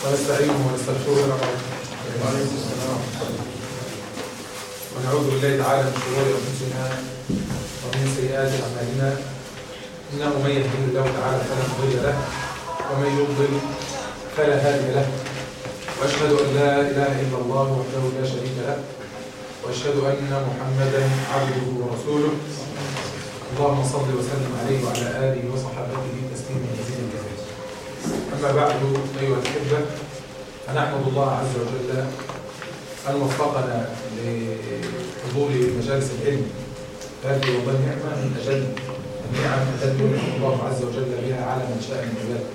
ونستعينه ونستغفره ونعوذ بالله تعالى من شرور انفسنا ومن سيئات اعمالنا انه من يهده الله تعالى فلا مضل له ومن يضلل فلا هادي له واشهد ان لا اله الا الله وحده لا شريك له واشهد ان محمدا عبده ورسوله اللهم صل وسلم عليه وعلى اله وصحبه تسليما مزيدا كثيرا اما بعد ايها الاحبه فنحمد الله عز وجل ان وفقنا لحضور مجالس العلم هذه والله نعمه من اجل النعم التي يمن الله عز وجل بها على من شاء من عباده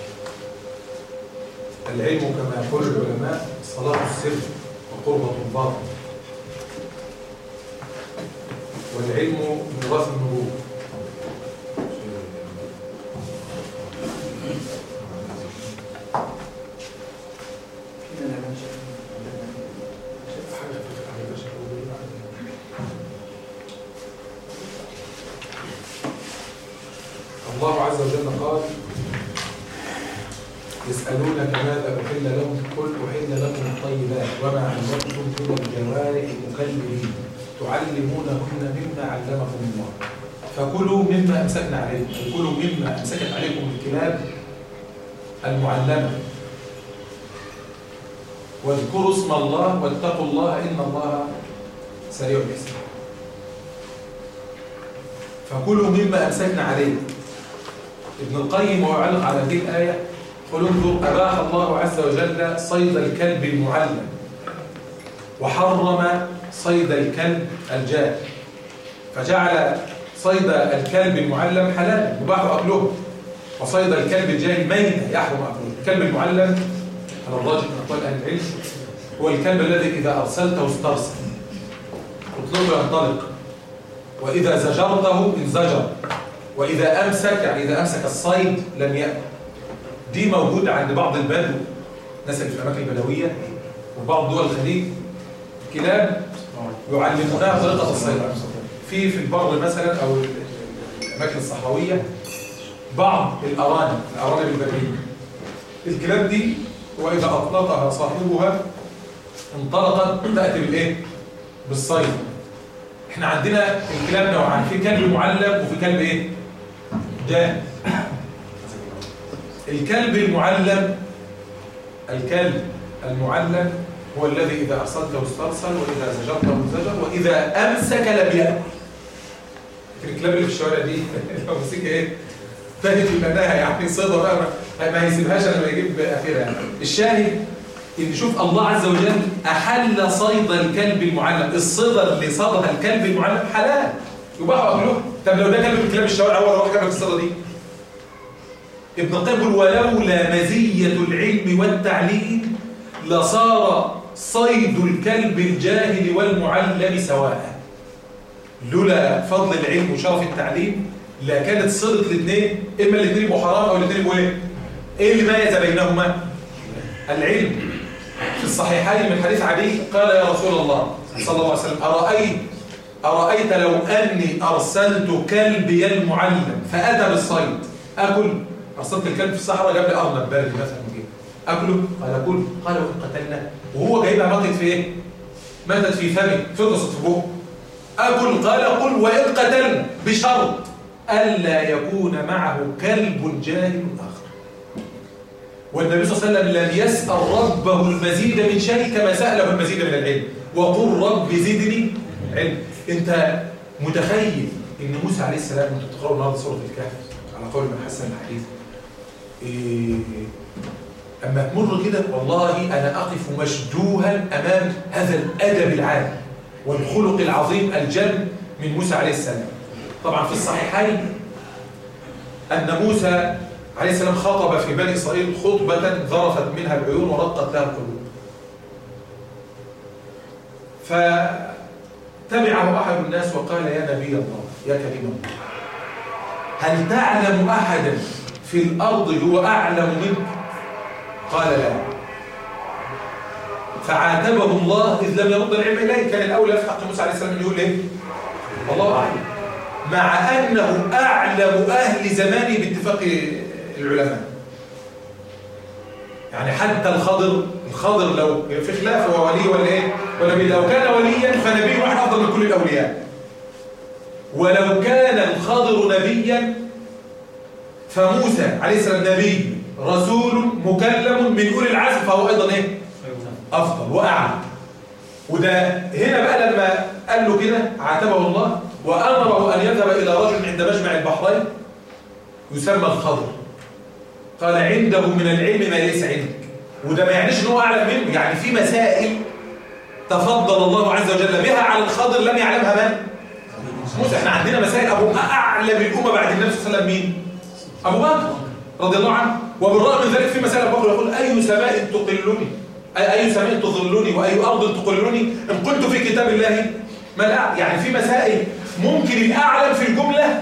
العلم كما يقول العلماء صلاح السر وقربة الباطن والعلم ميراث النبوة الله عز وجل قال يسألونك ماذا أحل لهم قل أحل لكم الطيبات وما علمتم من الجوارح مكلمين تعلمونهن مما علمكم الله فكلوا مما أمسكنا عليكم كلوا مما أمسكت عليكم الكلاب المعلمة واذكروا اسم الله واتقوا الله إن الله سريع الحساب فكلوا مما أمسكنا عليكم ابن القيم ويعلق على هذه الآية قل انظر أباح الله عز وجل صيد الكلب المعلم وحرم صيد الكلب الجاهل فجعل صيد الكلب المعلم حلالا يباح أكله وصيد الكلب الجاهل ميتا يحرم أكله الكلب المعلم على الراجح من أقوال أهل العلم هو الكلب الذي إذا أرسلته استرسل اطلبه ينطلق وإذا زجرته انزجر وإذا أمسك يعني إذا أمسك الصيد لم يأكل دي موجودة عند بعض البدو الناس اللي في الأماكن البدوية وبعض دول الخليج كلاب يعلمونها طريقة الصيد في في البر مثلا أو الأماكن الصحراوية بعض الأرانب الأرانب البرية الكلاب دي وإذا أطلقها صاحبها انطلقت تأتي بالإيه؟ بالصيد احنا عندنا الكلاب نوعان في كلب معلم وفي كلب ايه جاهل الكلب المعلم الكلب المعلم هو الذي إذا أرسلته استرسل وإذا زجرته زجر وإذا أمسك لم يأكل الكلاب اللي في الشوارع دي لو مسكها ايه فهمت معناها يعني صيدة بقى ما هيسيبهاش لما يجيب آخرها يعني. الشاهد ان شوف الله عز وجل احل صيد الكلب المعلم الصيدة اللي صادها الكلب المعلم حلال يباح اكله طب لو ده كلب من كلاب الشوارع هو هو كلب الصيدة دي ابن القيم يقول ولولا مزية العلم والتعليم لصار صيد الكلب الجاهل والمعلم سواء لولا فضل العلم وشرف التعليم لكانت صيدة الاثنين اما الاثنين يبقوا حرام او الاثنين يبقوا ايه ايه اللي ميز بينهما العلم في الصحيحين من حديث علي قال يا رسول الله صلى الله عليه وسلم أرأيت, أرأيت لو أني أرسلت كلبي المعلم فأتى بالصيد أكل أرسلت الكلب في الصحراء جاب لي أرنب بارد مثلا كده أكله قال كل قال وإن قتلنا وهو جايبها ماتت في إيه ماتت في فمي فضلت في بوه أكل قال قل وإن قتلنا بشرط ألا يكون معه كلب جاهل آخر والنبي صلى الله عليه وسلم لم يسأل ربه المزيد من شيء كما سأله المزيد من العلم وقل رب زدني علم انت متخيل ان موسى عليه السلام انتوا بتقرأوا النهارده سورة الكهف على قول من حسن الحديث إيه اما تمر كده والله انا اقف مشدوها امام هذا الادب العالي والخلق العظيم الجل من موسى عليه السلام طبعا في الصحيحين ان موسى عليه السلام خطب في بني إسرائيل خطبة ذرفت منها العيون ورقت لها القلوب فتبعه أحد الناس وقال يا نبي الله يا كريم الله هل تعلم أحدا في الأرض هو أعلم منك قال لا فعاتبه الله إذ لم يرد العلم إليه كان الأولى في حق موسى عليه السلام يقول إيه والله أعلم مع أنه أعلم أهل زمانه باتفاق العلماء يعني حتى الخضر الخضر لو في خلاف هو ولي ولا ايه ولا لو كان وليا فنبي واحد افضل من كل الاولياء ولو كان الخضر نبيا فموسى عليه السلام نبي رسول مكلم من اولي العزم فهو ايضا ايه افضل واعلى وده هنا بقى لما قال له كده عاتبه الله وامره ان يذهب الى رجل عند مجمع البحرين يسمى الخضر قال عنده من العلم ما ليس عندك وده ما يعنيش ان هو اعلم منه يعني في مسائل تفضل الله عز وجل بها على الخضر لم يعلمها من موسى احنا عندنا مسائل ابو اعلم الامه بعد النبي صلى الله عليه وسلم مين ابو بكر رضي الله عنه وبالرغم من ذلك في مسائل ابو بكر يقول اي سماء تقلني اي سماء تظلني واي ارض تقلني ان قلت في كتاب الله ما لا يعني في مسائل ممكن الاعلم في الجمله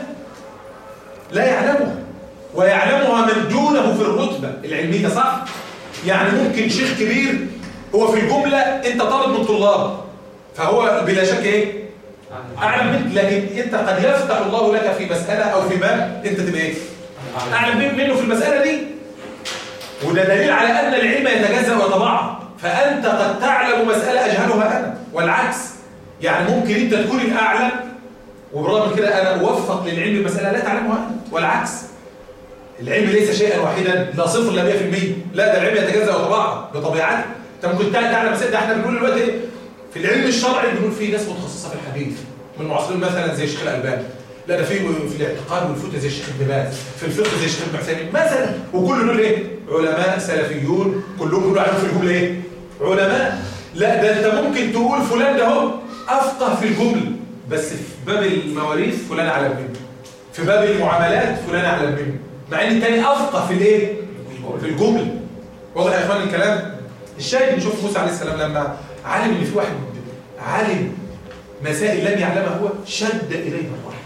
لا يعلمها ويعلمها من دونه في الرتبه العلميه صح يعني ممكن شيخ كبير هو في الجمله انت طالب من طلاب فهو بلا شك ايه اعلم منك لكن انت قد يفتح الله لك في مساله او في باب انت تبقى ايه اعلم منه في المساله دي وده دليل على ان العلم يتجزا ويتضاعف فانت قد تعلم مساله اجهلها انا والعكس يعني ممكن انت تكون الاعلم وبرغم من كده انا اوفق للعلم المساله لا تعلمها انت والعكس العلم ليس شيئا واحدا لا صفر لا 100% لا ده العلم يتجزا ويتضاعف بطبيعته انت ممكن تعلم مسائل ده احنا بنقول دلوقتي في العلم الشرعي بنقول في ناس متخصصه في الحديث من المعاصرين مثلا زي الشيخ الالباني لا ده في في الاعتقاد والفتوى زي الشيخ ابن باز في الفقه زي الشيخ ابن عثيمين مثلا وكل دول ايه علماء سلفيون كلهم بيقولوا عليهم في الجمله ايه علماء لا ده انت ممكن تقول فلان ده هو افقه في الجمله بس في باب المواريث فلان اعلم منه في باب المعاملات فلان اعلم منه مع ان الثاني افقه في الايه في الجمله واضح يا اخوان الكلام الشاهد نشوف موسى عليه السلام لما علم ان في واحد عالم مسائل لم يعلمها هو شد اليه الرحم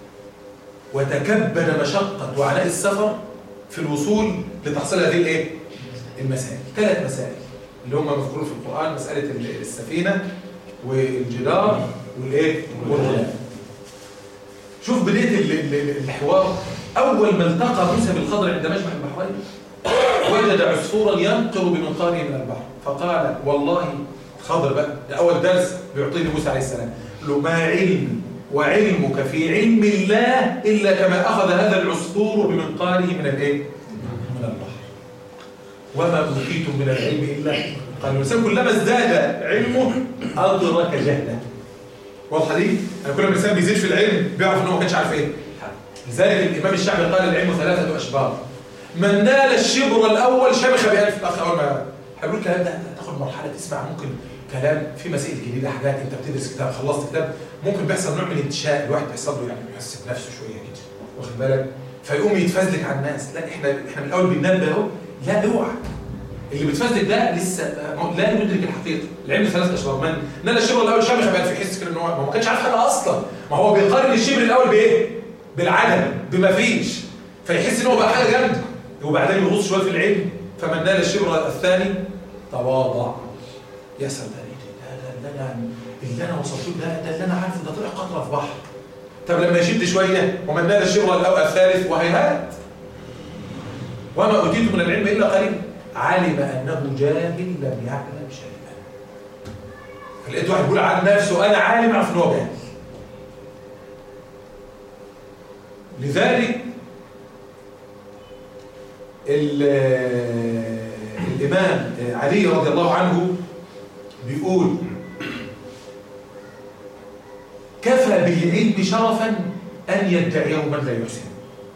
وتكبد مشقه وعناء السفر في الوصول لتحصيل هذه الايه المسائل ثلاث مسائل اللي هم مذكورون في القران مساله السفينه والجدار والايه والغلاف شوف بدايه الحوار اول ما التقى موسى بالخضر عند مجمع البحرين وجد عصفورا ينقر بمنقاره من البحر فقال والله خضر بقى ده اول درس بيعطيه موسى عليه السلام له ما علم وعلمك في علم الله الا كما اخذ هذا العصفور بمنقاره من الايه من البحر وما اوتيتم من العلم الا قال الانسان كلما ازداد علمه ادرك جهله واضحه دي يعني كل ما الانسان بيزيد في العلم بيعرف ان هو ما كانش عارف ايه لذلك الامام الشعبي قال العلم ثلاثه اشبار من نال الشبر الاول شبخ بألف الاخ اول ما هقول الكلام ده تاخد مرحله تسمع ممكن كلام في مسائل جديده حاجات انت بتدرس كتاب خلصت كتاب ممكن بيحصل نوع من الانتشاء الواحد بيحصل له يعني بيحس بنفسه شويه كده واخد بالك فيقوم يتفزلك على الناس لا احنا احنا من الاول بننبه اهو لا اوعى اللي بتفزلك ده لسه لا يدرك الحقيقه العلم ثلاث اشبار من نال الشبر الاول شبخ بقى في حس كده ان هو ما كانش عارف حاجه اصلا ما هو بيقارن الشبر الاول بايه بالعدم بما فيش فيحس ان هو بقى حاجه جامده وبعدين يغوص شويه في العلم فمن نال الشبر الثاني تواضع يا سلام ده اللي انا اللي انا وصلت له ده ده اللي انا عارفه ده طلع قطره في بحر طب لما يشد شويه ومن نال الشبر الاول الثالث وهيهات وما اوتيت من العلم الا قليل علم انه جاهل لم يعلم شيئا فلقيت واحد بيقول عن نفسه انا عالم عارف ان هو جاهل لذلك الإمام علي رضي الله عنه بيقول كفى بالعلم شرفا أن يدعيه من لا يحسن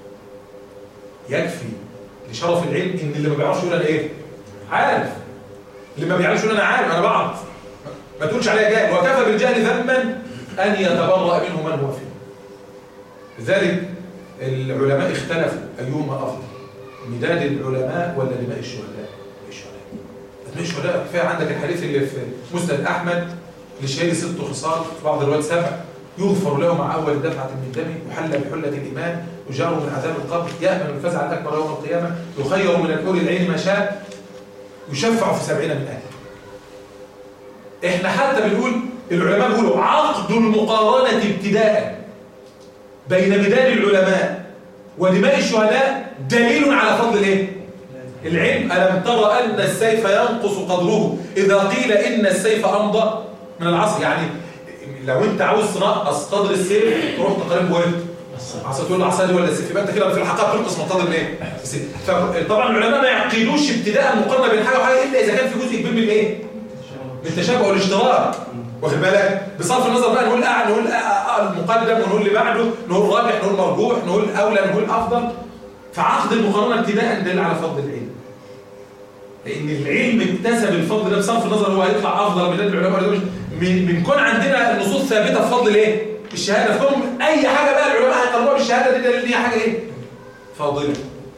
يكفي لشرف العلم إن اللي ما بيعرفش يقول أنا إيه عارف اللي ما بيعرفش يقول أنا عارف أنا بعرف ما تقولش عليا جاهل وكفى بالجهل ذما أن يتبرأ منه من هو فيه لذلك العلماء اختلفوا أيهما أفضل مداد العلماء ولا دماء الشهداء الشهداء دماء الشهداء كفايه عندك الحديث اللي في مسند احمد للشهيد ست خصال في بعض الروايات سبع يغفر له مع اول دفعه من دمه يحل بحله الايمان يجار من عذاب القبر يامن الفزع الاكبر يوم القيامه يخير من الحور العين ما شاء يشفع في سبعين من اهله احنا حتى بنقول العلماء بيقولوا عقد المقارنه ابتداء بين مداد العلماء ودماء الشهداء دليل على فضل الايه العلم ألم ترى أن السيف ينقص قدره إذا قيل إن السيف أمضى من العصر يعني لو أنت عاوز تنقص قدر السيف تروح تقارن بوين عصا تقول العصا دي ولا السيف يبقى أنت كده في الحقيقة تنقص من قدر الايه؟ طبعا العلماء ما يعقدوش ابتداء مقارنة بين حاجة وحاجة إلا إذا كان في جزء كبير من الايه؟ من التشابه والاشتراك واخد بالك بصرف النظر بقى نقول أعلى نقول المقدم ونقول اللي بعده نقول راجح نقول مرجوح نقول أولى نقول أفضل فعقد المقارنة ابتداء دل على فضل العلم لأن العلم اكتسب الفضل ده بصرف النظر هو هيطلع أفضل من العلماء من من كون عندنا النصوص ثابتة بفضل إيه؟ الشهادة فكون أي حاجة بقى العلماء هيقرروها بالشهادة دي دليل إن هي حاجة إيه؟ فاضلة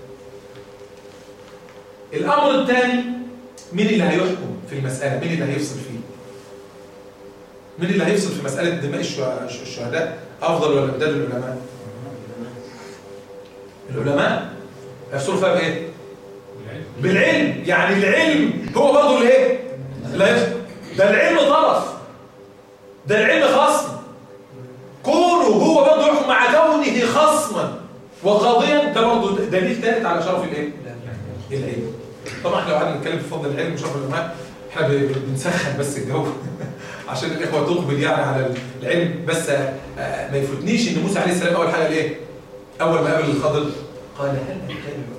الأمر الثاني مين اللي هيحكم في المسألة؟ مين اللي هيفصل فيه؟ مين اللي هيفصل في مسألة دماء الشهداء أفضل ولا بدل العلماء؟ العلماء هيفصلوا فيها بإيه؟ بالعلم يعني العلم هو برضه الايه ده العلم طرف ده العلم خصم كونه هو برضه يحكم مع كونه خصما وقاضيا ده برضه دليل ثالث على شرف الايه العلم طبعا احنا لو قعدنا نتكلم في فضل العلم وشرف العلماء احنا بنسخن بس الجو عشان الاخوه تقبل يعني على العلم بس ما يفوتنيش ان موسى عليه السلام اول حاجه الايه اول ما قابل الخضر قال هل اتبعك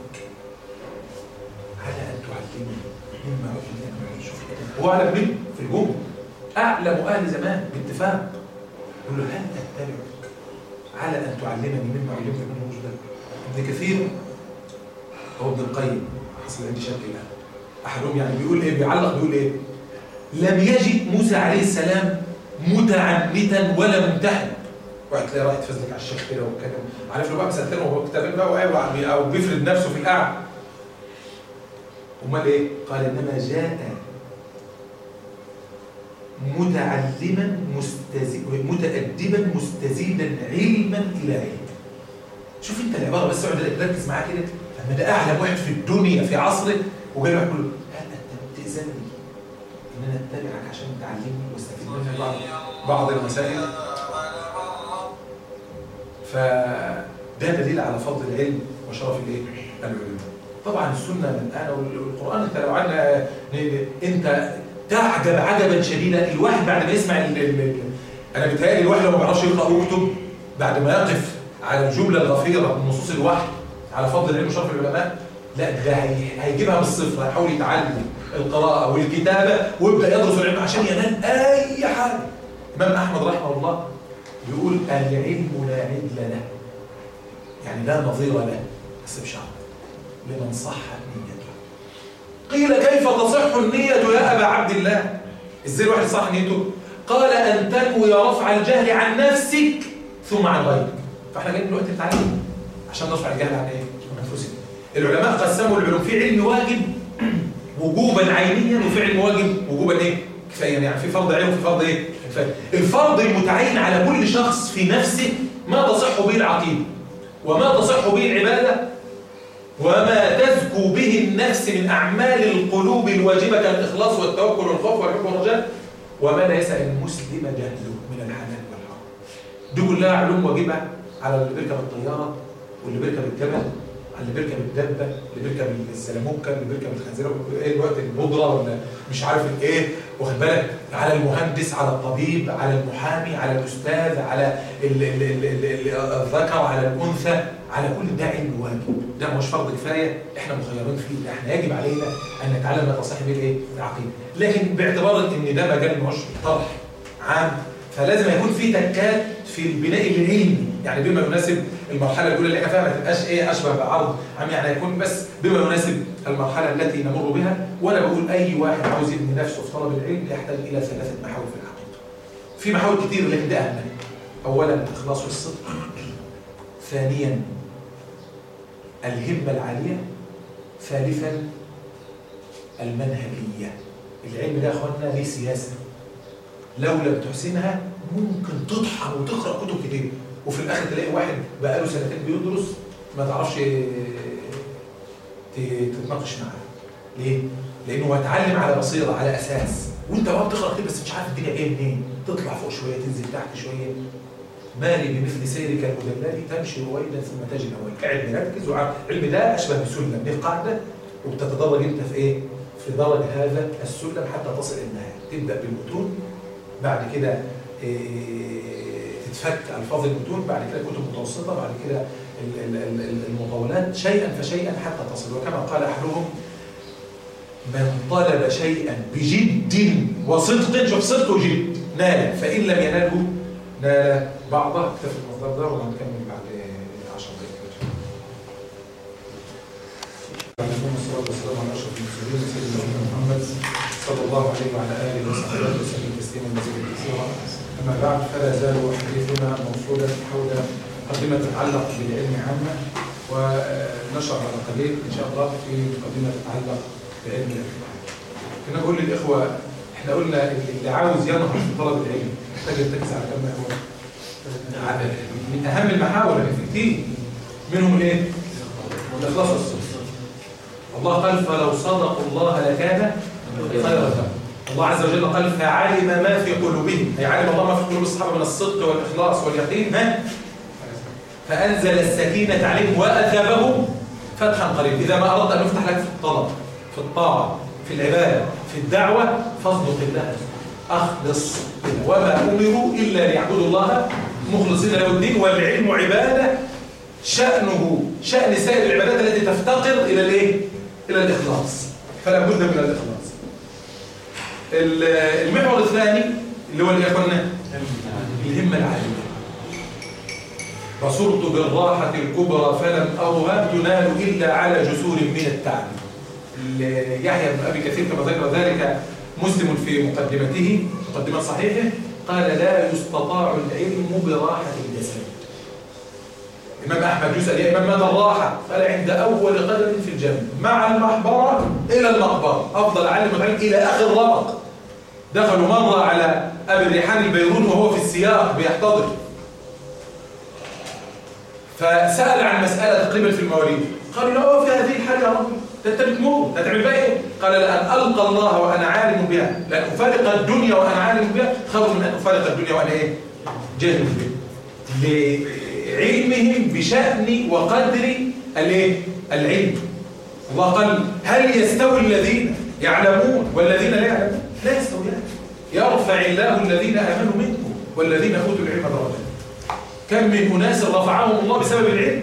على أن تعلمني مما علمني شوف هو أعلم مين في الجمله أعلم أهل زمان باتفاق يقول له هل أتبعك على أن تعلمني مما علمت منه رشدا ابن كثير هو ابن القيم حصل عندي شك الآن أحدهم يعني بيقول إيه بيعلق بيقول إيه لم يجد موسى عليه السلام متعنتا ولا ممتحن واحد تلاقي رايح تفزلك على الشيخ كده وكلام عارف له بقى مسنتين وهو كتابين بقى او بيفرد نفسه في القعده امال ايه قال انما جاء متعلما مستزيد متأدبا مستزيدا علما الى علم شوف انت العباره بس اقعد ركز معاه كده لما ده اعلم واحد في الدنيا في عصره وجاي واحد يقول له هل انت تاذني ان انا اتبعك عشان تعلمني واستفيد منك بعض بعض المسائل فده دليل على فضل العلم وشرف الايه العلماء طبعا السنه من انا والقران انت لو عنا انت تعجب عجبا شديدا الواحد بعد ما يسمع ال ال انا بيتهيألي الواحد لو ما بيعرفش يقرا ويكتب بعد ما يقف على الجمله الغفيره من نصوص الوحي على فضل العلم وشرف العلماء لا ده هيجيبها من الصفر هيحاول يتعلم القراءه والكتابه ويبدا يدرس العلم عشان ينال اي حاجه امام احمد رحمه الله بيقول العلم لا عدل له يعني لا نظير له بس بشرط لمن صحت نيته قيل كيف تصح النية يا أبا عبد الله ازاي الواحد صح نيته قال أن تنوي رفع الجهل عن نفسك ثم عن غيرك فاحنا جايين دلوقتي نتعلم عشان نرفع الجهل عن ايه عن انفسنا العلماء قسموا العلوم في علم واجب وجوبا عينيا وفي علم واجب وجوبا ايه كفايه يعني في فرض عين وفي فرض ايه كفايه الفرض المتعين على كل شخص في نفسه ما تصح به العقيده وما تصح به العباده وما تزكو به النفس من أعمال القلوب الواجبة كالإخلاص والتوكل والخوف والحب والرجاء وما لا يسأل المسلم جهله من الحلال والحرام دي كلها علوم واجبة على اللي بيركب الطيارة واللي بيركب الجبل اللي بيركب الدبة اللي بيركب السلموكة اللي بيركب الخنزيرة ايه الوقت البودرة ولا مش عارف الايه واخد بالك على المهندس على الطبيب على المحامي على الأستاذ على الذكر على الأنثى على كل ده علم واجب ده مش فرض كفايه احنا مخيرين فيه احنا يجب علينا ان نتعلم ما تصح به الايه العقيده لكن باعتبار ان ده مجال مش طرح عام فلازم يكون في تكات في البناء العلمي يعني بما يناسب المرحله الاولى اللي احنا فيها ما تبقاش ايه اشبه بعرض عام يعني يكون بس بما يناسب المرحله التي نمر بها وانا بقول اي واحد عاوز يبني نفسه في طلب العلم يحتاج الى ثلاثه محاور في العقيده في محاور كتير لكن ده اهم اولا الاخلاص والصدق ثانيا الهمة العالية ثالثا المنهجية العلم ده يا اخوانا ليه سياسة لو لم تحسنها ممكن تطحن وتقرأ كتب كتير وفي الآخر تلاقي واحد بقاله سنتين بيدرس ما تعرفش تتناقش معاه ليه؟ لأنه هو اتعلم على بصيرة على أساس وانت بقى بتقرأ كتير بس مش عارف الدنيا جايه منين تطلع فوق شوية تنزل تحت شوية مالي بمثل سيرك المدلل تمشي رويدا ثم تجد هواك قاعد مركز وعلم ده اشبه بسلم دي القاعده وبتتدرج انت في ايه في درج هذا السلم حتى تصل الى النهايه تبدا بالمتون بعد كده إيه، تتفك الفاظ المتون بعد كده كتب متوسطه بعد كده ال- ال- ال- ال- المطولات شيئا فشيئا حتى تصل وكما قال احدهم من طلب شيئا بجد وصدق شوف صدق وجد نال فان لم يناله نال بعضه اكتفي المصدر ده وهنكمل بعد 10 دقائق ان شاء الله عليكم الصلاة والسلام على أشرف المرسلين سيدنا محمد صلى الله عليه وعلى آله وصحبه وسلم تسليما مزيدا كثيرا أما بعد فلا زال حديثنا موصولا حول مقدمة تتعلق بالعلم عامة ونشرع على قليل إن شاء الله في مقدمة تتعلق بعلم الإخوان كنا بقول للإخوة إحنا قلنا اللي عاوز ينهض في طلب العلم محتاج يرتكز على كم محور على- من أهم المحاور اللي في كتير منهم الإيه؟ الإخلاص والصدق الله قال فلو صدقوا الله لكان خيرا لهم الله عز وجل قال فعلم ما في قلوبهم أي علم الله ما في قلوب الصحابة من الصدق والإخلاص واليقين ها فأنزل السكينة عليهم وأثابهم فتحا قريبا إذا ما أردت أن يفتح لك في الطلب في الطاعة في العبادة في الدعوة فاصدق الله أخلص كده. وما أمروا إلا ليعبدوا الله مخلصين له الدين والعلم عبادة شأنه شأن سائر العبادات التي تفتقر إلى الإيه؟ إلى الإخلاص فلا بد من الإخلاص ال- المحور الثاني اللي هو اللي يا اخوانا الهمة العالية بصرت بالراحة الكبرى فلم أرها تنال إلا على جسور من التعب ال- يحيى بن أبي كثير كما ذكر ذلك مسلم في مقدمته مقدمة صحيحه قال لا يستطاع العلم براحة الجسد الإمام أحمد يسأل يا إمام ماذا الراحة؟ قال عند أول قدم في الجنة مع المحبرة إلى المقبرة أفضل علم العلم إلى آخر رمق دخلوا مرة على أبي الريحان البيرون وهو في السياق بيحتضر فسأل عن مسألة تقريبا في المواليد قالوا له في هذه الحالة يا رب ده انت بتموت هتعمل بقى ايه؟ قال لأن ألقى الله وأنا عالم بها لأن أفارق الدنيا وأنا عالم بها خير من أن أفارق الدنيا وأنا إيه؟ جاهل بها لعلمهم بشأن وقدر الايه؟ العلم الله قال هل يستوي الذين يعلمون والذين لا يعلمون لا يستويان يرفع الله الذين آمنوا منكم والذين أوتوا العلم درجات كم من أناس رفعهم الله بسبب العلم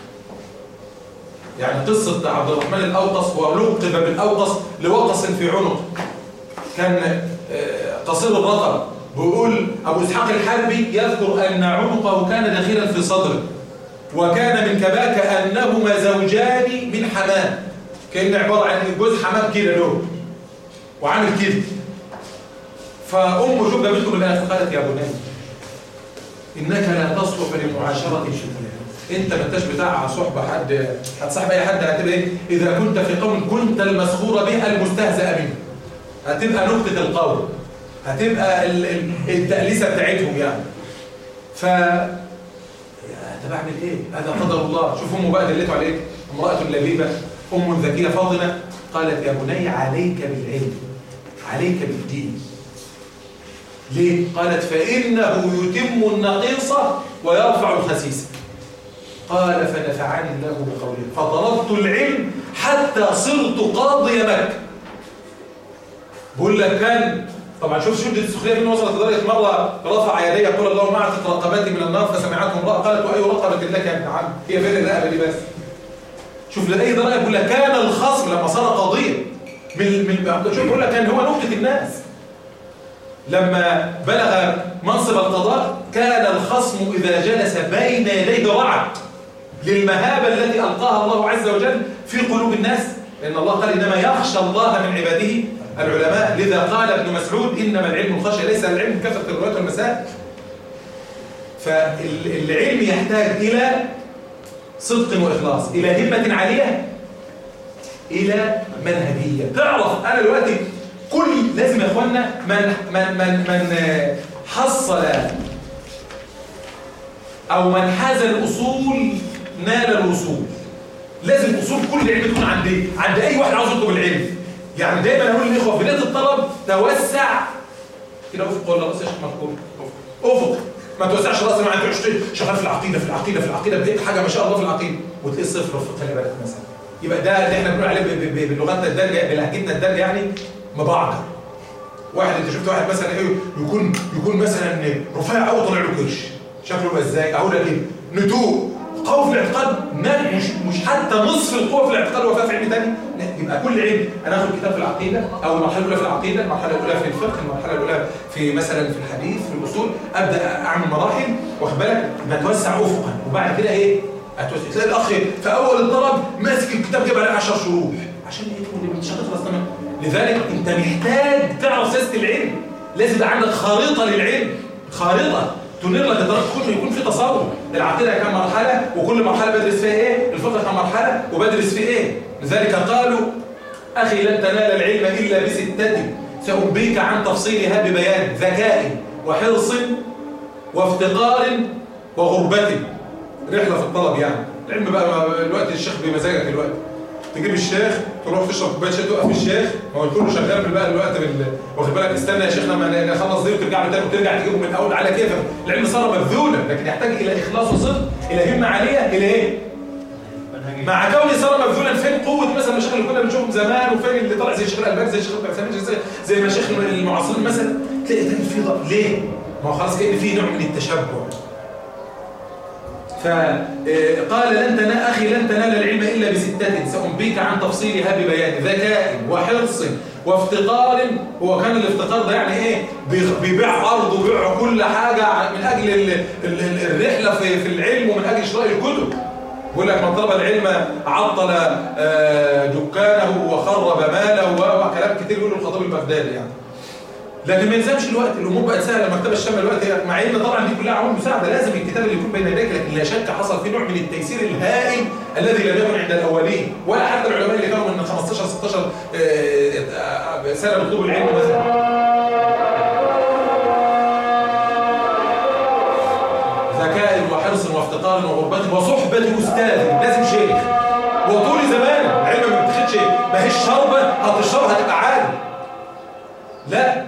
يعني قصة عبد الرحمن الأوقص ولقب بالأوقص لوقص في عنق كان آه، قصير الرقب بيقول أبو إسحاق الحربي يذكر أن عنقه كان داخلا في صدره وكان من كباك أنهما زوجان من حمام كأن عبارة عن جوز حمام كده له وعامل كده فأمه شوف جابته من الآخر قالت يا بني إنك لا تصلح لمعاشرة الشتاء انت ما انتش بتاع صحبة حد هتصاحب اي حد هتبقى ايه اذا كنت في قوم كنت المسخور به المستهزأ منه هتبقى نكتة القول هتبقى ال- ال- التأليسة بتاعتهم يعني ف يا طب اعمل ايه هذا قدر الله شوف امه بقى دلته على ايه امرأة لبيبة ام ذكية فاضلة قالت يا بني عليك بالعلم عليك بالدين ليه قالت فإنه يتم النقيصة ويرفع الخسيسة قال فنفعني الله بقوله فطلبت العلم حتى صرت قاضي مكة بقول لك كان طبعا شوف شدة السخرية من وصلت لدرجة مرة رفع يديه يقول اللهم اعتق رقباتي من النار فسمعته امرأة قالت وأي رقبة لك يا ابن عم هي فين الرقبة دي بس شوف لأي درجة بيقول لك كان الخصم لما صار قضية من من شوف بيقول لك كان هو نكتة الناس لما بلغ منصب القضاء كان الخصم إذا جلس بين يديه رعد للمهابة التي ألقاها الله عز وجل في قلوب الناس لأن الله قال إنما يخشى الله من عباده العلماء لذا قال ابن مسعود إنما العلم الخشية ليس العلم كثرة الروايات والمسائل فالعلم يحتاج إلى صدق وإخلاص إلى همة عالية إلى منهجية تعرف أنا دلوقتي كل لازم يا إخوانا من, من, من, من حصل أو من حاز الأصول نال الوصول لازم أصول كل علم تكون عند إيه؟ عند أي واحد عاوز يطلب العلم يعني دايما أقول للإخوة في بداية الطلب توسع كده أفق ولا رأس يا شيخ مذكور أفق ما توسعش رأس ما تروحش شغال في العقيدة في العقيدة في العقيدة بقيت حاجة ما شاء الله في العقيدة وتلاقي صفر في خلي بالك مثلا يبقى ده اللي احنا بنقول عليه بلغتنا الدارجه بلهجتنا الدارجه يعني مبعضر واحد انت شفت واحد مثلا ايه يكون يكون مثلا رفيع قوي طالع له كرش شكله يبقى ازاي اقول لك ايه نتوء قوي في الاعتقاد ما مش مش حتى نصف القوه في الاعتقاد وفاه في علم ثاني يبقى كل علم انا اخد كتاب في العقيده او المرحله الاولى في العقيده المرحله الاولى في الفقه المرحله الاولى في مثلا في الحديث في الاصول ابدا اعمل مراحل واخد بالك بتوسع افقا وبعد كده ايه تلاقي الاخ في اول الطلب ماسك الكتاب جاب عليه 10 شروح عشان ايه مش هتخلص تمام لذلك انت محتاج تعرف سياسه العلم لازم يبقى عندك خارطه للعلم خارطه تنير لك الدرجه كل يكون في تصور العقيده كم مرحله وكل مرحله بدرس فيها ايه الفقه كم مرحله وبدرس فيه ايه لذلك قالوا اخي لن تنال العلم الا بسته سأنبيك عن تفصيلها ببيان ذكاء وحرص وافتقار وغربة رحلة في الطلب يعني العلم بقى الوقت الشيخ بمزاجك الوقت تجيب الشيخ تروح تشرب كوبايه شاي توقف الشيخ ما هو كله شغال بقى الوقت بال... واخد بالك استنى يا شيخ لما نخلص دي وترجع له تاني وترجع تجيبه من الاول على كيفك العلم صار مبذولا لكن يحتاج الى اخلاص وصدق الى همه عاليه الى ايه؟ مع كوني صار مبذولا فين قوه مثلا المشايخ اللي كنا بنشوفهم زمان وفين اللي طلع زي الشيخ الالباني زي الشيخ البعثماني زي زي المشايخ المعاصرين مثلا تلاقي تاني في ضغط ليه؟ ما هو خلاص كان في نوع من التشبع فقال لن تنال أخي لن تنال العلم إلا بستة سأنبيك عن تفصيلها ببيان ذكاء وحرص وافتقار هو كان الافتقار ده يعني ايه بيبيع أرض وبيع كل حاجة من أجل الرحلة في العلم ومن أجل شراء الكتب يقول لك من طلب العلم عطل آه، دكانه وخرب ماله وكلام كتير يقوله الخطيب البغدادي يعني لكن ما يلزمش الوقت الامور بقت سهله مكتبه الشام الوقت مع ان طبعا دي كلها عوامل مساعده لازم الكتاب اللي يكون بين يديك لكن لا شك حصل فيه نوع من التيسير الهائل الذي لم يكن عند الاولين ولا حتى العلماء اللي كانوا من 15 16 آه، سنه بيطلبوا العلم مثلا ذكاء وحرص وافتقار وغربة وصحبة أستاذ لازم شيخ وطول زمان علم ما بتاخدش ما هيش شربة هتشربها تبقى عادي لا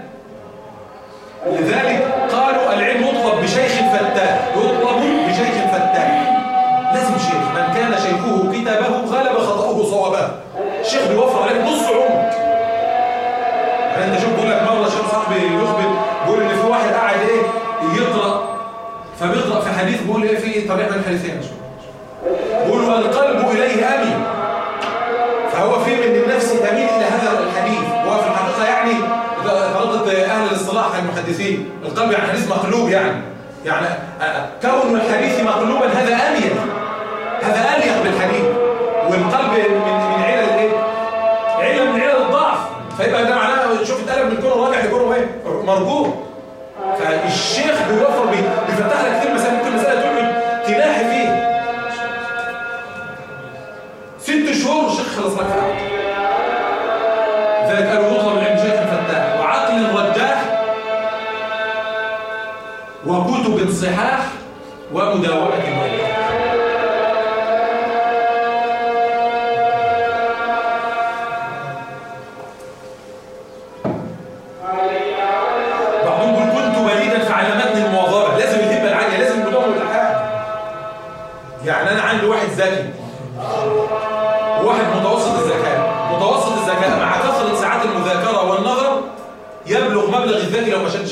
لذلك قالوا العلم يطلب بشيخ فتاح يطلب بشيخ فتاح لازم شيخ من كان شيخه كتابه غلب خطأه صوابه الشيخ بيوفر عليك نص عمرك يعني انت شوف بيقول لك مره شيخ صاحبي يخبر بيقول ان في واحد قاعد ايه يقرا فبيقرا في حديث بيقول ايه في طريق من الحديثين بيقول القلب اليه امين فهو في من النفس تميل الى هذا الحديث وهو في الحقيقه يعني طريقة أهل الاصطلاح المحدثين القلب يعني حديث مقلوب يعني يعني كون الحديث مقلوبا هذا أليق هذا أليق بالحديث والقلب من من علل الايه؟ علة من علل الضعف فيبقى ده معناه شوف اتقلب من كونه راجع لكونه ايه؟ مرجوع فالشيخ بيوفر بيفتح لك كتير مسائل ممكن مسألة تقعد تلاحي فيه ست شهور الشيخ خلص لك في ذلك قالوا يطلب العلم شيخ فتاح وعقل رجاح وكتب صحاح ومداومة مرجاح بعضهم يقول كنت وليدا فعلمتني المواظبة لازم الهمة العالية لازم المداومة والإلحاح يعني أنا عندي واحد ذكي وواحد متوسط الذكاء متوسط الذكاء مع كثرة ساعات المذاكرة والنظر يبلغ مبلغ الذكي لو ما شدش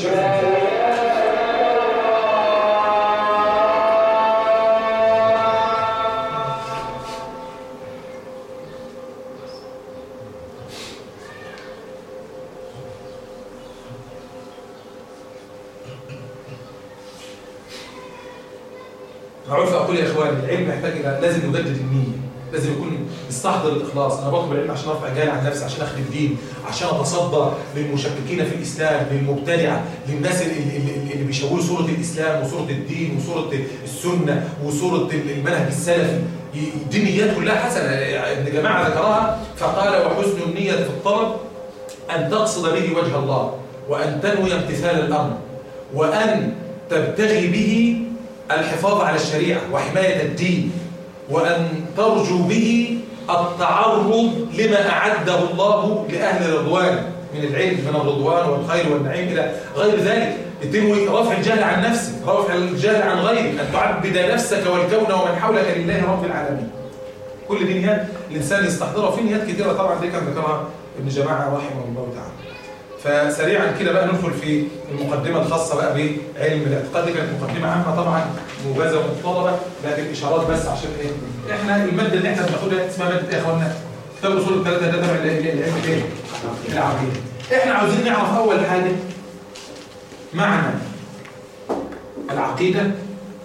معروف اقول يا اخواني العلم يحتاج الى لازم يجدد النيه لازم يكون استحضر الاخلاص انا بطلب العلم عشان ارفع جالي عن نفسي عشان اخدم الدين عشان اتصدى للمشككين في الاسلام للمبتدعه للناس اللي, اللي, اللي بيشوهوا صوره الاسلام وصوره الدين وصوره السنه وصوره المنهج السلفي دي النيات كلها حسنه ابن جماعه ذكرها فقال وحسن النيه في الطلب ان تقصد به وجه الله وان تنوي امتثال الامر وان تبتغي به الحفاظ على الشريعه وحمايه الدين وأن ترجو به التعرض لما أعده الله لأهل الرضوان من العلم من الرضوان والخير والنعيم إلى غير ذلك تنوي رفع الجهل عن نفسك رفع الجهل عن غيرك أن تعبد نفسك والكون ومن حولك لله رب العالمين كل دي نيات الانسان يستحضرها وفي نيات كثيره طبعا دي كان ذكرها ابن جماعه رحمه الله تعالى فسريعا كده بقى ندخل في المقدمه الخاصه بقى بعلم الاعتقاد دي كانت مقدمه عامه طبعا موجزه ومطلبه لكن اشارات بس عشان ايه احنا الماده اللي احنا بناخدها اسمها ماده ايه يا اخوانا كتاب الاصول الثلاثه ده تبع العلم الايه العقيده احنا عاوزين نعرف اول حاجه معنى العقيده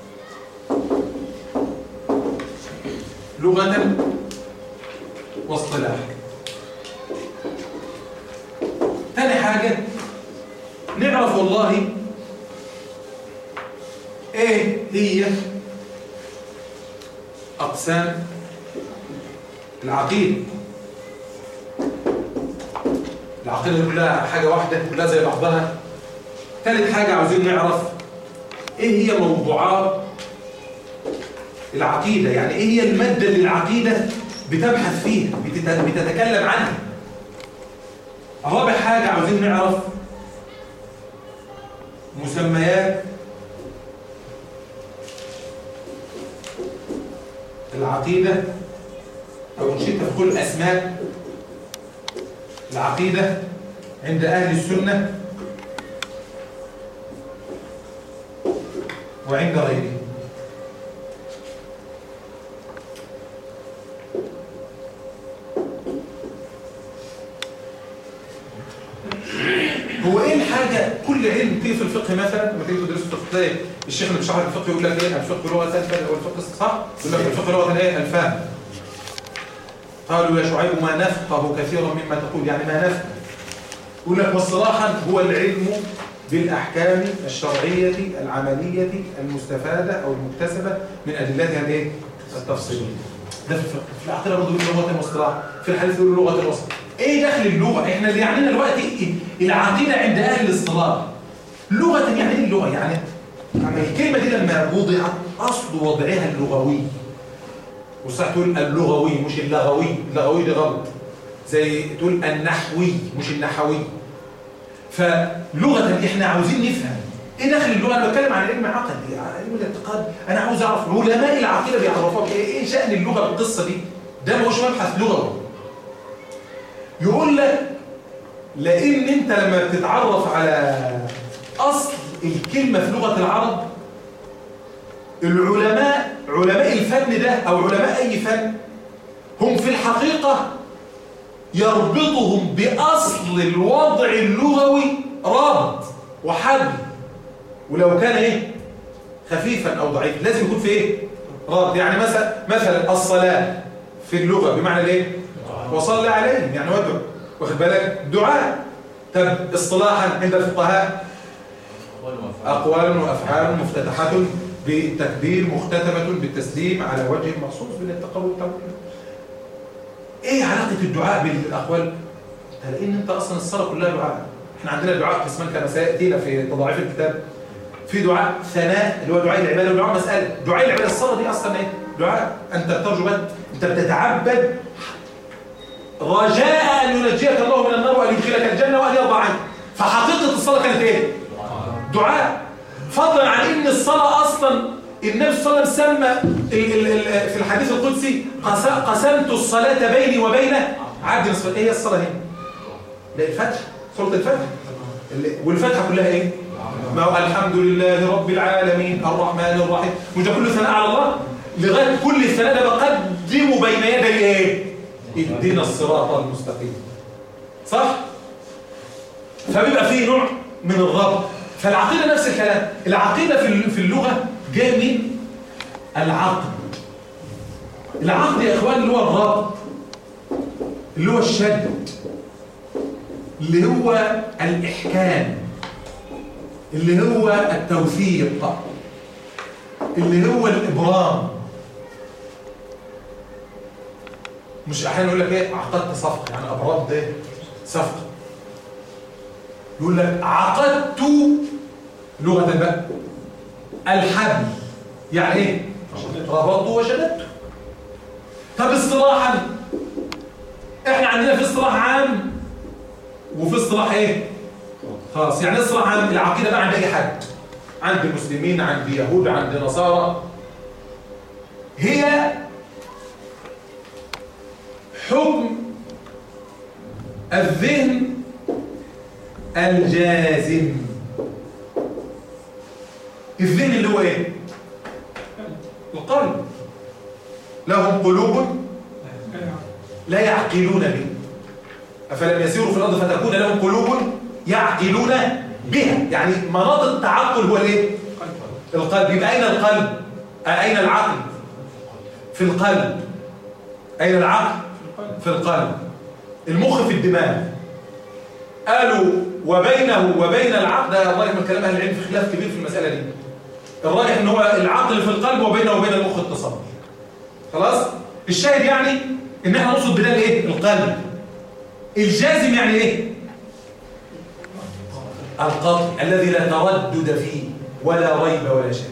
لغه واصطلاحا ثاني حاجة نعرف والله ايه هي اقسام العقيدة العقيدة كلها حاجة واحدة كلها زي بعضها ثالث حاجة عاوزين نعرف ايه هي موضوعات العقيدة يعني ايه هي المادة اللي العقيدة بتبحث فيها بتتكلم عنها رابع حاجة عاوزين نعرف مسميات العقيدة أو إن شئت في كل أسماء العقيدة عند أهل السنة وعند غيرهم هو ايه الحاجة كل علم تيجي في الفقه مثلا لما تيجي تدرس الفقه تلاقي الشيخ اللي بيشرح الفقه يقول لك ايه الفقه لغة ثالثة او الفقه صح؟ يقول لك الفقه لغة ايه؟ الفهم قالوا يا شعيب ما نفقه كثيرا مما تقول يعني ما نفقه يقول لك واصطلاحا هو العلم بالأحكام الشرعية العملية المستفادة أو المكتسبة من أدلتها الايه؟ التفصيلية ده في الفقه في العقيدة برضه يقول لغة واصطلاح في الحديث يقول لغة الوسط ايه دخل اللغة احنا اللي يعنينا دلوقتي العقيدة عند اهل الاصطلاح لغة يعني ايه اللغة يعني الكلمة دي لما وضعت اصل وضعها اللغوي وصح تقول اللغوي مش اللغوي اللغوي ده غلط زي تقول النحوي مش النحوي فلغة احنا عاوزين نفهم ايه داخل اللغة انا بتكلم عن علم عقدي علم الاعتقاد انا عاوز اعرف علماء العقيدة بيعرفوها ايه ايه شأن اللغة بالقصة دي ده مش مبحث لغوي يقول لك لان انت لما بتتعرف على اصل الكلمة في لغة العرب العلماء علماء الفن ده او علماء اي فن هم في الحقيقة يربطهم باصل الوضع اللغوي رابط وحد ولو كان ايه خفيفا او ضعيفا لازم يكون في ايه رابط يعني مثلا مثلا الصلاة في اللغة بمعنى ايه وصلى عليهم يعني ودعو واخد بالك دعاء طب اصطلاحا عند الفقهاء أقوال وأفعال مفتتحة بالتكبير مختتمة بالتسليم على وجه مخصوص بين التقوى والتوكل ايه علاقة الدعاء بالأقوال لأن انت أصلا الصلاة كلها دعاء احنا عندنا دعاء قسمان كما سيأتينا في تضاعيف الكتاب في دعاء ثناء اللي هو دعاء العبادة ودعاء مسألة دعاء العبادة الصلاة دي أصلا ايه دعاء أنت بترجو بد أنت بتتعبد رجاء أن ينجيك الله من النار وأن يدخلك الجنة وأن يرضى عنك فحقيقة الصلاة كانت ايه دعاء فضلا عن ان الصلاة اصلا النبي صلى الله عليه وسلم سمى في الحديث القدسي قسمت الصلاة بيني وبين عبد نصف ايه هي الصلاة هنا لا الفتح سورة الفتح والفتحة كلها ايه ما هو الحمد لله رب العالمين الرحمن الرحيم مش كل ثناء على الله لغاية كل الثناء ده بقدمه بين يدي ايه اهدنا الصراط المستقيم صح فبيبقى فيه نوع من الربط فالعقيدة نفس الكلام العقيدة في اللغة جاء من العقد العقد يا اخوان اللي هو الربط اللي هو الشد اللي هو الإحكام اللي هو التوثيق اللي هو الإبرام مش أحيانا يقول لك إيه عقدت صفقة يعني أبرام ده صفقة يقول لك عقدت لغة بقى الحبل يعني ايه ربطته وشددته طب اصطلاحا احنا عندنا في اصطلاح عام وفي اصطلاح ايه خلاص يعني اصطلاح عام العقيدة بقى عند اي حد عند المسلمين عند يهود عند نصارى هي حكم الذهن الجازم الذهن اللي هو ايه القلب لهم قلوب لا يعقلون به أفلم يسيروا في الأرض فتكون لهم قلوب يعقلون بها يعني مناط التعقل هو الايه القلب يبقى أين القلب أين العقل في القلب أين العقل في القلب المخ في الدماغ قالوا وبينه وبين العقل ده الله من كلام أهل العلم في خلاف كبير في المسألة دي الراجح ان هو العقل في القلب وبينه وبين المخ اتصال خلاص الشاهد يعني ان احنا نقصد بده الايه القلب الجازم يعني ايه القطع الذي لا تردد فيه ولا ريب ولا شك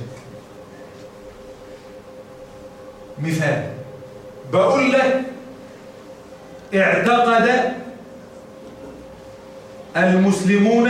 مثال بقول لك اعتقد المسلمون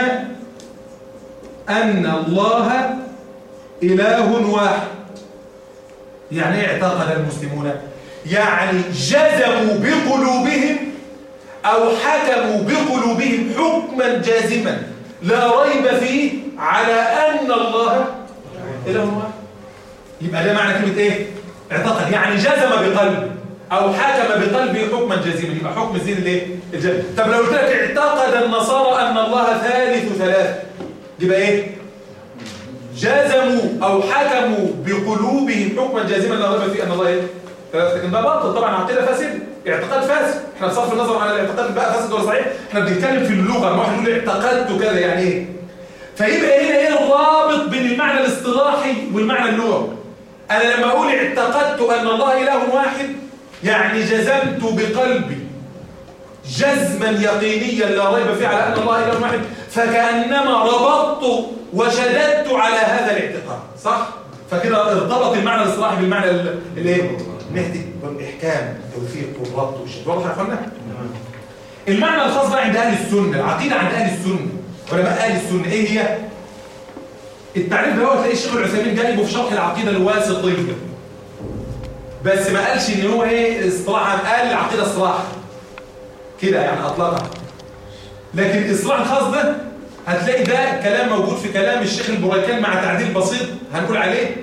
أن الله إله واحد يعني ايه اعتقد المسلمون يعني جزموا بقلوبهم أو حكموا بقلوبهم حكما جازما لا ريب فيه على أن الله إله واحد يبقى ده معنى كلمة إيه؟ اعتقد يعني جزم بقلبه أو حكم بقلبه حكما جازما يبقى حكم الزين الايه؟ الجزم طب لو قلت لك اعتقد النصارى أن الله ثالث ثلاث يبقى إيه؟ جازموا أو حكموا بقلوبهم حكما جازما لا ريب فيه أن الله إيه؟ لكن ده باطل طبعا عقيده فاسد اعتقاد فاسد احنا بصرف النظر عن الاعتقاد بقى فاسد ولا صحيح احنا بنتكلم في اللغه ما واحد يقول اعتقدت كذا يعني ايه فيبقى هنا ايه الرابط بين المعنى الاصطلاحي والمعنى اللغوي انا لما اقول اعتقدت ان الله اله واحد يعني جزمت بقلبي جزما يقينيا لا ريب فيه على ان الله اله واحد فكانما ربطت وشددت على هذا الاعتقاد صح فكده ارتبط المعنى الاصطلاحي بالمعنى الايه نهدي والإحكام التوفيق والربط والشد واضح يا اخوانا المعنى الخاص بقى عند أهل السنة العقيدة عند أهل السنة علماء أهل السنة إيه هي؟ التعريف ده هو تلاقي الشيخ العثيمين جايبه في شرح العقيدة الواسطية بس ما قالش إن هو إيه اصطلاحا قال العقيدة اصطلاح كده يعني أطلقها لكن الإصلاح الخاص ده هتلاقي ده كلام موجود في كلام الشيخ البريكان مع تعديل بسيط هنقول عليه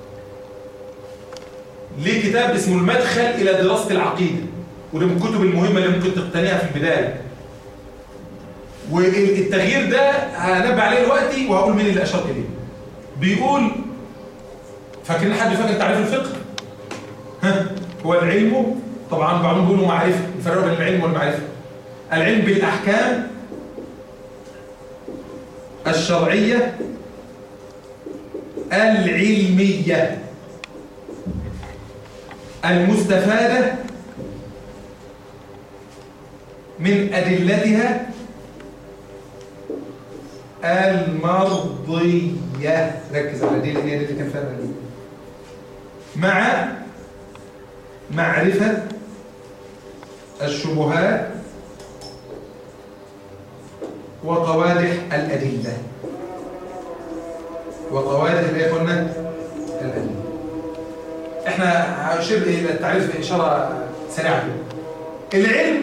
ليه كتاب اسمه المدخل إلى دراسة العقيدة وده من الكتب المهمة اللي ممكن تقتنيها في البداية والتغيير ده هنبع عليه دلوقتي وهقول مين اللي أشار إليه بيقول فاكرين حد فاكر تعريف الفقه ها هو العلم طبعا بعضهم بيقولوا معرفة الفرق بين العلم والمعرفة العلم بالأحكام الشرعية العلمية المستفادة من أدلتها المرضية ركز على دي لأن هي اللي كان فيها مع معرفة الشبهات وقوادح الأدلة وقوادح اللي قلنا الأدلة احنا هنشير الى التعريف اشاره سريعه العلم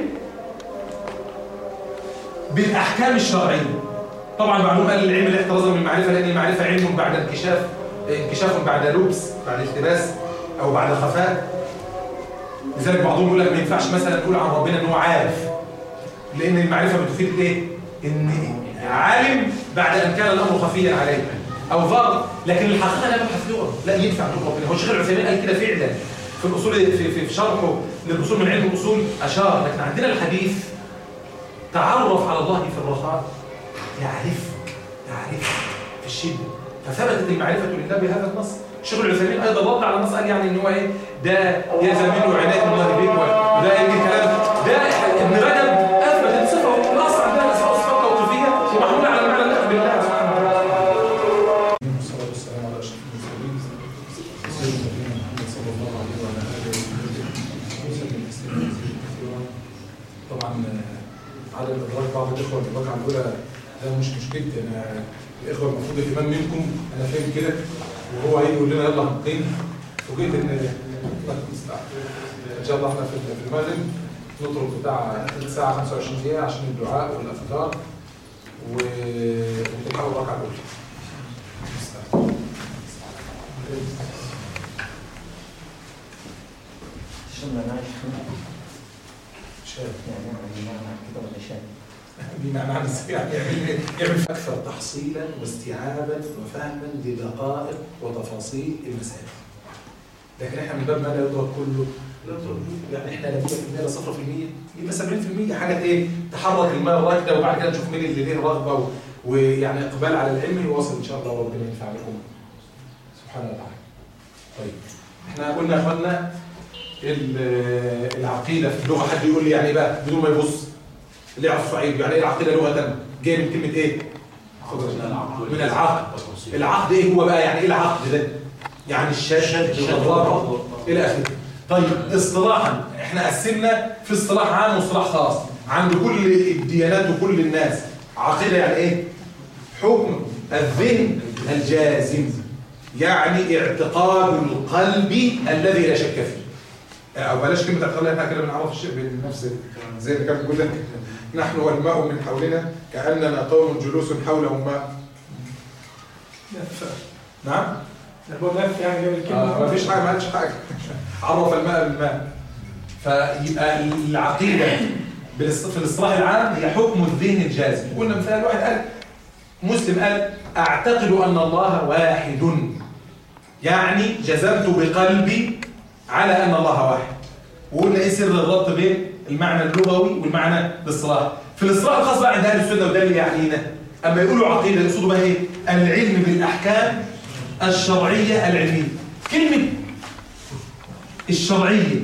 بالاحكام الشرعيه طبعا معلوم قال العلم الاحتراز من المعرفه لان المعرفه علم بعد انكشاف انكشاف بعد لبس بعد التباس او بعد خفاء لذلك بعضهم يقول لك ما ينفعش مثلا نقول عن ربنا ان هو عارف لان المعرفه بتفيد ايه ان عالم بعد ان كان الامر خفيا عليه او ظاهر لكن الحقيقه لا يبحث لغه لا يدفع لغه ربنا هو الشيخ العثيمين قال كده فعلا في الاصول في في شرحه للاصول من علم الاصول اشار لكن عندنا الحديث تعرف على الله في الرخاء يعرفك يعرفك في الشده فثبتت المعرفه لله بهذا النص الشيخ العثيمين ايضا رد على النص قال يعني ان هو ايه ده يلزم منه عنايه الله بك وده يجي كلام ده ابن رجب اثبت الصفه الاصل عندنا الاسماء والصفات توقيفيه ومحموله على معنى الله بالله سبحانه وتعالى والصلاه والسلام على اشرف المرسلين سيدنا نبينا محمد صلى الله عليه وعلى اله وصحبه وسلم تسليما كثيرا طبعا عدم ادراك بعض الاخوه الادراك على الاولى ده مش مشكلتي انا الاخوه المفروض اهتمام منكم انا فاهم كده وهو هيجي يقول لنا يلا هنقيم فوجئت ان الله المستعان ان شاء الله احنا في المغرب نترك بتاع ساعة 25 دقيقة عشان الدعاء والأفكار وتلحقوا الركعة الأولى. شلنا نعيش شايف يعني يعني كده ولا شاي بمعنى ازاي يعني يعمل يعمل اكثر تحصيلا واستيعابا وفهما لدقائق وتفاصيل المسائل لكن احنا من باب ما لا يدرك كله لا يدرك كله. يعني احنا لا 100% لا 0% يبقى 70% حاجه ايه تحرك الماء الراكده وبعد كده نشوف مين اللي ليه رغبه و- ويعني اقبال على العلم يواصل ان شاء الله وربنا ينفع بكم سبحانه وتعالى طيب احنا قلنا يا اخوانا ال- العقيده في اللغه حد يقول لي يعني ايه بقى بدون ما يبص اللي يعرف صعيد يعني ايه العقيده لغه جايه من كلمه ايه من العقد العقد ايه هو بقى يعني ايه العقد ده يعني الشد والربط الى اخره طيب اصطلاحا احنا قسمنا في اصطلاح عام واصطلاح خاص عند كل الديانات وكل الناس عقيده يعني ايه حكم الذهن الجازم يعني اعتقاد القلب الذي لا شك فيه او بلاش كلمه اعتقاد لان احنا كده بنعرف الشيء بنفس زي اللي كان بيقول لك نحن والماء من حولنا كاننا قوم جلوس حول ماء نعم هو لف يعني جاب الكلمه آه ما فيش حاجه ما قالش حاجه عرف الماء بالماء فيبقى العقيده بالاص- في الاصطلاح العام هي حكم الذهن الجازم قلنا مثال واحد قال مسلم قال اعتقد ان الله واحد يعني جزمت بقلبي على ان الله واحد وقلنا ايه سر الربط بين المعنى اللغوي والمعنى الاصطلاحي في الاصطلاح الخاص بقى عند اهل السنه وده اللي يعنينا اما يقولوا عقيده يقصدوا بقى ايه العلم بالاحكام الشرعيه العلميه كلمه الشرعيه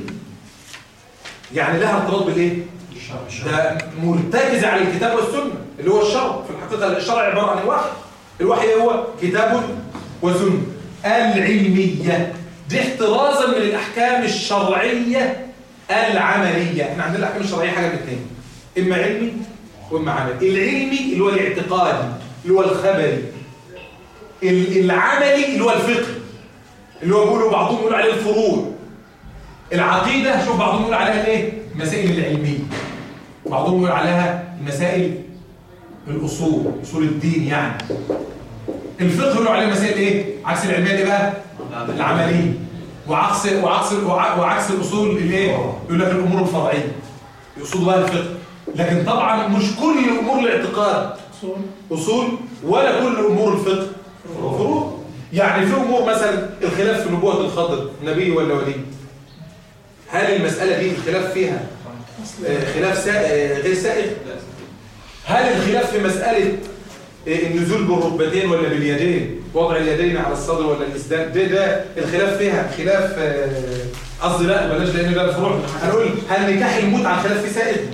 يعني لها ارتباط بالايه ده مرتكز على الكتاب والسنه اللي هو الشرع في الحقيقه الشرع عباره عن الوحي الوحي هو كتاب وسنه العلميه دي احترازا من الاحكام الشرعيه العمليه احنا عندنا الاحكام الشرعيه حاجه من اثنين اما علمي واما عملي العلمي اللي هو الاعتقادي اللي هو الخبري ال- العملي اللي هو الفقه اللي هو بيقولوا بعضهم يقولوا عليه الفروع العقيده شوف بعضهم يقول عليها الايه المسائل العلميه بعضهم يقول عليها المسائل الاصول اصول الدين يعني الفقه يقولوا عليه مسائل ايه عكس العلميه دي بقى العمليه وعكس وعكس وع- وعكس الاصول الايه يقول لك الامور الفرعيه يقصدوا بقى الفقه لكن طبعا مش كل امور الاعتقاد اصول ولا كل امور الفقه فروع يعني في امور مثلا الخلاف في نبوه الخضر نبي ولا ولي هل المساله دي الخلاف فيها آه، خلاف سا... آه، غير سائغ هل الخلاف في مساله آه، النزول بالركبتين ولا باليدين وضع اليدين على الصدر ولا الاسدان ده ده الخلاف فيها خلاف آه، قصدي لا بلاش لان ده الفروع هنقول هل نكاح الموت عن خلاف في سائغ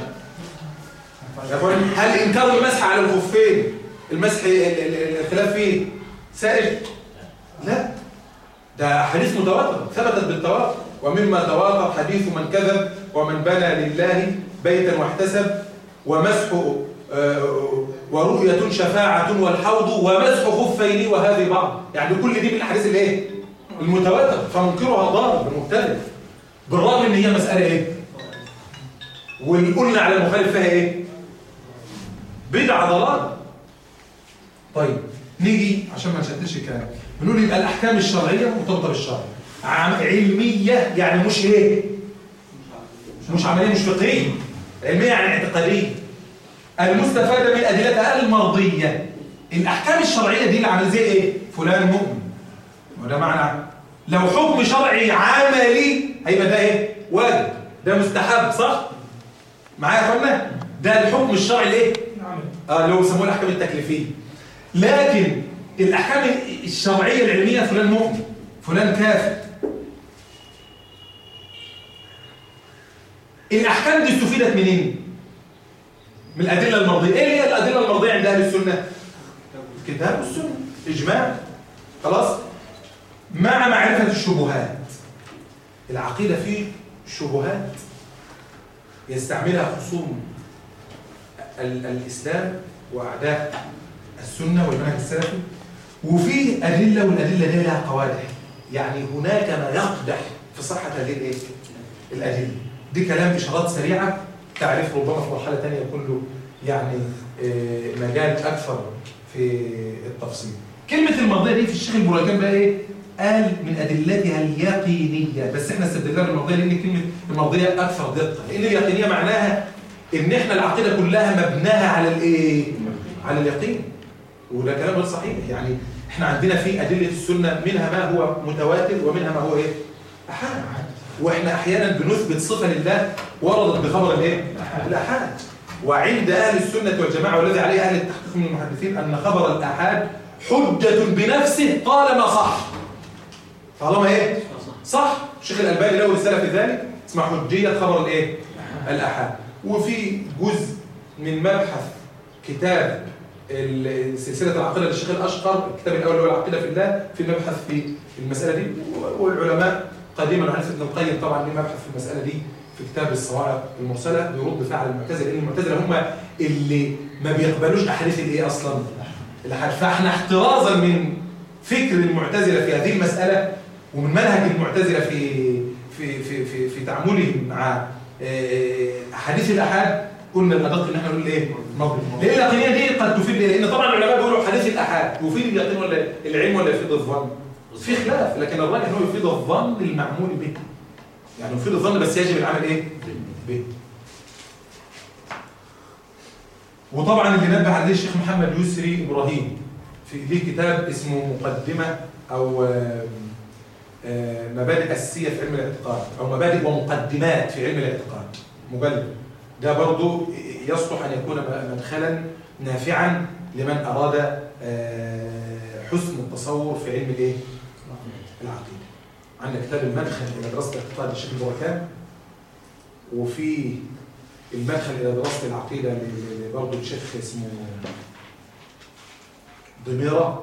يا اخوان هل انكار المسح على الخفين المسح ال- ال- الخلاف فيه سائغ لا ده حديث متواتر ثبتت بالتواتر ومما تواتر حديث من كذب ومن بنى لله بيتا واحتسب ومسح آه، ورؤية شفاعة والحوض ومسح خفين وهذه بعض يعني كل دي من الاحاديث الايه المتواتر فمنكرها ضال مختلف بالرغم ان هي مسألة ايه واللي قلنا على المخالف فيها ايه بدعة ضلال طيب نيجي عشان ما نشتتش الكلام بنقول يبقى الاحكام الشرعيه مرتبطه بالشرع عم- علميه يعني مش ايه مش عمليه مش فقهيه علميه يعني اعتقاديه المستفاده من ادلتها المرضيه الاحكام الشرعيه دي اللي عامله زي ايه فلان مؤمن وده معنى لو حكم شرعي عملي هيبقى ده ايه واجب ده مستحب صح معايا يا اخوانا ده الحكم الشرعي الايه اه اللي هو بيسموه الاحكام التكليفيه لكن الاحكام الشرعيه العلميه فلان مؤمن فلان كافر الاحكام دي استفيدت منين من الادله المرضيه ايه هي الادله المرضيه عند اهل السنه الكتاب والسنه اجماع خلاص مع معرفه الشبهات العقيده فيه شبهات يستعملها خصوم ال- الإسلام وأعداء السنة والمنهج السلفي وفي أدلة والأدلة دي لها قوادح يعني هناك ما يقدح في صحة هذه الإيه؟ الأدلة دي كلام إشارات سريعة تعريف ربما في مرحلة تانية يكون له يعني آه، مجال أكثر في التفصيل كلمة المرضية دي في الشيخ البركان بقى إيه؟ قال من أدلتها اليقينية بس إحنا استبدلناها بالمرضية لأن كلمة المرضية أكثر دقة لأن اليقينية معناها إن إحنا العقيدة كلها مبناها على الإيه؟ على اليقين وده كلام غير صحيح يعني إحنا عندنا في أدلة السنة منها ما هو متواتر ومنها ما هو إيه؟ أحاد وإحنا أحيانا بنثبت صفة لله وردت بخبر الإيه؟ الأحاد وعند أهل السنة والجماعة والذي عليه أهل التحقيق من المحدثين أن خبر الأحاد حجة بنفسه طالما صح طالما إيه؟ صح الشيخ الألباني له رسالة في ذلك اسمها حجية خبر الإيه؟ الأحاد وفي جزء من مبحث كتاب ال- سلسلة العقيدة للشيخ الأشقر الكتاب الأول اللي هو العقيدة في الله في مبحث في المسألة دي والعلماء قديما وحديث ابن القيم طبعا ليه مبحث في المسألة دي في كتاب الصواعق المرسلة بيرد فيها على المعتزلة لأن المعتزلة هم اللي ما بيقبلوش أحاديث الإيه أصلا الأحاديث فاحنا احترازا من فكر المعتزلة في هذه المسألة ومن منهج المعتزلة في في في في, في تعاملهم مع آه، أحاديث الأحاد قلنا الأدق إن احنا نقول إيه؟ مضبوط لأن اليقينية دي قد تفيد إيه؟ لأن طبعا العلماء بيقولوا حديث الأحاد يفيد اليقين ولا العلم ولا يفيد الظن؟ في خلاف لكن الراجح إنه يفيد الظن المعمول به يعني يفيد الظن بس يجب العمل إيه؟ به وطبعا اللي نبه عليه الشيخ محمد يسري إبراهيم في ليه كتاب اسمه مقدمة أو آم، آم، مبادئ أساسية في علم الاعتقاد أو مبادئ ومقدمات في علم الاعتقاد مجلد ده برضو يصلح أن يكون مدخلا نافعا لمن أراد آه، حسن التصور في علم الايه؟ العقيدة عندنا كتاب المدخل إلى دراسة الاعتقاد للشيخ البركان وفي المدخل إلى دراسة العقيدة ل- ل- برضه الشيخ اسمه ضميرة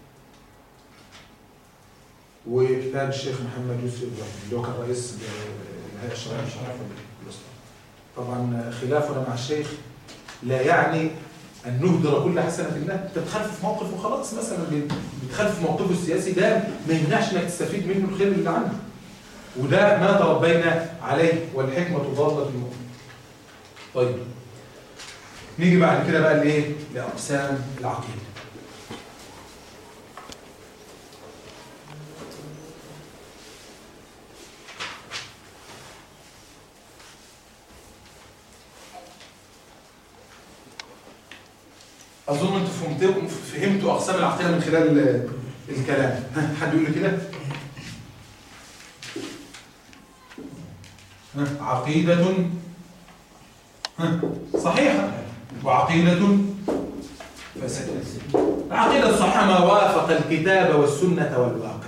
وكتاب الشيخ محمد يوسف إبراهيم اللي هو كان رئيس الهيئة الشرعية الوسطى. طبعا خلافنا مع الشيخ لا يعني أن نهدر كل حسنة الله أنت بتخالف في موقف وخلاص مثلا بتخالف في موقفه السياسي ده ما يمنعش انك تستفيد منه الخير اللي عنده وده ما تربينا عليه والحكمة ضالة في المؤمن طيب نيجي بعد كده بقى لايه لأقسام العقيدة أظن أنتوا فهمتوا فهمتوا أقسام العقيدة من خلال ال- الكلام ها، حد يقول لي كده ها، عقيدة ها، صحيحة وعقيدة فاسدة العقيدة الصحيحة ما وافق الكتاب والسنة والواقع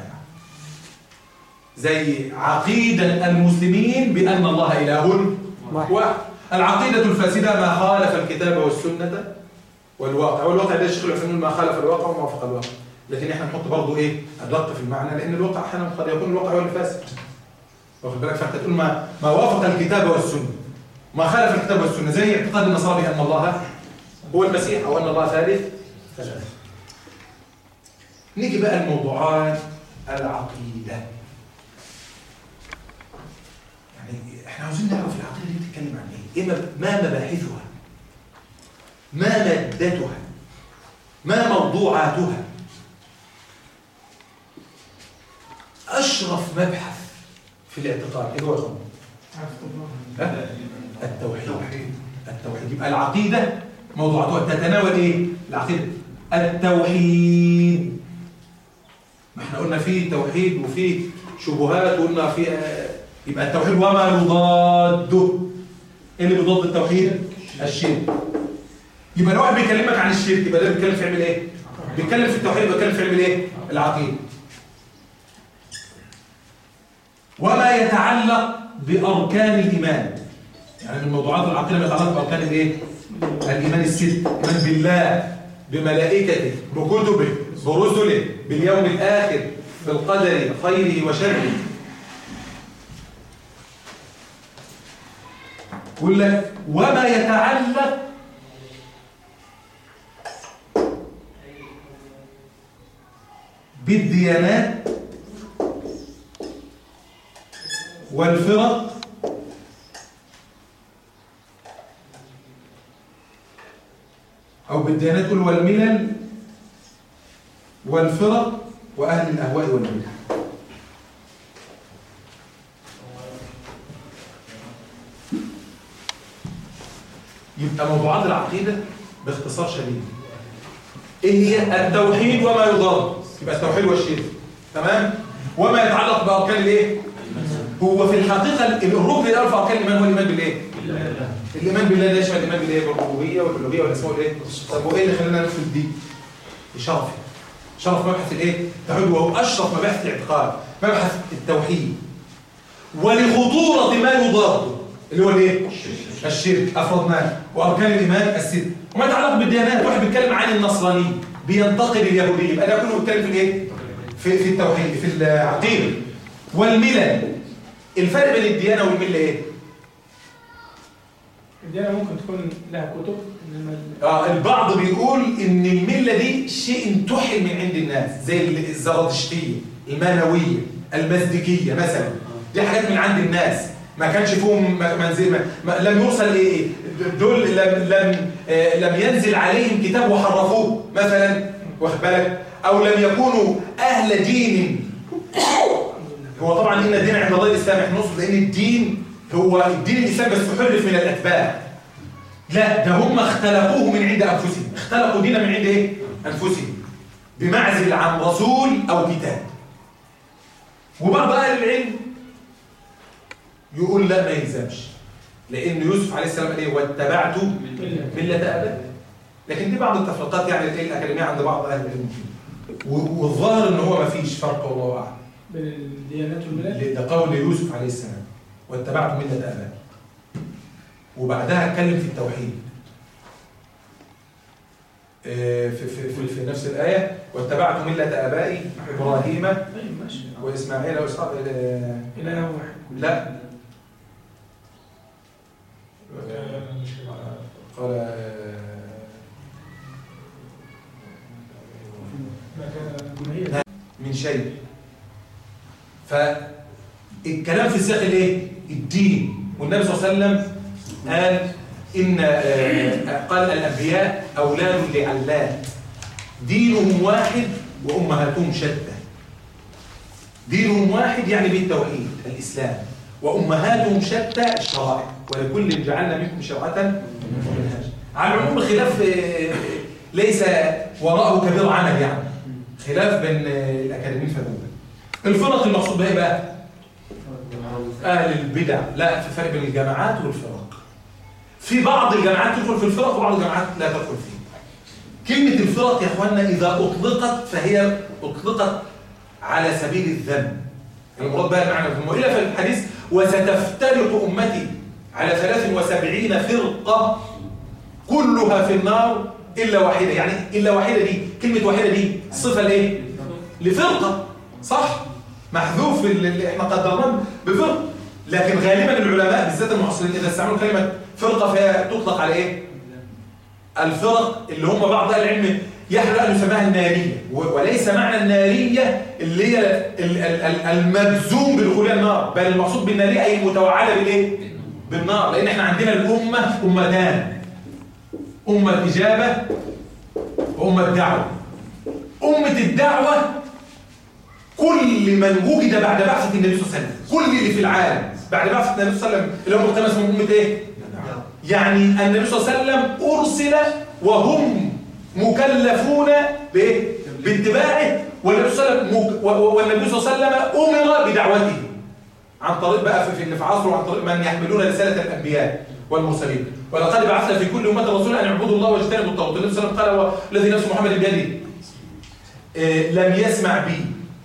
زي عقيدة المسلمين بأن الله إله واحد العقيدة الفاسدة ما خالف الكتاب والسنة والواقع والواقع ده الشيخ العثيمين ما خالف الواقع وما وافق الواقع لكن احنا نحط برضه ايه الدقه في المعنى لان الواقع احيانا قد يكون الواقع هو اللي فاسد واخد بالك فانت تقول ما ما وافق الكتاب والسنه ما خالف الكتاب والسنه زي اعتقاد النصارى بان الله هو المسيح او ان الله ثالث ثلاثه نيجي بقى الموضوعات العقيده يعني احنا عاوزين نعرف العقيده دي بتتكلم عن ايه؟ ايه مب- ما مباحثها؟ ما مادتها؟ ما موضوعاتها؟ أشرف مبحث في الاعتقاد إيه هو يا اخوان؟ ها؟ التوحيد التوحيد يبقى العقيدة موضوعاتها تتناول إيه؟ العقيدة التوحيد ما احنا قلنا فيه توحيد وفيه شبهات وقلنا فيه آه، يبقى التوحيد وما يضاده ايه اللي بيضاد التوحيد؟ الشرك يبقى لو واحد بيكلمك عن الشرك يبقى ده بيتكلم في علم ايه؟ بيتكلم في التوحيد يبقى بيتكلم في علم ايه؟ العقيده وما يتعلق بأركان الإيمان يعني من موضوعات العقيدة ما يتعلق بأركان الإيه؟ الإيمان الست الإيمان بالله بملائكته بكتبه برسله باليوم الآخر بالقدر خيره وشره يقول لك وما يتعلق بالديانات والفرق بالديانات تقول والملل والفرق واهل الاهواء والبدع يبقى موضوعات العقيده باختصار شديد ايه هي التوحيد وما يضاد يبقى التوحيد والشرك تمام وما يتعلق باركان الايه هو في الحقيقه الركن الاول في اركان الايمان هو الايمان بالايه الايمان بالله ده يشمل الايمان بالايه بالربوبيه والالوهيه والاسماء والايه طب وايه اللي خلانا ندخل دي شرف شرف مبحث الايه التوحيد وهو اشرف مباحث الاعتقاد مبحث التوحيد ولخطوره ما يضاد اللي هو الايه الشرك افرضناه واركان الايمان الست وما يتعلق بالديانات واحد بيتكلم عن النصراني بينتقد اليهوديه يبقى ده كله بيتكلم في الايه في في التوحيد في العقيده والملل الفرق بين الديانه والمله ايه الديانة ممكن تكون لها كتب انما ال- آه البعض بيقول ان المله دي شيء انتحل من عند الناس زي الزرادشتيه المانويه المزدكيه مثلا دي حاجات من عند الناس ما كانش فيهم ما- منزل ما ما لم يوصل ايه دول لم لم آه لم ينزل عليهم كتاب وحرفوه مثلا واخد بالك او لم يكونوا اهل دين هو طبعا ان الدين عند الله الاسلام احنا نقصد لان الدين هو الدين الاسلامي بس حرف من الاتباع لا ده هم اختلقوه من عند انفسهم اختلقوا دينا من عند ايه انفسهم بمعزل عن رسول او كتاب وبعض اهل العلم يقول لا ما يلزمش لان يوسف عليه السلام قال ايه واتبعت مله ابائي لكن دي بعض التفرقات يعني الايه الاكاديميه عند بعض اهل العلم و- والظاهر ان هو ما فيش فرق والله اعلم بين الديانات والبلاد ده قول يوسف عليه السلام واتبعت ملة آبائي وبعدها اتكلم في التوحيد آه، في, في, في, في نفس الآية واتبعت ملة آبائي إبراهيم طيب ماشي وإسماعيل وإسحاق آه، إله واحد لا قال آه، ما هي من شيء فالكلام في سياق الايه الدين والنبي صلى الله عليه وسلم قال ان آه، قال الانبياء اولاد لعلات دينهم واحد وامهاتهم شتى دينهم واحد يعني بالتوحيد الاسلام وامهاتهم شتى الشرائع ولكل جعلنا منكم شرعه ومنهاجا على العموم الخلاف آه، ليس وراءه كبير عمل يعني خلاف بين آه، الاكاديميين في هذا الفرق المقصود بها ايه بقى اهل البدع لا في فرق بين الجماعات والفرق في بعض الجماعات تدخل في الفرق وبعض الجماعات لا تدخل فيه كلمة الفرق يا اخوانا إذا أطلقت فهي أطلقت على سبيل الذم المراد بها المعنى الذم وإلا في الحديث وستفترق أمتي على 73 فرقة كلها في النار إلا واحدة يعني إلا واحدة دي كلمة واحدة دي صفة لإيه؟ لفرقة صح؟ محذوف اللي احنا قدرناه بفرق لكن غالبا العلماء بالذات المعاصرين إذا استعملوا كلمة فرقة فهي تطلق على إيه؟ الفرق اللي هم بعض اهل العلم يحلو ان يسميها الناريه و- وليس معنى الناريه اللي هي ال- ال- ال- المجزوم بدخولها النار بل المقصود بالناريه اي المتوعده بالايه بالنار لان احنا عندنا الامه امتان امه اجابه وامه دعوه امه الدعوه كل من وجد بعد بعثه النبي صلى الله عليه وسلم كل اللي في العالم بعد بعثه النبي صلى الله عليه وسلم اللي هم الخمس اسمهم امه ايه يعني النبي صلى الله عليه وسلم أرسل وهم مكلفون بإيه؟ باتباعه والنبي صلى الله عليه وسلم مك- و- و- والنبي صلى الله عليه وسلم أمر بدعوته عن طريق بقى في في اللي في عصره عن طريق من يحملون رسالة الأنبياء والمرسلين ولقد بعثنا في كل أمة رسولا أن يعبدوا الله واجتنبوا الطاغوت النبي صلى الله عليه وسلم قال الذي نفس محمد بيده آه، لم يسمع بي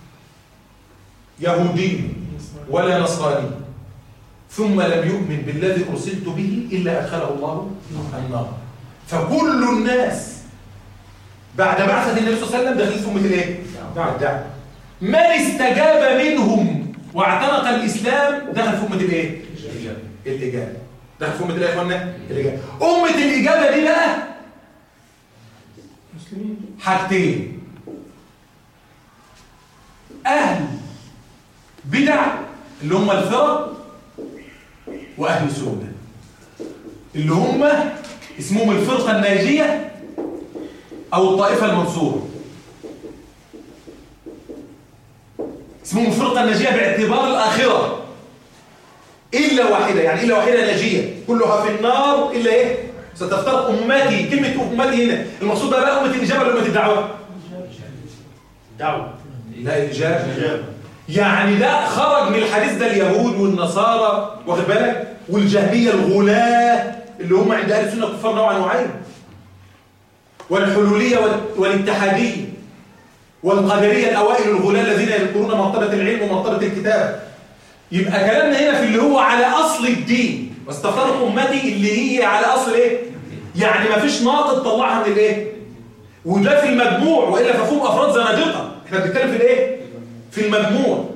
يهودي ولا نصراني ثم لم يؤمن بالذي أرسلت به إلا أدخله الله النار فكل الناس بعد بعثة النبي صلى الله عليه وسلم داخلين في أمة الإيه؟ الدعوة من استجاب منهم واعتنق الإسلام دخل في أمة الإيه؟ الإجابة دخل في أمة الإيه يا إخوانا؟ الإجابة أمة الإجابة دي بقى مسلمين حاجتين أهل بدع اللي هم الفرق وأهل سنة اللي هم اسمهم الفرقة الناجية او الطائفه المنصوره اسمهم الفرقه الناجيه باعتبار الاخره الا واحده يعني الا واحده ناجيه كلها في النار الا ايه ستفترق امتي كلمه امتي هنا المقصود بقى بقى امه الاجابه ولا امه الدعوه دعوة لا الاجابه يعني ده خرج من الحديث ده اليهود والنصارى واخد بالك والجهميه الغلاة اللي هم عند اهل السنه كفار نوعا نوعين والحلوليه وال- والاتحاديه والقدريه الاوائل الغلاة الذين يذكرون مرتبه العلم ومرتبه الكتاب يبقى كلامنا هنا في اللي هو على اصل الدين واستفترق امتي اللي هي على اصل ايه يعني ما فيش ناقد طلعها من الايه وده في المجموع والا ففهم افراد زنادقه احنا بنتكلم في الايه في المجموع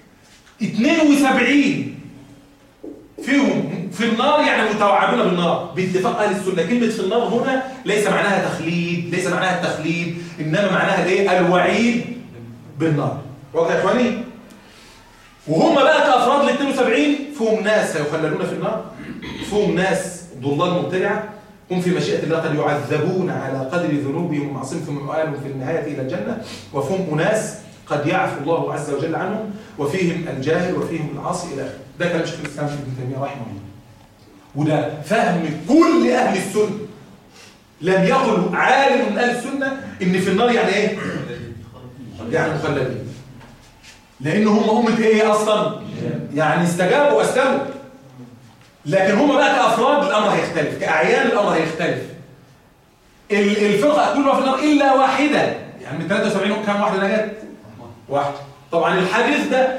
72 فيهم في النار يعني متوعدون بالنار باتفاق اهل السنه كلمه في النار هنا ليس معناها تخليد ليس معناها التخليد انما معناها الايه الوعيد بالنار واضح يا اخواني وهم بقى كافراد ال 72 فيهم ناس سيخلدون في النار فيهم ناس ضلال مبتدعه هم في مشيئه الله قد يعذبون على قدر ذنوبهم ومعصيتهم ومآلهم في النهايه الى الجنه وفيهم اناس قد يعفو الله عز وجل عنهم وفيهم الجاهل وفيهم العاصي الى اخره ده كلام شيخ الاسلام ابن تيميه رحمه الله وده فهم كل اهل السنه لم يقل عالم من اهل السنه ان في النار يعني ايه يعني مخلدين لان هم امه ايه اصلا يعني استجابوا واستموا لكن هم بقى كافراد الامر هيختلف كاعيان الامر هيختلف ال- الفرقه كلها في النار الا واحده يعني من 73 كام واحده نجت واحده طبعا الحديث ده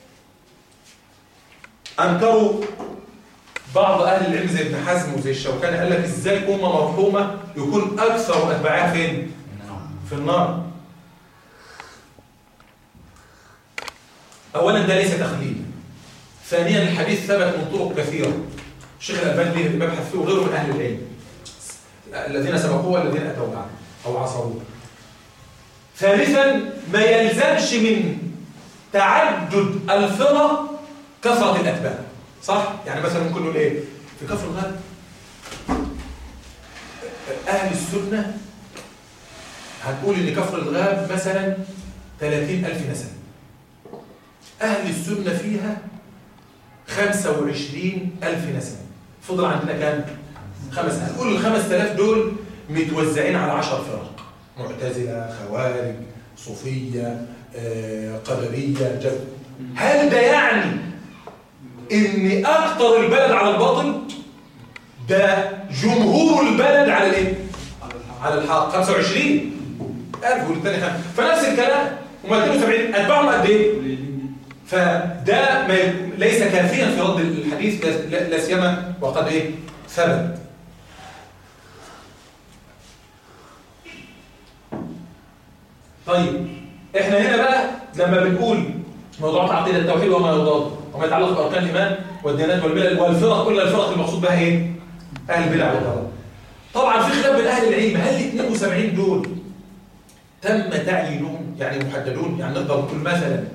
انكروا بعض اهل العلم زي ابن حزم وزي الشوكاني قال لك ازاي امه مرحومه يكون اكثر اتباعها فين في النار اولا ده ليس تخليد ثانيا الحديث ثبت من طرق كثيره الشيخ الالباني ليه مبحث فيه وغيره من اهل العلم الذين سبقوه والذين اتوا بعده او عصروه ثالثا ما يلزمش من تعدد الفرق كثره الاتباع صح يعني مثلا ممكن نقول ايه في كفر الغرب اهل السنه هنقول ان كفر الغاب مثلا 30000 نسمه أهل السنة فيها 25 ألف نسمة فضل عندنا كام؟ خمس هنقول ال 5000 دول متوزعين على 10 فرق معتزلة خوارج صوفية آه، قدرية جد هل ده يعني إن أكتر البلد على الباطل ده جمهور البلد على الإيه؟ على الحق 25 ألف والتاني خمسة فنفس الكلام هم 72 أتباعهم قد إيه؟ فده ما ليس كافيا في رد الحديث لا- لا لا سيما وقد ايه ثبت طيب احنا هنا بقى لما بنقول موضوعات عقيده التوحيد وما يضاد وما يتعلق باركان الايمان والديانات والملل والفرق كل الفرق المقصود بها ايه اهل البدع والضلال طبعا في خلاف بين اهل العلم هل ال 72 دول تم تعيينهم يعني محددون يعني نقدر نقول مثلا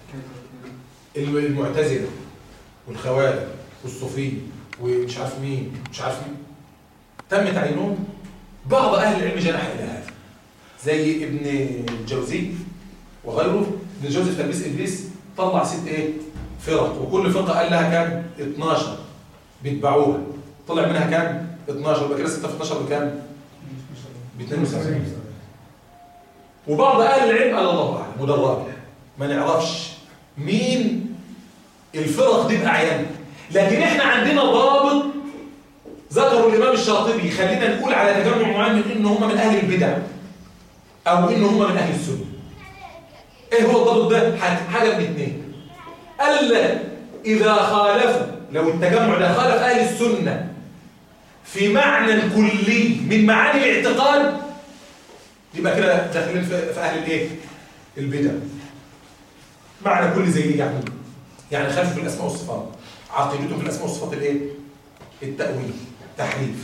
المعتزلة والخوارج والصوفية ومش عارف مين مش عارف مين تم تعيينهم بعض أهل العلم جنح إلى هذا زي ابن الجوزي وغيره ابن الجوزي في تلبيس إبليس طلع ست إيه فرق وكل فرقة قال لها كام 12 بيتبعوها طلع منها كام 12 يبقى كده 6 في 12 بكام ب 72 وبعض أهل العلم قال الله أعلم وده الراجح ما نعرفش مين الفرق دي بأعيانها لكن احنا عندنا ضابط ذكروا الإمام الشاطبي يخلينا نقول على تجمع معين من إن هم من أهل البدع أو إن هم من أهل السنة إيه هو الضابط ده؟ حاجة حاجة من اتنين ألا إذا خالفوا لو التجمع ده خالف أهل السنة في معنى كلي من معاني الاعتقاد يبقى كده داخلين في في أهل الإيه؟ البدع معنى كل زي ايه يعني يعني خلف في الاسماء والصفات عقيدتهم في الاسماء والصفات الايه التاويل تحريف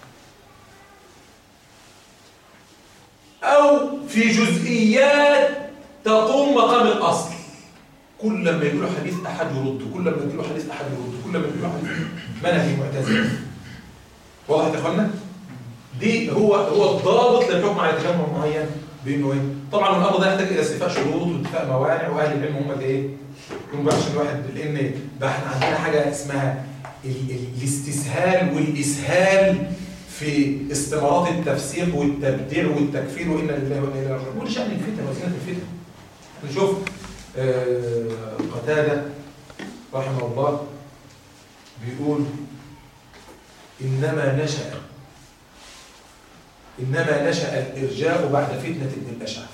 او في جزئيات تقوم مقام الاصل كل لما يقولوا حديث احد يرد كل لما يقولوا حديث احد يرد كل لما يقولوا حديث منهي معتزله واضح يا اخوانا دي هو هو الضابط للحكم على تجمع معين بانه ايه طبعا الامر ده يحتاج الى استيفاء شروط واتفاق موانع واهل العلم هم اللي ايه يقوموا بقى عشان الواحد لان بقى احنا عندنا حاجه اسمها ال- ال- الاستسهال والاسهال في استمارات التفسيق والتبديع والتكفير وإنا لله وإنا إليه راجعون كل شأن الفتن وزينة الفتن نشوف آه، قتادة رحمه الله بيقول إنما نشأ إنما نشأ الإرجاء بعد فتنة ابن الأشعث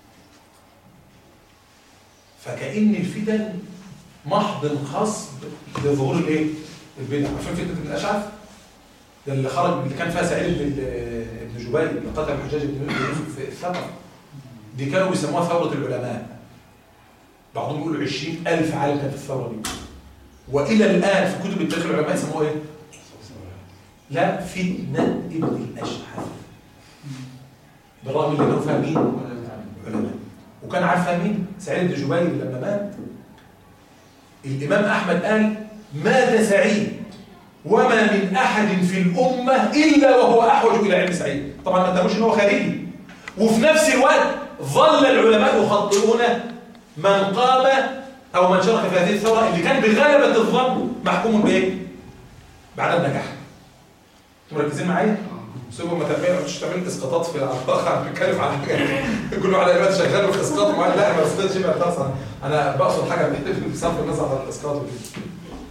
فكأن الفتن محض خاص لظهور الايه؟ البدع عارفين فتنة ابن الأشعث؟ ده اللي خرج اللي كان فيها سعيد بن ابن جبير اللي قتل الحجاج بن يوسف في الثقف دي كانوا بيسموها ثورة العلماء بعضهم يقولوا 20000 عالم كان في الثورة دي وإلى الآن في كتب التاريخ العلماء يسموها إيه؟ لا فتنة ابن الأشعث بالرغم اللي كانوا فيها مين؟ علماء وكان عارفها مين؟ سعيد بن جبير لما مات الإمام أحمد قال مات سعيد وما من أحد في الأمة إلا وهو أحوج إلى علم سعيد طبعا ما تقولش إن هو خارجي وفي نفس الوقت ظل العلماء يخطئون من قام أو من شارك في هذه الثورة اللي كان بغلبة الظن محكوم بإيه؟ بعدم نجاح انتوا مركزين معايا؟ سيبوا ما تعملوا مش تعملوا اسقاطات في العلاقه انا بتكلم على حاجه كله على دلوقتي شغال في اسقاط معين لا ما اسقطش بقى خلاص انا بقصد حاجه بحب بصرف النظر عن الاسقاط وكده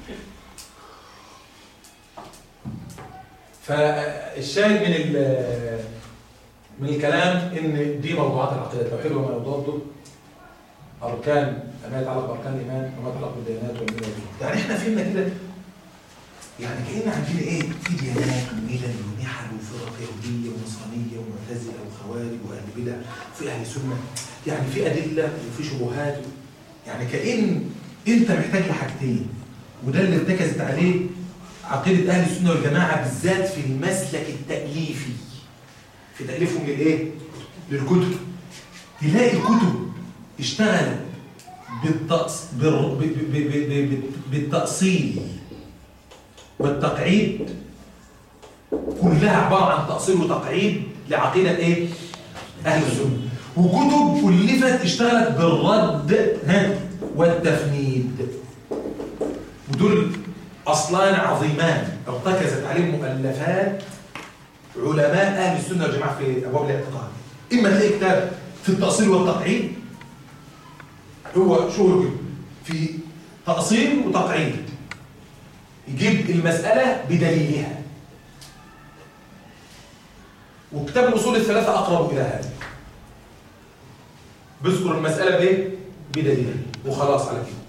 فالشاهد من ال- من الكلام ان دي موضوعات العقيده التوحيد وما يضاده اركان ما يتعلق باركان الايمان وما يتعلق بالديانات والمله دي يعني احنا فهمنا كده يعني كأن عندنا ايه في ديانات وملل ونحل وفرق يهوديه ونصرانيه ومعتزله وخوارج واهل بدع وفي اهل سنه يعني في ادله وفي شبهات يعني كأن انت محتاج لحاجتين وده اللي ارتكزت عليه عقيده اهل السنه والجماعه بالذات في المسلك التاليفي في تاليفهم للايه للكتب تلاقي الكتب اشتغلت بالتأص... بال... ب... ب... ب... ب... ب... بالتأصيل والتقعيد كلها عبارة عن تأصيل وتقعيد لعقيدة ايه؟ أهل السنة وكتب ألفت اشتغلت بالرد ها والتفنيد ودول أصلان عظيمان ارتكزت عليهم مؤلفات علماء أهل السنة والجماعة في أبواب الاعتقاد إما تلاقي كتاب في التأصيل والتقعيد هو شو كده في تأصيل وتقعيد يجيب المسألة بدليلها وكتاب الأصول الثلاثة أقرب إلى هذا بذكر المسألة بإيه؟ بدليلها وخلاص على كده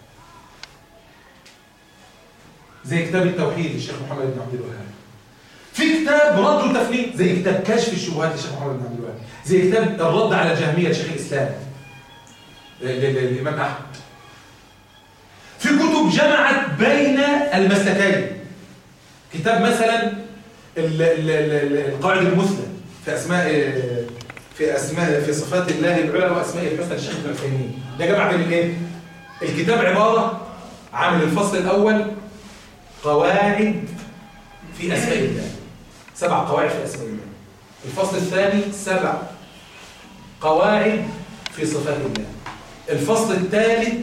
زي كتاب التوحيد للشيخ محمد بن عبد الوهاب في كتاب رد وتفنيد زي كتاب كشف الشبهات للشيخ محمد بن عبد الوهاب زي كتاب الرد على الجهمية لشيخ الإسلام ل- ل- للإمام أحمد في كتب جمعت بين المسلكين كتاب مثلا ال- ال- ال- القاعدة المثلى في أسماء في أسماء في صفات الله العلى وأسماء الحسنى للشيخ ابن عثيمين ده جمع بين الايه؟ الكتاب عبارة عن الفصل الأول قواعد في أسماء الله سبع قواعد في أسماء الله الفصل الثاني سبع قواعد في صفات الله الفصل الثالث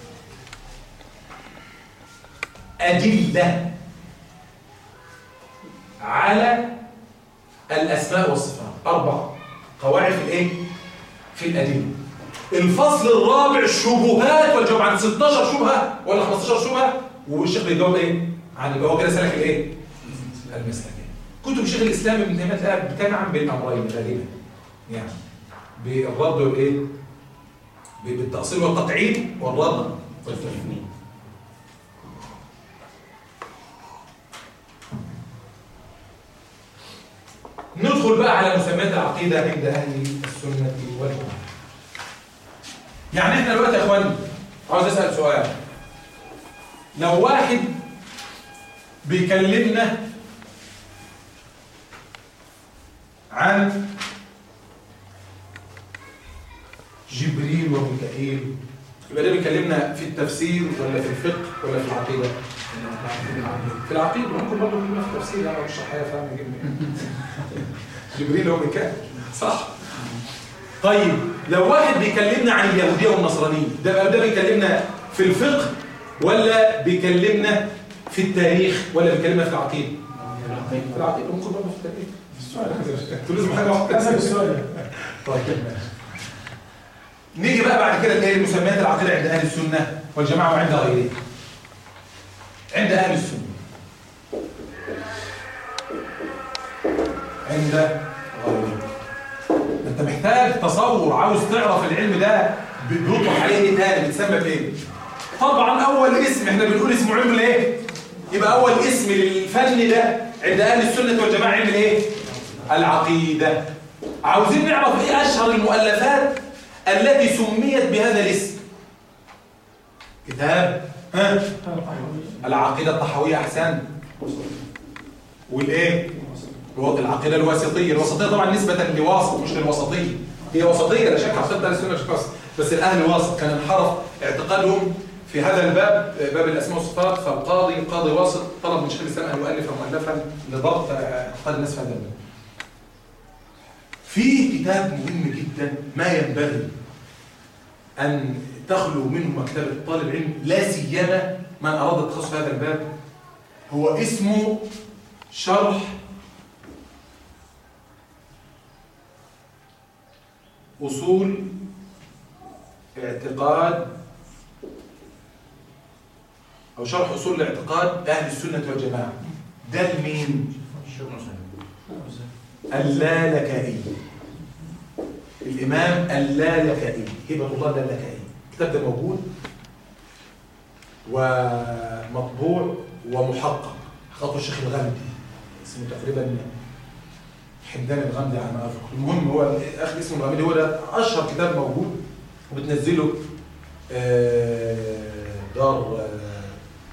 أدلة على الأسماء والصفات أربع قواعد في الإيه؟ في الأدلة الفصل الرابع شبهات والجواب عن 16 شبهة ولا 15 شبهة والشيخ بيجاوب إيه؟ عن يبقى هو كده سلك الإيه؟ المسلكين كتب شيخ الإسلام ابن تيمية تلاقيها بتجمع بين أمرين غالبا يعني بالرد والإيه؟ بالتأصيل والتقعيد والرد والتفنيد ندخل بقى على مسميات العقيدة عند أهل السنة والجماعة يعني احنا دلوقتي يا اخواني عاوز اسأل سؤال لو واحد بيكلمنا عن جبريل وميكائيل يبقى ده بيكلمنا في التفسير ولا في الفقه ولا في العقيدة في العقيدة ممكن برضه يكلمنا في التفسير انا مش حاجة فاهم يجيب منين. جبريل هو ميكائيل صح طيب لو واحد بيكلمنا عن اليهودية والنصرانية ده ده بيكلمنا في الفقه ولا بيكلمنا في التاريخ ولا بيكلمنا في العقيدة في العقيدة ممكن برضه في التاريخ السؤال انتوا لازم حاجة واحدة حسب السؤال طيب ماشي نيجي بقى بعد كده الايه مسميات العقيده عند اهل السنه والجماعه وعند غيرهم عند اهل السنه عند غيرهم انت محتاج تصور عاوز تعرف العلم ده بيطلق عليه ايه تاني بيتسمى بايه طبعا اول اسم احنا بنقول اسمه علم الايه يبقى اول اسم للفن ده عند اهل السنه والجماعه علم الايه العقيده عاوزين نعرف ايه اشهر المؤلفات التي سميت بهذا الاسم كتاب ها العقيده الطحاويه احسن والايه الو- العقيده الواسطيه الوسطيه طبعا نسبه لواسط مش للوسطيه هي وسطيه لا شك عقيده اهل السنه مش وسط بس الاهل واسط كان انحرف اعتقادهم في هذا الباب باب الاسماء والصفات فالقاضي قاضي واسط طلب من شيخ الاسلام ان يؤلف مؤلفا لضبط اعتقاد الناس في هذا الباب في كتاب مهم جدا ما ينبغي أن تخلو منه مكتبة طالب علم لا سيما من أراد التخصص في هذا الباب هو اسمه شرح أصول اعتقاد أو شرح أصول الاعتقاد أهل السنة والجماعة ده لمين؟ اللالكائي الإمام اللالكائي هبة الله اللالكائي الكتاب ده موجود ومطبوع ومحقق خطه الشيخ الغامدي اسمه تقريبا حمدان الغامدي على ما اذكر المهم هو الاخ اسمه الغامدي هو ده اشهر كتاب موجود وبتنزله آه، دار آه،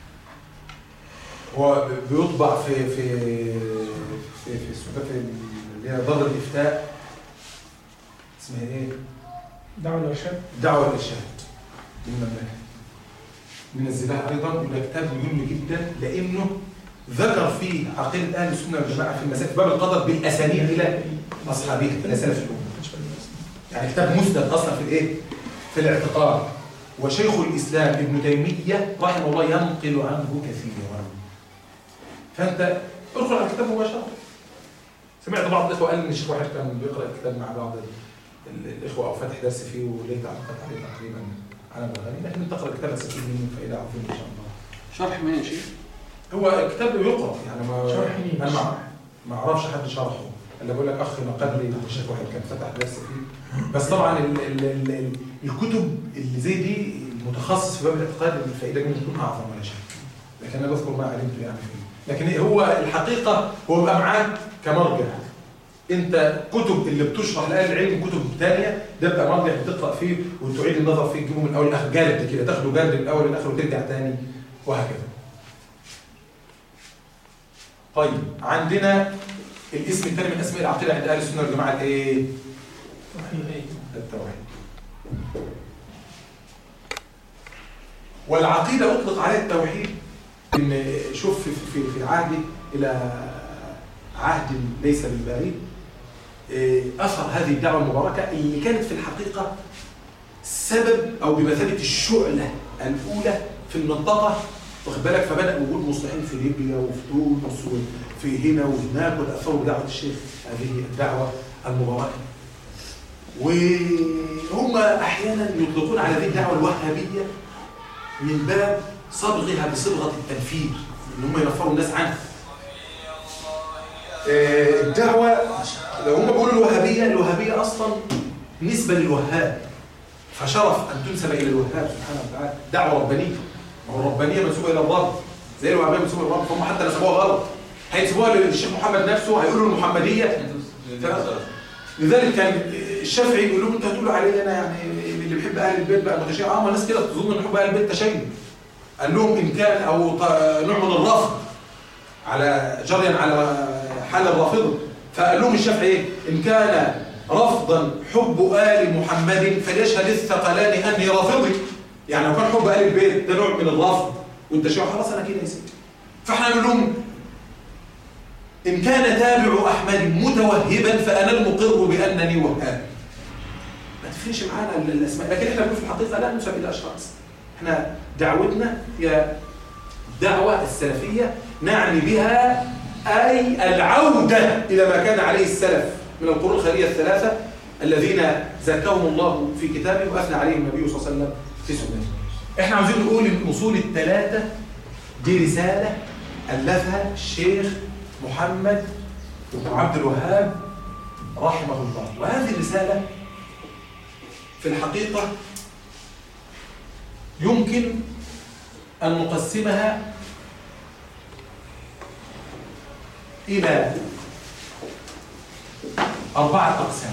هو بيطبع في في في في السودان في اللي هي دار الافتاء اسمها ايه؟ دعوة الإرشاد دعوة الإرشاد من المملكة منزلها أيضا وده كتاب مهم جدا لأنه ذكر فيه عقيدة أهل السنة والجماعة في المسائل في باب القدر بالأسانيد إلى أصحابه إلى سلف الأمة يعني كتاب مسند أصلا في الإيه؟ في الاعتقاد وشيخ الإسلام ابن تيمية رحمه الله ينقل عنه كثيرا فأنت ادخل على الكتاب مباشرة سمعت بعض الإخوة قال إن الشيخ واحد كان بيقرأ الكتاب مع بعض ال- الإخوة أو فاتح درس فيه وليه تعليقات عليه تقريبا على الغني لكن تقرأ الكتاب هتستفيد منه فائدة عظيمة إن شاء الله شرح مين يا شيخ؟ هو الكتاب بيقرأ يعني ما شرح مين؟ أنا ما ما أعرفش حد شرحه إلا بقول لك أخ نقل لي الشيخ واحد كان فتح درس فيه بس طبعا ال ال ال ال الكتب اللي زي دي المتخصص في باب الاعتقاد الفائدة منه تكون أعظم ولا شك لكن أنا بذكر ما علمته يعني فيه لكن هو الحقيقة هو بقى معاك كمرجع انت كتب اللي بتشرح لاهل العلم كتب ثانيه ده بقى مرجع بتقرا فيه وتعيد النظر فيه تجيبه من الاول لاخر جالد كده تاخده جالد من الاول للاخر وترجع تاني وهكذا. طيب عندنا الاسم الثاني من اسماء العقيده عند اهل السنه والجماعه الايه؟ التوحيد. والعقيده اطلق عليها التوحيد ان شوف في في في العهد الى عهد ليس بالبعيد إيه، اثر هذه الدعوه المباركه اللي كانت في الحقيقه سبب او بمثابه الشعله الاولى في المنطقه واخد بالك فبدا وجود مصلحين في ليبيا وفي تونس وفي هنا وهناك وتاثروا بدعوه الشيخ هذه الدعوه المباركه وهم احيانا يطلقون على هذه الدعوه الوهابيه من باب صبغها بصبغه التنفير ان هم ينفروا الناس عنها آه، الدعوة لو هم بيقولوا الوهابية الوهابية أصلا نسبة للوهاب فشرف أن تنسب إلى الوهاب سبحانه وتعالى دعوة ربانية ما هو الربانية منسوبة إلى الرب زي الوهابية منسوبة إلى الرب فهم حتى نسبوها غلط هينسبوها للشيخ محمد نفسه هيقولوا المحمدية لذلك كان الشافعي يقول لهم انتوا هتقولوا علي انا يعني اللي بيحب اهل البيت بقى متشيع اه ما الناس كده تظن ان حب اهل البيت تشيع قال لهم ان كان او ط- نوع من الرفض على جريا على حال الرافضه فقال لهم الشافعي ايه ان كان رفضا حب ال محمد فليشهد الثقلان اني رافضي يعني لو كان حب اهل البيت ده نوع من الرفض وانت شيعي خلاص انا كده يا سيدي فاحنا نقول لهم ان كان تابع احمد متوهبا فانا المقر بانني وهاب ما تفرقش معانا ال- الاسماء لكن احنا بنقول في الحقيقه لا نسمي الاشخاص احنا دعوتنا هي الدعوه السلفيه نعني بها اي العوده الى ما كان عليه السلف من القرون الخيريه الثلاثه الذين زكاهم الله في كتابه واثنى عليهم النبي صلى الله عليه وسلم في سنته احنا عاوزين نقول الاصول الثلاثه دي رساله الفها الشيخ محمد بن عبد الوهاب رحمه الله وهذه الرساله في الحقيقه يمكن ان نقسمها الى اربعه اقسام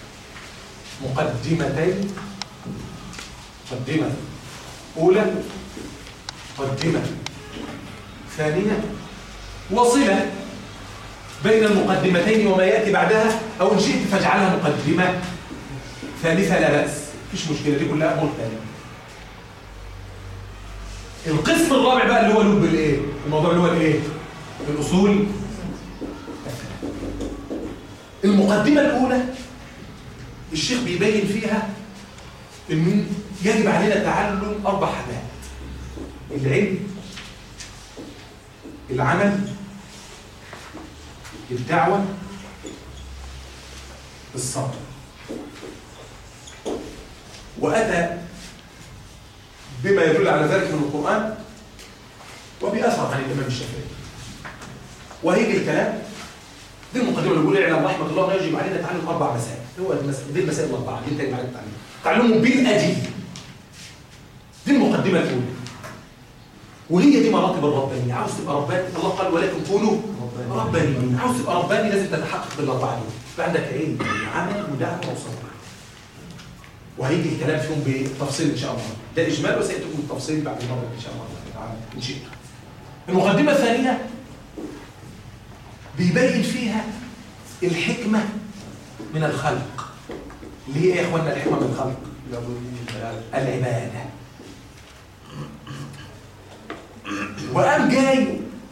مقدمتين مقدمة أولى مقدمة ثانية وصلة بين المقدمتين وما يأتي بعدها أو إن شئت فاجعلها مقدمة ثالثة لا بأس مفيش مشكلة دي كلها أمور ثانية القسم الرابع بقى اللي هو لب الايه الموضوع اللي هو الايه الاصول الثلاثة. المقدمه الاولى الشيخ بيبين فيها ان يجب علينا تعلم اربع حاجات العلم العمل الدعوه الصبر واتى بما يدل على ذلك من القران وباثر عن الامام الشافعي وهيجي الكلام دي المقدمه اللي بيقول اعلم رحمه الله أنه يجب علينا تعلم اربع مسائل هو المس- دي المسائل الاربعه اللي انت يجب عليك تعلمها تعلمهم بالادله دي المقدمه الاولى وهي دي مراتب الربانيه عاوز تبقى رباني الله قال ولكن كونوا ربانيين عاوز تبقى رباني لازم تتحقق بالاربعه دول يبقى عندك علم وعمل ودعوه وصبر وهيجي الكلام فيهم بتفصيل ان شاء الله ده اجمال وسياتيكم التفصيل بعد المره ان شاء الله تعالى ان شئت المقدمه الثانيه بيبين فيها الحكمه من الخلق اللي هي ايه يا اخوانا الحكمه من الخلق العباده وقام جاي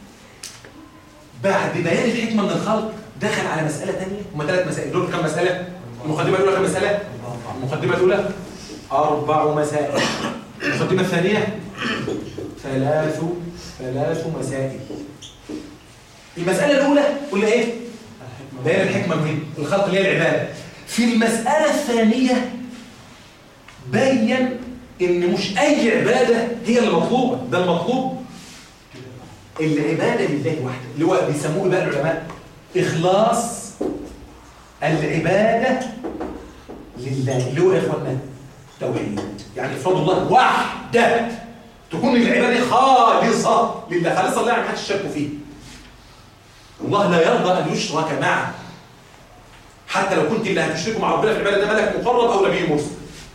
بعد بيان الحكمه من الخلق دخل على مساله ثانيه هم ثلاث مسائل دول كم مساله المقدمه الاولى كم مساله المقدمه الاولى اربع مسائل المقدمه الثانيه ثلاث ثلاث مسائل المساله الاولى قلنا ايه بيان الحكمه من الخلق اللي هي العباده في المساله الثانيه بين ان مش اي عباده هي اللي مطلوبه ده المطلوب العباده لله وحده اللي هو بيسموه بقى العلماء اخلاص العباده لله اللي هو يا اخوانا توحيد يعني افراد الله وحده تكون العباده خالصه لله خالصه لله يعني ما حدش شك فيه الله لا يرضى ان يشرك معه حتى لو كنت اللي هتشركه مع ربنا في العباده ده ملك مقرب او نبي مرسل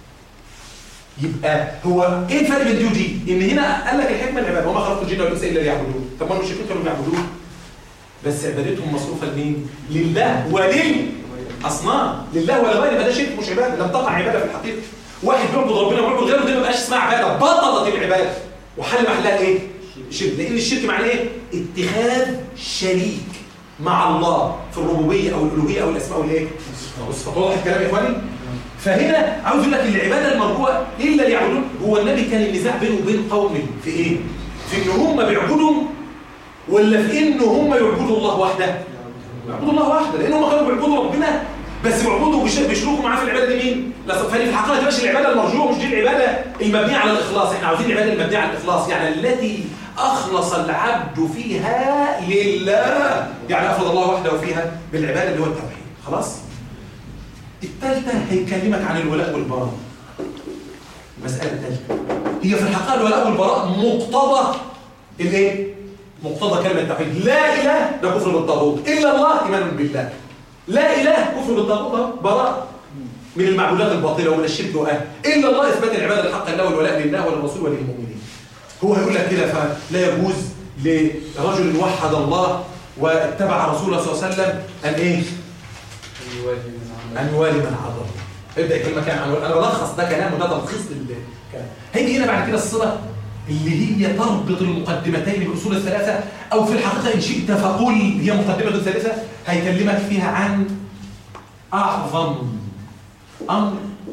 يبقى هو ايه الفرق بين دي ودي؟ ان هنا قال لك الحكمه العباده وما خلقت الجن والانس الا ليعبدون طب ما المشركين كانوا بيعبدون بس عبادتهم مصروفه لمين؟ لله وللاصنام لله ولا غير ده شرك مش عباده لم تقع عباده في الحقيقه واحد بيعبد ربنا ويعبد غيره دي ما بقاش اسمها عباده بطلت العباده وحل محلها ايه؟ الشرك لان الشرك معناه ايه؟ اتخاذ شريك مع الله في الربوبيه او الالوهيه او الاسماء والايه؟ والصفات واضح الكلام يا اخواني؟ فهنا عاوز يقول لك العباده المرجوه الا ليعبدون هو النبي كان النزاع بينه وبين قومه في ايه؟ في ان هم بيعبدوا ولا في ان هم يعبدوا الله وحده؟ يعبدوا الله وحده لان هم كانوا بيعبدوا ربنا بس بيعبدوا وبيش- بيشركوا معاه في العباده دي مين؟ لا فدي في الحقيقه دي مش العباده المرجوه مش دي العباده المبنيه على الاخلاص احنا عاوزين العباده المبنيه على الاخلاص يعني التي اخلص العبد فيها لله يعني افرض الله وحده فيها بالعباده اللي هو التوحيد خلاص؟ الثالثة هيكلمك عن الولاء والبراء المسألة الثالثة هي في الحقيقة الولاء والبراء مقتضى الايه؟ مقتضى كلمة التوحيد لا إله ده كفر بالطاغوت إلا الله إيمان بالله لا إله كفر بالطاغوت أهو، براء من المعبودات الباطلة ومن الشرك وأهل إلا الله إثبات العبادة الحق له والولاء لله وللرسول وللمؤمنين هو هيقول لك كده فلا يجوز لرجل وحد الله واتبع رسوله صلى الله عليه وسلم أن إيه؟ أن يوالي من عضل هيبدا يكلمك يعني عن انا بلخص ده كلام وده تلخيص للكلام هيجي هنا بعد كده الصله اللي هي تربط المقدمتين بالاصول الثلاثه او في الحقيقه ان شئت فقل هي مقدمه الثالثه هيكلمك فيها عن اعظم امر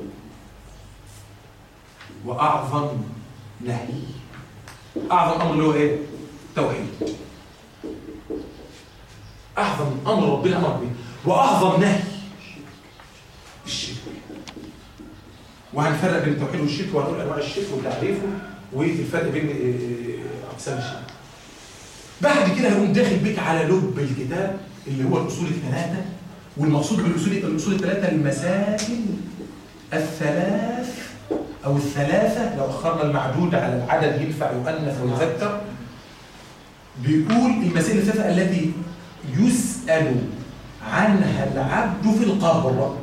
واعظم نهي اعظم امر اللي هو ايه توحيد اعظم امر ربنا امر به واعظم نهي الشرك وهنفرق بين التوحيد والشرك وهنقول انواع الشرك وتعريفه والفرق بين آه، اقسام الشرك بعد كده هيقوم داخل بيك على لب الكتاب اللي هو الاصول الثلاثه والمقصود بالاصول الاصول الثلاثه المسائل الثلاث او الثلاثه لو اخرنا المعدود على العدد ينفع يؤنث ويذكر بيقول المسائل الثلاثه التي يسال عنها العبد في القبر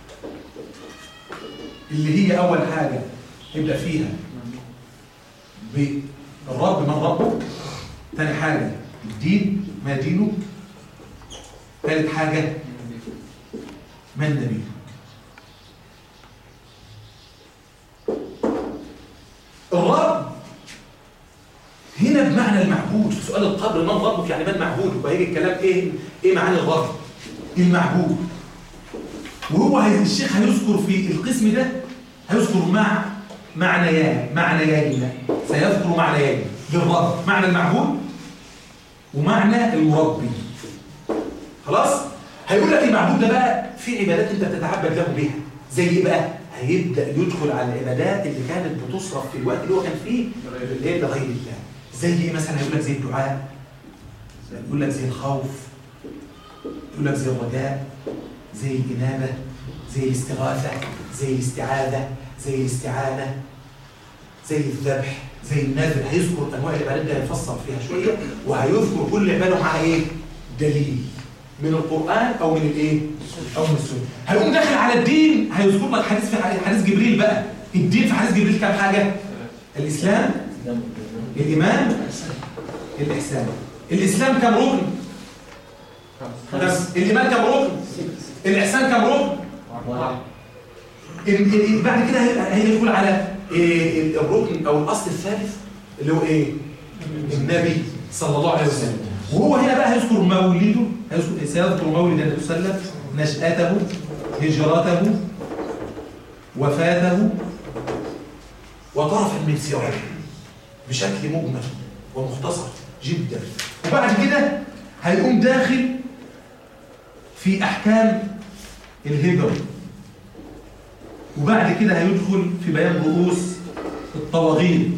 اللي هي اول حاجه يبدا فيها بالرب من ربك ثاني حاجه الدين ما دينك ثالث حاجه من نبيك الرب هنا بمعنى المعبود في سؤال القبر من ربك يعني من معبود وهيجي الكلام ايه ايه معاني الرب المعبود وهو هي- الشيخ هيذكر في القسم ده هيذكر مع معنيان معنيين سيذكر معنيين للرب معنى المعبود ومعنى المربي خلاص هيقول لك المعبود ده بقى في عبادات انت بتتعبد له بها زي ايه بقى هيبدا يدخل على العبادات اللي كانت بتصرف في الوقت اللي هو كان فيه الايه لغير الله زي ايه مثلا هيقول لك زي الدعاء يقول لك زي الخوف يقول لك زي الرجاء زي الإنابة زي الاستغاثة زي الاستعاذة زي الاستعانة زي الذبح زي النذر هيذكر أنواع العبادات دي هيفصل فيها شوية وهيذكر كل عبادة معها إيه؟ دليل من القرآن أو من الإيه؟ أو من السنة هيقوم داخل على الدين هيذكر لك حديث في حديث جبريل بقى الدين في حديث جبريل كام حاجة؟ الإسلام الإيمان الإحسان الإسلام كم ركن؟ خمس الإيمان كم ركن؟ الإحسان كم ركن؟ ال- ال- بعد كده هي- هيدخل على إيه، ال- الركن أو الأصل الثالث اللي هو إيه؟ النبي صلى الله عليه وسلم وهو هنا بقى هيذكر مولده هيذكر سيذكر مولد النبي صلى الله عليه وسلم نشأته هجرته وفاته وطرفا من سيرته بشكل مجمل ومختصر جدا وبعد كده هيقوم داخل في احكام الهجرة وبعد كده هيدخل في بيان رؤوس الطواغيت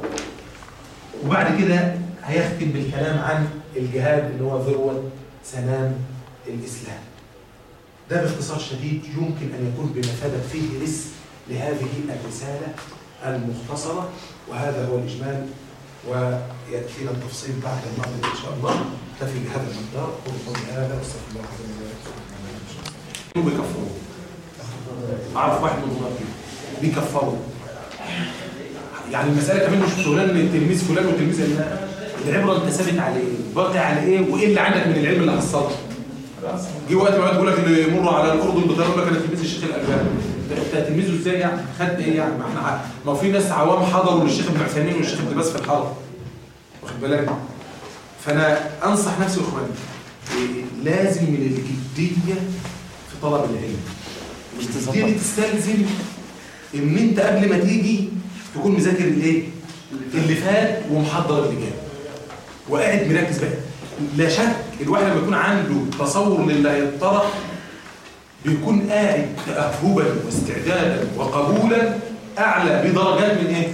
وبعد كده هيختم بالكلام عن الجهاد اللي هو ذروة سنام الإسلام ده باختصار شديد يمكن أن يكون بمثابة فيه رس لهذه الرسالة المختصرة وهذا هو الإجمال ويأتينا التفصيل بعد المغرب إن شاء الله نكتفي بهذا المقدار قولوا قولي هذا واستغفر الله العظيم بيكفروا أعرف واحد من هناك بيكفروا يعني المسألة كمان مش فلان من تلميذ فلان وتلميذ علان العبرة انت ثابت على ايه باقي على ايه وايه اللي عندك من العلم اللي حصلته جه وقت ما يقول لك اللي يمر على الاردن بطياره يقول لك انا تلميذ الشيخ الالباني انت تلميذه ازاي يعني خدت ايه يعني ما احنا ع- ما في ناس عوام حضروا للشيخ ابن عثيمين والشيخ ابن باز في الحرم واخد بالك فانا انصح نفسي واخواني إيه، لازم من الجديه في طلب العلم الجديه دي تستلزم ان انت قبل ما تيجي تكون مذاكر الايه اللي فات ومحضر اللي جاي وقاعد مركز بقى لا شك الواحد لما يكون عنده تصور للي هيطرح بيكون قاعد تأهبا واستعدادا وقبولا اعلى بدرجات من ايه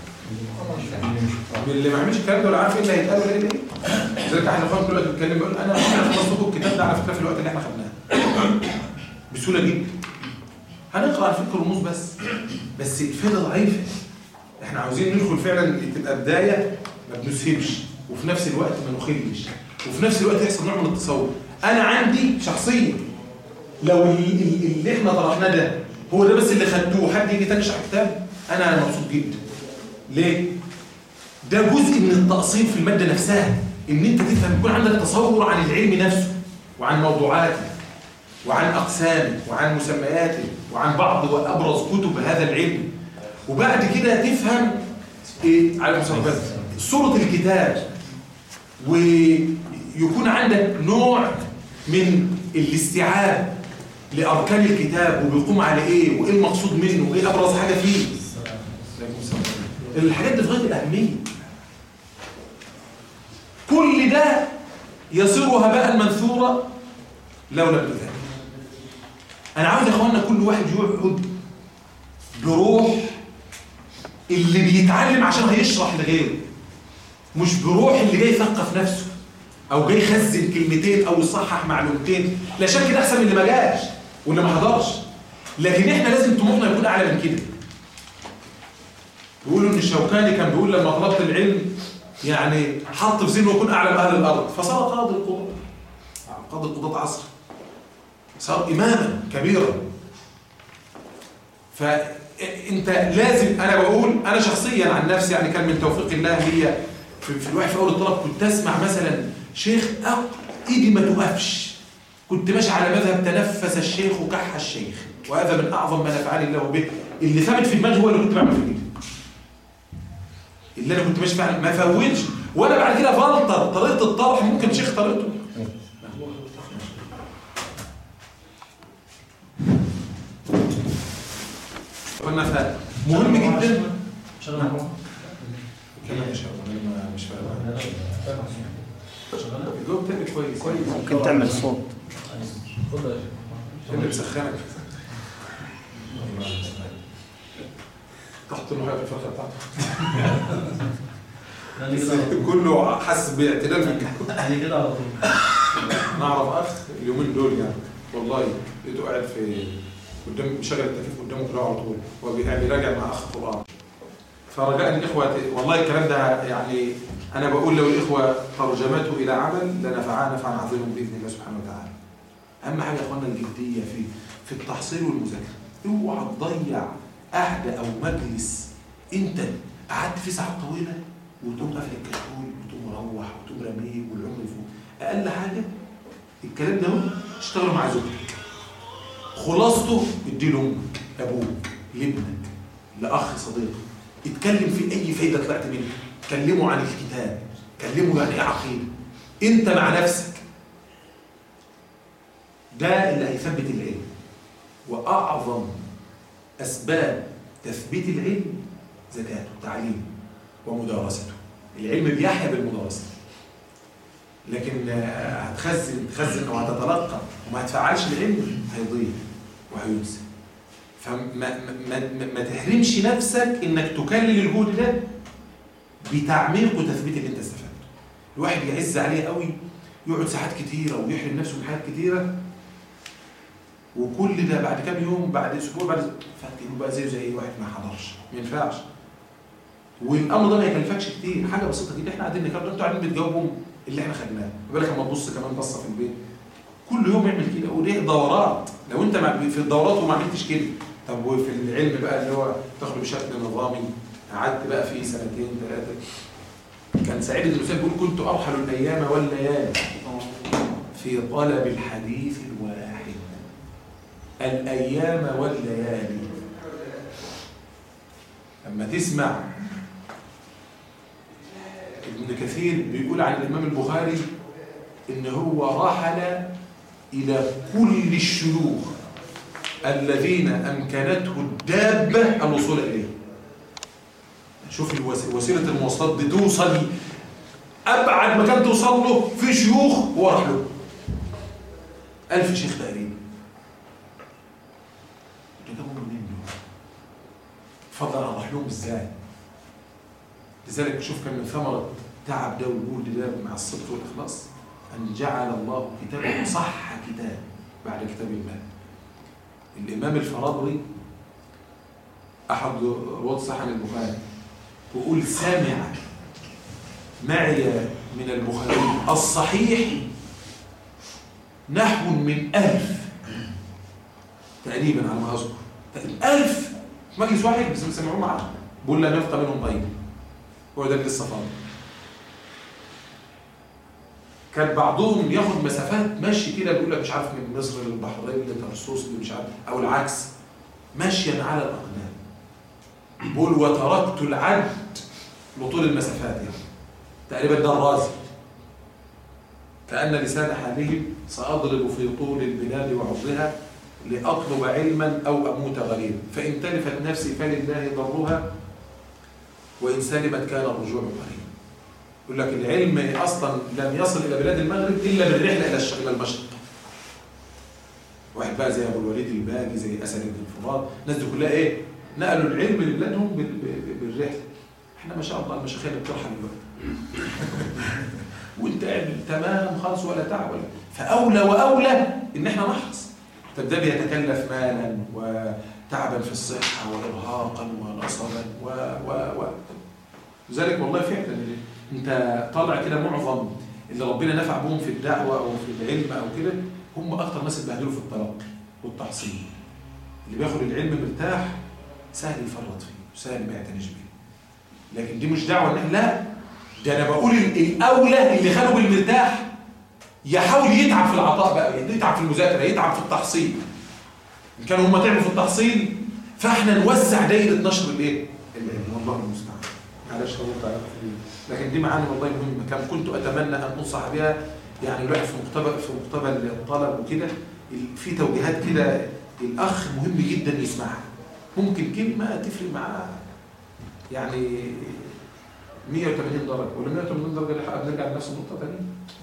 من اللي ما عملش الكلام ده ولا عارف ايه اللي هيتقال ولا ايه اللي ايه زي احنا اخوان دلوقتي بنتكلم بيقول انا انا خلصت لكم الكتاب ده على فكره في الوقت اللي احنا خدناه بسهوله جدا هنقرا على فكره رموز بس بس الفائده ضعيفه احنا عاوزين ندخل فعلا تبقى بدايه ما بنسهبش وفي نفس الوقت ما نخلش وفي نفس الوقت يحصل نوع من التصور انا عندي شخصيا لو ال- ال- اللي احنا طرحناه ده هو ده بس اللي خدتوه حد يجي تنشح كتاب انا مبسوط جدا ليه ده جزء من التأصيل في المادة نفسها ان انت تفهم يكون عندك تصور عن العلم نفسه وعن موضوعاته وعن اقسامه وعن مسمياته وعن وعن بعض وابرز كتب هذا العلم وبعد كده تفهم ايه على مسبب صوره الكتاب ويكون عندك نوع من الاستيعاب لاركان الكتاب وبيقوم على ايه وايه المقصود منه وايه ابرز حاجه فيه الحاجات دي في غايه الاهميه كل ده يصير هباء منثورا لولا ابن ذلك انا عاوز يا اخوانا كل واحد يقعد بروح اللي بيتعلم عشان هيشرح لغيره مش بروح اللي جاي يثقف نفسه او جاي يخزن كلمتين او يصحح معلومتين لا شك ده احسن من اللي ما جاش واللي ما حضرش لكن احنا لازم طموحنا يكون اعلى من كده بيقولوا ان الشوكاني كان بيقول لما طلبت العلم يعني حط في ذهنه يكون اعلم اهل الارض فصار قاضي القضاة قاضي القضاة عصر صار اماما كبيرا فانت لازم انا بقول انا شخصيا عن نفسي يعني كان من توفيق الله ليا في, في الواحد في اول الطلب كنت اسمع مثلا شيخ أق ايدي ما توقفش كنت ماشي على مذهب تنفس الشيخ وكح الشيخ وهذا من اعظم ما نفعني الله به اللي ثابت في دماغي هو اللي كنت بعمل في ايدي اللي انا كنت ماشي فعلا ما فوتش وانا بعد كده فلتر طريقه الطرح ممكن شيخ طريقته قلنا ف- مهم جدا شغل نعم. كلام مش أنا مش فاهم الجواب تاني كويس كويس ممكن تعمل صوت اللي مسخنك تحط له في الفرخه بتاعته كله حس باعتدال من كده يعني كده على طول نعرف اخ اليومين دول يعني والله لقيته قاعد في قدام مشغل التكييف قدامه كده على طول هو بي- يعني راجع مع اخ قران فرجاء الاخوه والله الكلام ده يعني انا بقول لو الاخوه ترجمته الى عمل لنفعنا نفعا عظيما باذن الله سبحانه وتعالى اهم حاجه يا اخوانا الجديه في في التحصيل والمذاكره اوعى تضيع قعده او مجلس انت قعدت فيه ساعات طويله وتقوم قافل الكشكول وتقوم مروح وتقوم راميه والعمر يفوق اقل حاجه الكلام ده هو اشتغلوا مع زوجتك خلاصته ادي لامك ابوك لابنك لاخ صديق اتكلم في اي فايده طلعت منها كلمه عن الكتاب كلمه يعني ايه عقيده انت مع نفسك ده اللي هيثبت العلم واعظم اسباب تثبيت العلم زكاته تعليمه ومدارسته العلم بيحيا بالمدارسه لكن آه، هتخزن تخزن او هتتلقى وما هتفعلش العلم هيضيع وهينسى فما ما, ما, ما تحرمش نفسك انك تكلل الجهد ده بتعميق وتثبيت اللي انت استفدته الواحد يعز عليه قوي يقعد ساعات كتيره ويحرم نفسه من حاجات كتيره وكل ده بعد كام يوم بعد اسبوع بعد فاكر بقى زيه زي اي واحد ما حضرش ما ينفعش والامر ده ما يكلفكش كتير حاجه بسيطه جدا احنا قاعدين نكمل انتوا قاعدين بتجاوبوا اللي احنا خدناه بالك لما تبص كمان بصه في البيت كل يوم اعمل كده وليه دورات لو انت مع- في الدورات وما عملتش كده طب وفي العلم بقى اللي هو تاخده بشكل نظامي قعدت بقى فيه سنتين ثلاثه كان سعيد بن مسيب بيقول كنت ارحل الايام والليالي في طلب الحديث الواحد الايام والليالي لما تسمع ابن كثير بيقول عن الامام البخاري ان هو رحل الى كل الشيوخ الذين امكنته الدابه الوصول اليه شوف الوس- وسيله المواصلات دي توصل ابعد مكان توصل له في شيوخ هو راح له ألف شيخ تقريبا ده جابوا منين دول؟ فضلا عن راح لهم ازاي لذلك شوف كان من ثمرة تعب ده والجهد ده مع الصدق والإخلاص أن جعل الله كتابه صح كتاب بعد كتاب الله الإمام الفرابري أحد رواد صحن البخاري بيقول سامع معي من البخاري الصحيح نحو من ألف تقريبا على ما أذكر تقريباً ألف في مجلس واحد بس سمعوه معاه بيقول لا نفقى منهم طيب هو ده اللي لسه فاضل كان بعضهم ياخد مسافات مشي كده بيقول لك مش عارف من مصر للبحرين لترسوس مش عارف او العكس ماشيا على الأقدام بيقول وتركت العد لطول المسافات يعني تقريبا ده الرازي كأن لسان حالهم سأضرب في طول البلاد وعرضها لأطلب علما أو أموت غريبا فإن تلفت نفسي فلله ضرها وإن سلمت كان الرجوع قريبا يقول لك العلم أصلا لم يصل إلى بلاد المغرب إلا بالرحلة إلى الشرق إلى المشرق واحد بقى زي أبو الوليد الباجي زي أسد بن الفرات الناس دي كلها إيه نقلوا العلم لبلادهم بال- ب- بالرحلة احنا ما شاء الله المشايخ بترحل دلوقتي وانت قاعد تمام خالص ولا تعب ولا فاولى واولى ان احنا نحرص طب ده بيتكلف مالا وتعبا في الصحه وارهاقا ونصبا و و و لذلك والله فعلا انت طالع كده معظم اللي ربنا نفع بهم في الدعوه او في العلم او كده هم اكتر ناس اتبهدلوا في التلقي والتحصيل اللي بياخد العلم مرتاح سهل يفرط فيه وسهل ما يعتنيش بيه لكن دي مش دعوه ان احنا لا ده انا بقول ال- الاولى اللي خدوا بالمرتاح يحاول يتعب في العطاء بقى يعني يتعب في المذاكره يتعب في التحصيل ان كانوا هم تعبوا في التحصيل فاحنا نوسع دايره نشر الايه العلم والله المستعان معلش طولت عليكم في دي. لكن دي معاني والله مهمه كان كنت اتمنى ان انصح بها يعني الواحد في مقتبل في مقتبل الطلب وكده ال- في توجيهات كده الاخ مهم جدا يسمعها ممكن كلمه تفرق معاه يعني 180 درجه ولا 180 درجه دي حق بنرجع لنفس النقطه ثانيه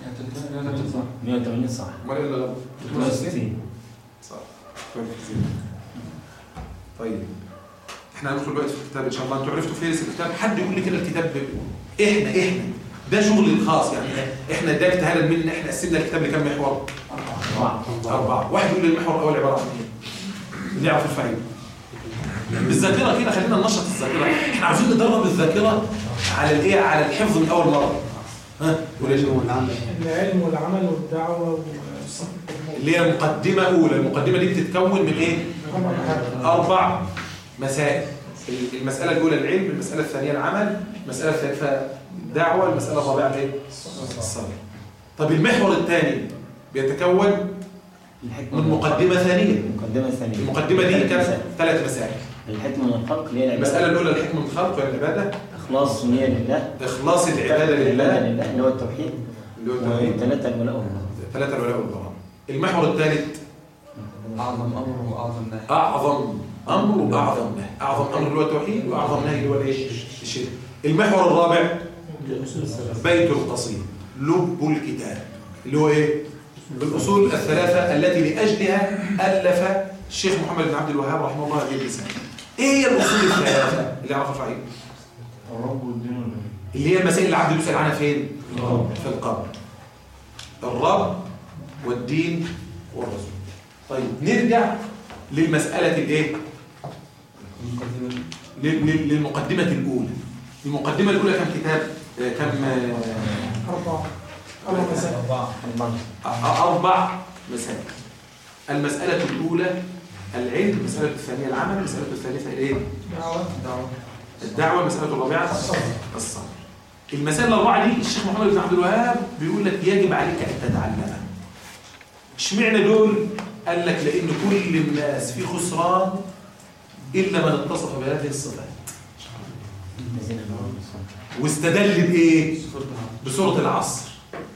180 صح امال ايه اللي غلط 63 صح كويس كتير. طيب احنا هندخل دلوقتي في الكتاب ان شاء الله انتوا عرفتوا فين الكتاب حد يقول لي كده الكتاب ب- احنا احنا ده شغل الخاص يعني احنا ده اجتهادا مننا احنا قسمنا الكتاب لكام محور أربعة أربعة واحد يقول لي المحور الأول عبارة عن إيه؟ اللي يعرف الفايدة بالذاكرة كده خلينا ننشط الذاكرة احنا عاوزين ندرب الذاكرة على الإيه؟ على الحفظ من أول مرة ها؟ قول يا جماعة. العلم والعمل والدعوة والصبر اللي هي مقدمة أولى المقدمة دي بتتكون من إيه؟ أربع مسائل المسألة الأولى العلم المسألة الثانية العمل المسألة الثالثة الدعوة المسألة الرابعة الإيه؟ الصبر طب المحور الثاني بيتكون الحكمة من مقدمة ثانية المقدمة الثانية المقدمة دي ثلاث كام؟ مسائل. ثلاث مسائل الحكمة من الخلق اللي هي المسألة العبادة الأولى الحكمة من الخلق والعبادة إخلاص نية لله إخلاص العبادة العبادة لله لله اللي هو التوحيد اللي هو التوحيد وثلاثة الولاء والله ثلاثة الولاء والبراء المحور الثالث أعظم أمر وأعظم نهي أعظم أمر وأعظم نهي أعظم أمر اللي هو التوحيد وأعظم نهي اللي هو الإيه؟ الشرك المحور الرابع بيت القصيد لب الكتاب اللي هو إيه؟ الأصول الثلاثة التي لأجلها ألف الشيخ محمد بن عبد الوهاب رحمه الله هذه الرسالة إيه هي الأصول الثلاثة اللي يعرفها فعيل؟ الرب والدين والنبي اللي هي المسائل اللي العبد بيسأل عنها فين؟ في القبر الرب والدين والرسول طيب نرجع للمسألة الايه؟ لل- لل- للمقدمة الأولى المقدمة الأولى كم كتاب؟ آه، كم آه، أربعة أربع مسائل أ- أربع مسائل المسألة الأولى العلم المسألة الثانية العمل المسألة الثالثة الايه؟ دعوة الدعوة المسألة الرابعة الصبر المسائل الأربعة دي الشيخ محمد بن عبد الوهاب بيقول لك يجب عليك أن تتعلمها اشمعنى دول؟ قال لك لأن كل الناس في خسران إلا من اتصف بهذه الصفات الذين آمنوا بالصلاة. واستدل بإيه؟ بسورة العصر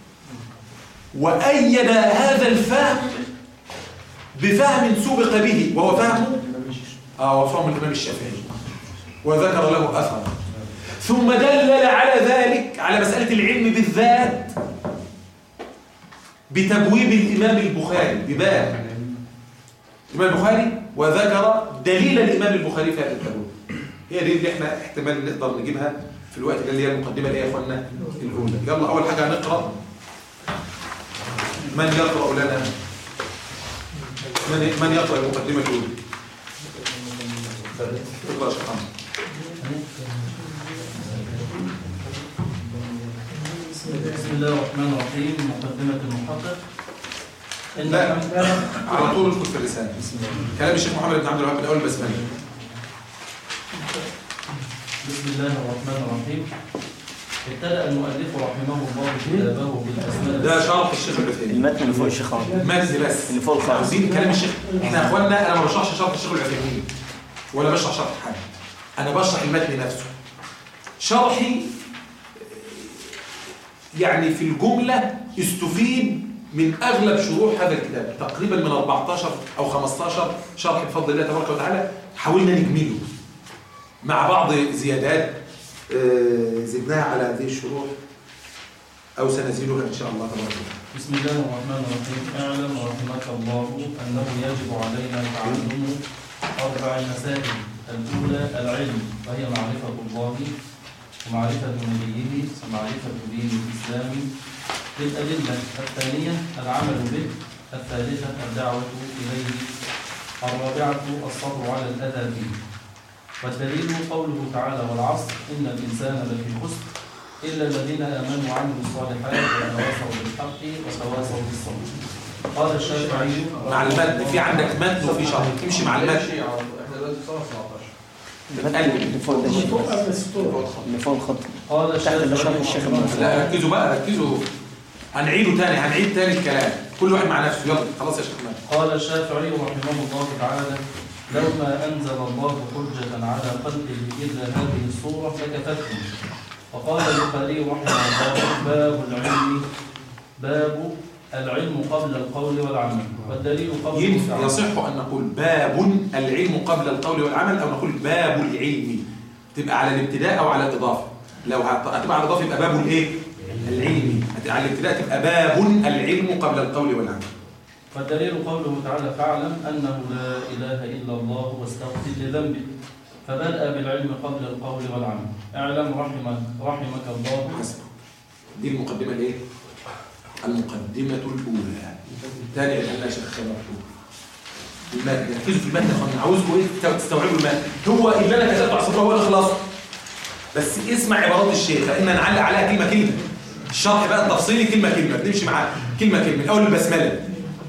وأيد هذا الفهم بفهم سبق به وهو فهم آه وفهم الإمام الشافعي وذكر له أثر ثم دلل على ذلك على مسألة العلم بالذات بتبويب الإمام البخاري بباب الإمام البخاري وذكر دليل الإمام البخاري في هذا التبويب هي دي اللي احنا احتمال نقدر نجيبها في الوقت ده اللي هي المقدمة اللي هي يا اخوانا الأولى يلا أول حاجة هنقرأ من يقرأ لنا من من يقرأ المقدمة الأولى اقرأ يا شيخ محمد. بسم الله الرحمن الرحيم مقدمة المحقق إن لا. الحمد- على طول اذكر في اللسان كلام الشيخ محمد بن عبد الوهاب من أول بسملة بسم الله الرحمن الرحيم ابتدأ المؤلف رحمه الله كتابه بالأسماء ده شرح الشيخ العثيمين المتن اللي فوق الشيخ عمرو متن بس اللي فوق الخالص عاوزين كلام الشيخ احنا يا اخوانا انا ما بشرحش شرح الشيخ العثيمين ولا بشرح شرح حاجه انا بشرح المتن نفسه شرحي يعني في الجمله استفيد من اغلب شروح هذا الكتاب تقريبا من 14 او 15 شرح بفضل الله تبارك وتعالى حاولنا نكمله مع بعض زيادات آه، زدناها على هذه الشروح او سنزيدها ان شاء الله تبارك وتعالى بسم الله الرحمن الرحيم اعلم رحمك الله أنه يجب علينا تعلم أربع مسائل الأولى العلم وهي معرفة الله ومعرفة نبيه ومعرفة دين الإسلام بالأدلة الثانية العمل به الثالثة الدعوة إليه الرابعة الصبر على الأذى فيه والدليل قوله تعالى والعصر إن الإنسان لفي خسر إلا الذين آمنوا وعملوا الصالحات وتواصوا بالحق وتواصوا بالصبر قال الشافعي مع المتن في عندك متن وفي شرح امشي مع المتن احنا دلوقتي في صفحه 17 المتن اللي فوق ده اللي الشيخ فوق قبل السطور اللي فوق الخط قال تحت اللي شرح الشافعي الشيخ رحمه ابن الله لا ركزوا بقى ركزوا هنعيده تاني هنعيد تاني الكلام كل واحد مع نفسه يلا خلاص يا شيخ مهدي قال الشافعي رحمه الله تعالى لو ما أنزل الله حجة على خلقه إلا هذه الصورة لكفتهم وقال البخاري رحمه الله باب العلم باب العلم قبل القول والعمل والدليل قوله ينفع تعالى يصح ان نقول باب العلم قبل القول والعمل او نقول باب العلم تبقى على الابتداء او على الاضافه لو هت- هتبقى على الاضافه يبقى باب الايه العلم هت- على الابتداء تبقى باب العلم قبل القول والعمل والدليل قوله تعالى فاعلم أنه لا إله إلا الله واستغفر لذنبك فبدأ بالعلم قبل القول والعمل اعلم رحمك, رحمك الله حسب دي المقدمه الايه المقدمه الاولى تاني اللي قالها شيخ خالد المتن ركزوا في المتن يا اخوانا عاوزكم ايه تستوعبوا المتن هو اللي انا كتبته على السطر هو اللي خلاص بس اسمع عبارات الشيخ لان نعلق عليها كلمه كلمه الشرح بقى التفصيلي كلمه كلمه بنمشي معاه كلمه كلمه من اول البسمله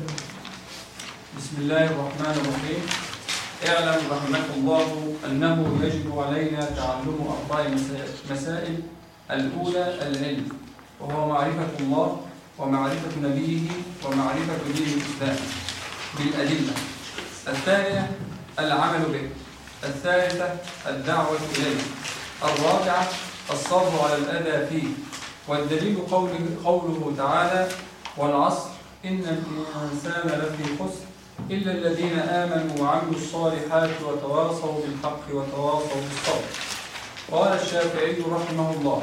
بسم الله الرحمن الرحيم اعلم رحمك الله أنه يجب علينا تعلم أربع مسا- مسائل الأولى العلم وهو معرفة الله ومعرفة نبيه ومعرفة دين الإسلام بالأدلة الثانية العمل به الثالثة الدعوة إليه الرابعة الصبر على الأذى فيه والدليل قوله, قوله تعالى والعصر إن الإنسان لفي خسر إلا الذين آمنوا وعملوا الصالحات وتواصوا بالحق وتواصوا بالصبر قال الشافعي رحمه الله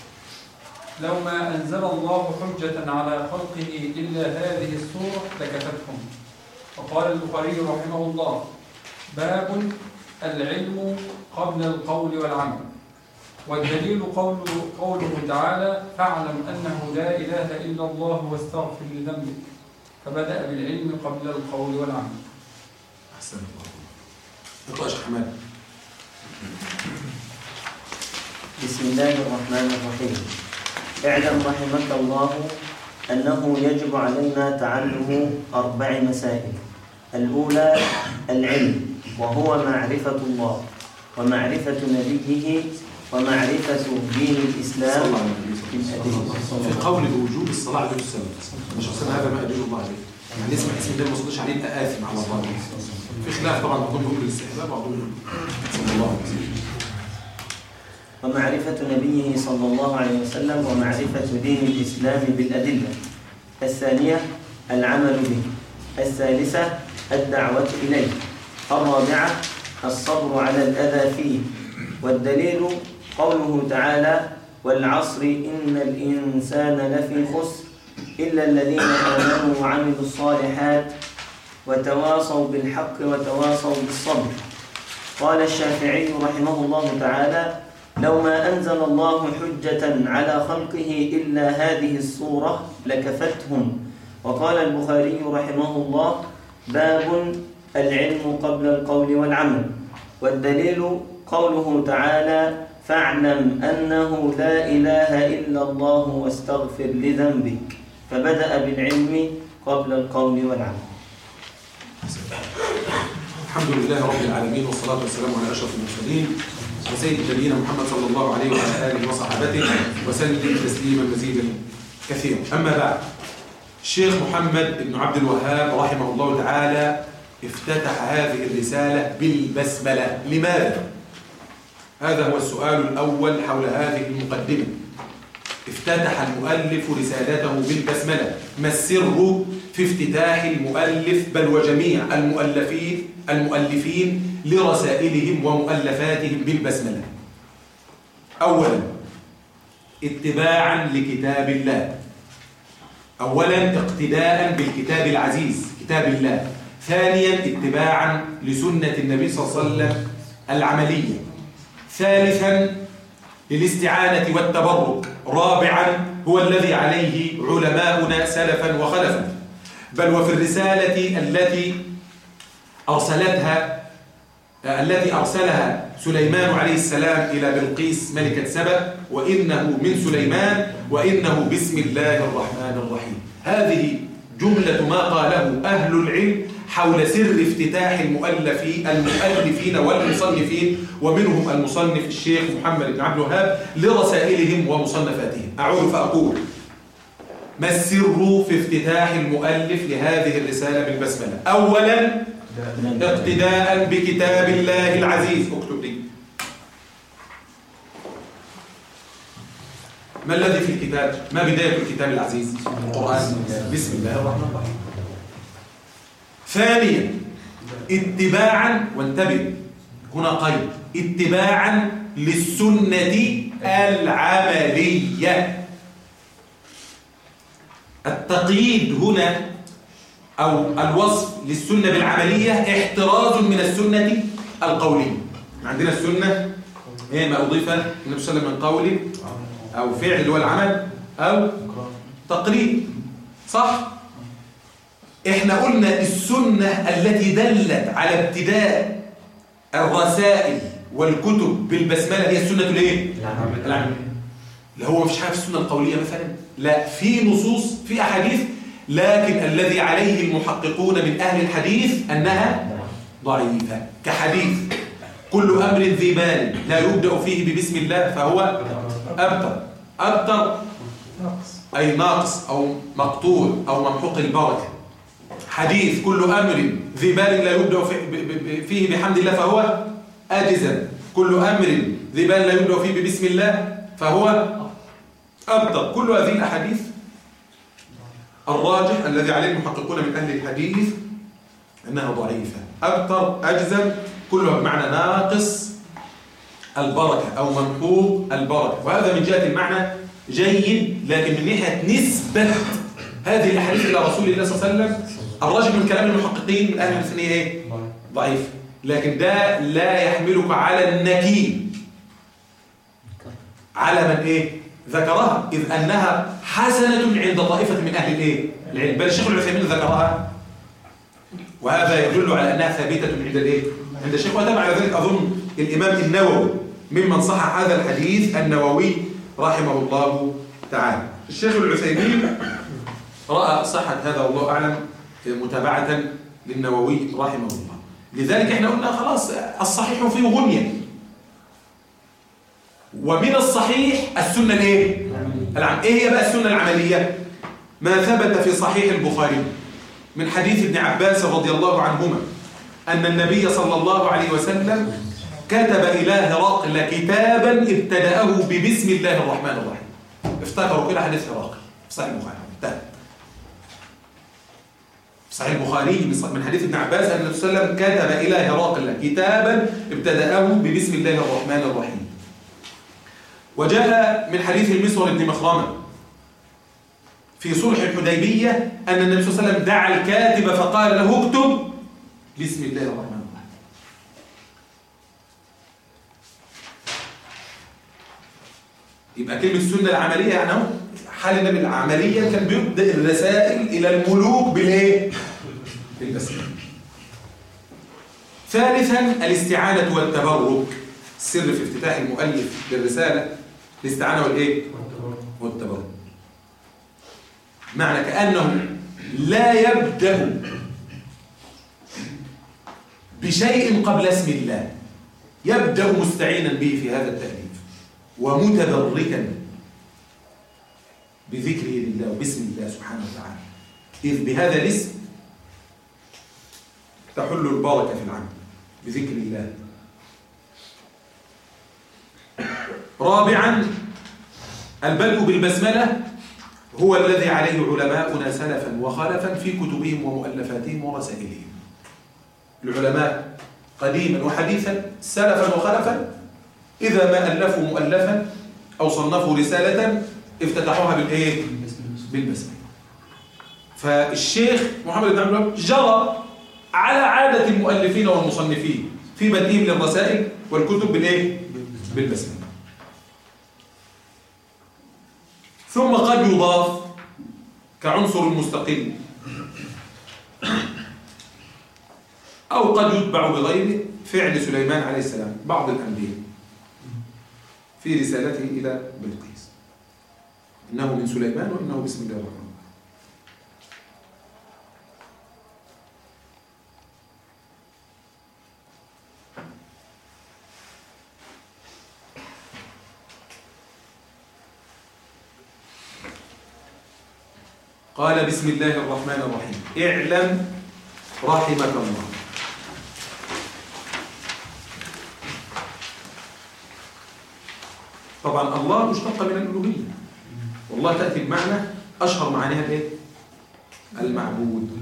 لو ما أنزل الله حجة على خلقه إلا هذه السورة لكفتهم وقال البخاري رحمه الله باب العلم قبل القول والعمل والدليل قوله, قوله تعالى فاعلم أنه لا إله إلا الله واستغفر لذنبك فبدأ بالعلم قبل القول والعمل احسن الله اقرا يا شيخ حماد بسم الله الرحمن الرحيم اعلم رحمك الله أنه يجب علينا تعلم أربع مسائل الأولى العلم وهو معرفة الله ومعرفة نبيه ومعرفة دين الإسلام صلى الله عليه وسلم بالأدلة في قول بوجوب الصلاه عليه السلام مش اصلا هذا ما ادل الله عليه يعني اسم اسم ده ما صليش عليه يبقى اثم على الله في خلاف طبعا بعضهم بيقول الاستحباب بعضهم يقول صلى الله عليه وسلم ومعرفة نبيه صلى الله عليه وسلم ومعرفة دين الإسلام بالأدلة الثانية العمل به الثالثة الدعوة إليه الرابعة الصبر على الأذى فيه والدليل قوله تعالى والعصر إن الإنسان لفي خسر إلا الذين آمنوا وعملوا الصالحات وتواصوا بالحق وتواصوا بالصبر قال الشافعي رحمه الله تعالى لو ما أنزل الله حجة على خلقه إلا هذه الصورة لكفتهم وقال البخاري رحمه الله باب العلم قبل القول والعمل والدليل قوله تعالى فاعلم أنه لا إله إلا الله واستغفر لذنبك فبدأ بالعلم قبل القول والعمل الحمد لله رب العالمين والصلاة والسلام على أشرف المرسلين وسيد نبينا محمد صلى الله عليه وعلى آله وصحبه وسلم تسليما مزيدا كثيرا أما بعد الشيخ محمد بن عبد الوهاب رحمه الله تعالى افتتح هذه الرسالة بالبسملة لماذا؟ هذا هو السؤال الأول حول هذه المقدمة افتتح المؤلف رسالته بالبسملة ما السر في افتتاح المؤلف بل وجميع المؤلفين المؤلفين لرسائلهم ومؤلفاتهم بالبسملة أولا اتباعا لكتاب الله أولا اقتداء بالكتاب العزيز كتاب الله ثانيا اتباعا لسنة النبي صلى الله عليه وسلم العملية ثالثا للاستعانة والتبرك رابعا هو الذي عليه علماؤنا سلفا وخلفا بل وفي الرسالة التي أرسلتها التي أرسلها سليمان عليه السلام إلى بلقيس ملكة سبأ وإنه من سليمان وإنه بسم الله الرحمن الرحيم هذه جملة ما قاله أهل العلم حول سر افتتاح المؤلفين المؤلفين والمصنفين ومنهم المصنف الشيخ محمد بن عبد الوهاب لرسائلهم ومصنفاتهم أعود فأقول ما السر في افتتاح المؤلف لهذه الرسالة بالبسملة أولا اقتداء بكتاب الله العزيز اكتب لي ما الذي في الكتاب ما بداية الكتاب العزيز القرآن بسم الله الرحمن الرحيم ثانيا اتباعا وانتبه هنا قيد اتباعا للسنة العملية التقييد هنا أو الوصف للسنة بالعملية احتراز من السنة القولية عندنا السنة هي ما أضيف النبي صلى الله عليه وسلم من قول أو فعل اللي هو العمل أو تقليد صح؟ احنا قلنا السنة التي دلت على ابتداء الرسائل والكتب بالبسملة هي السنة الايه؟ العملية اللي هو مفيش حاجة في السنة القولية مثلا لا في نصوص في أحاديث لكن الذي عليه المحققون من أهل الحديث أنها ضعيفة كحديث كل أمر ذي بال لا يبدأ فيه ببسم الله فهو أبتر أبتر ناقص أي ناقص أو مقطوع أو ممحوق البركة حديث كل أمر ذي بال لا يبدأ في- ب- ب- فيه بحمد الله فهو أجزا كل أمر ذي بال لا يبدأ فيه ببسم الله فهو أبطل كل هذه الأحاديث الراجح الذي عليه المحققون من أهل الحديث أنها ضعيفة أبتر أجزم كلها بمعنى ناقص البركة أو منحوق البركة وهذا من جهة المعنى جيد لكن من ناحية نسبة هذه الأحاديث إلى رسول الله صلى الله عليه وسلم الراجح من كلام المحققين من أهل الفنية إيه؟ ضعيف لكن ده لا يحملك على النكيل على من إيه؟ ذكرها إذ أنها حسنة عند طائفة من أهل الإيه؟ العلم بل الشيخ العثيمين ذكرها وهذا يدل على أنها ثابتة عند الإيه؟ عند الشيخ وتبع على ذلك أظن الإمام النووي ممن صح هذا الحديث النووي رحمه الله تعالى الشيخ العثيمين رأى صحة هذا والله أعلم متابعة للنووي رحمه الله لذلك احنا قلنا خلاص الصحيح فيه غنية ومن الصحيح السنة الايه؟ العم... ايه هي بقى السنة العملية؟ ما ثبت في صحيح البخاري من حديث ابن عباس رضي الله عنهما أن النبي صلى الله عليه وسلم كتب إلى هرقل كتابا ابتدأه ببسم الله الرحمن الرحيم افتكروا كده حديث هرقل في صحيح البخاري انتهى في صحيح البخاري من حديث ابن عباس أن النبي صلى الله عليه وسلم كتب إلى هرقل كتابا ابتدأه ببسم الله الرحمن الرحيم وجاء من حديث المسور بن مخرمة في صلح الحديبية أن النبي صلى الله عليه وسلم دعا الكاتب فقال له اكتب بسم الله الرحمن الرحيم يبقى كلمة السنة العملية يعني اهو حال النبي العملية كان بيبدأ الرسائل إلى الملوك بالإيه؟ بالبسملة ثالثا الاستعانة والتبرك السر في افتتاح المؤلف للرسالة الاستعانة والإيه؟ والتبرك معنى كأنه لا يبدأ بشيء قبل اسم الله يبدأ مستعينا به في هذا التأليف ومتبركا بذكره لله وباسم الله سبحانه وتعالى إذ بهذا الاسم تحل البركة في العمل بذكر الله رابعا البدء بالبسملة هو الذي عليه علماؤنا سلفا وخلفا في كتبهم ومؤلفاتهم ورسائلهم العلماء قديما وحديثا سلفا وخلفا إذا ما ألفوا مؤلفا أو صنفوا رسالة افتتحوها بالإيه؟ بالبسملة فالشيخ محمد بن عبد الوهاب جرى على عادة المؤلفين والمصنفين في بدئهم للرسائل والكتب بالإيه؟ بالبسملة ثم قد يضاف كعنصر مستقل أو قد يتبع بغيره فعل سليمان عليه السلام بعض الأنبياء في رسالته إلى بلقيس إنه من سليمان وإنه بسم الله الرحمن الرحيم قال بسم الله الرحمن الرحيم اعلم رحمك الله طبعا الله مشتق من الألوهية والله تأتي بمعنى أشهر معانيها الايه؟ المعبود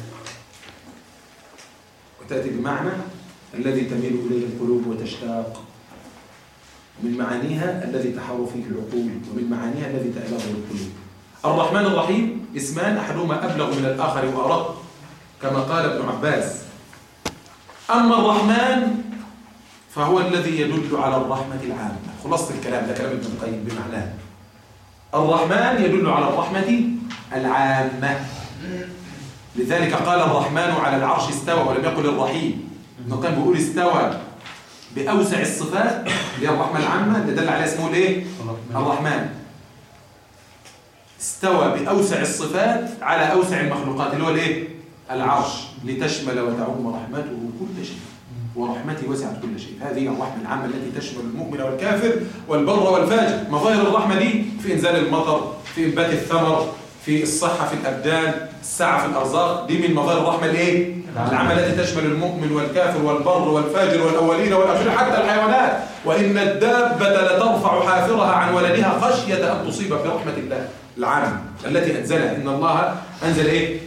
وتأتي بمعنى الذي تميل إليه القلوب وتشتاق ومن معانيها الذي تحار فيه العقول ومن معانيها الذي تألغ القلوب الرحمن الرحيم اسمان أحدهما أبلغ من الآخر وأرق كما قال ابن عباس أما الرحمن فهو الذي يدل على الرحمة العامة خلاصة الكلام ده كلام ابن القيم بمعناه الرحمن يدل على الرحمة العامة لذلك قال الرحمن على العرش استوى ولم يقل الرحيم ابن القيم بيقول استوى بأوسع الصفات اللي هي الرحمة العامة اللي دل عليها اسمه الايه؟ الرحمن استوى بأوسع الصفات على أوسع المخلوقات اللي هو الايه؟ العرش لتشمل وتعم رحمته كل شيء ورحمتي وسعت كل شيء هذه الرحمة العامة التي تشمل المؤمن والكافر والبر والفاجر مظاهر الرحمة دي في إنزال المطر في إنبات الثمر في الصحة في الأبدان السعة في الأرزاق دي من مظاهر الرحمة الإيه؟ العامة التي تشمل المؤمن والكافر والبر والفاجر والأولين والآخرين حتى الحيوانات وإن الدابة لترفع حافرها عن ولدها خشية أن تصيب برحمة الله العامة التي أنزلها إن الله أنزل إيه؟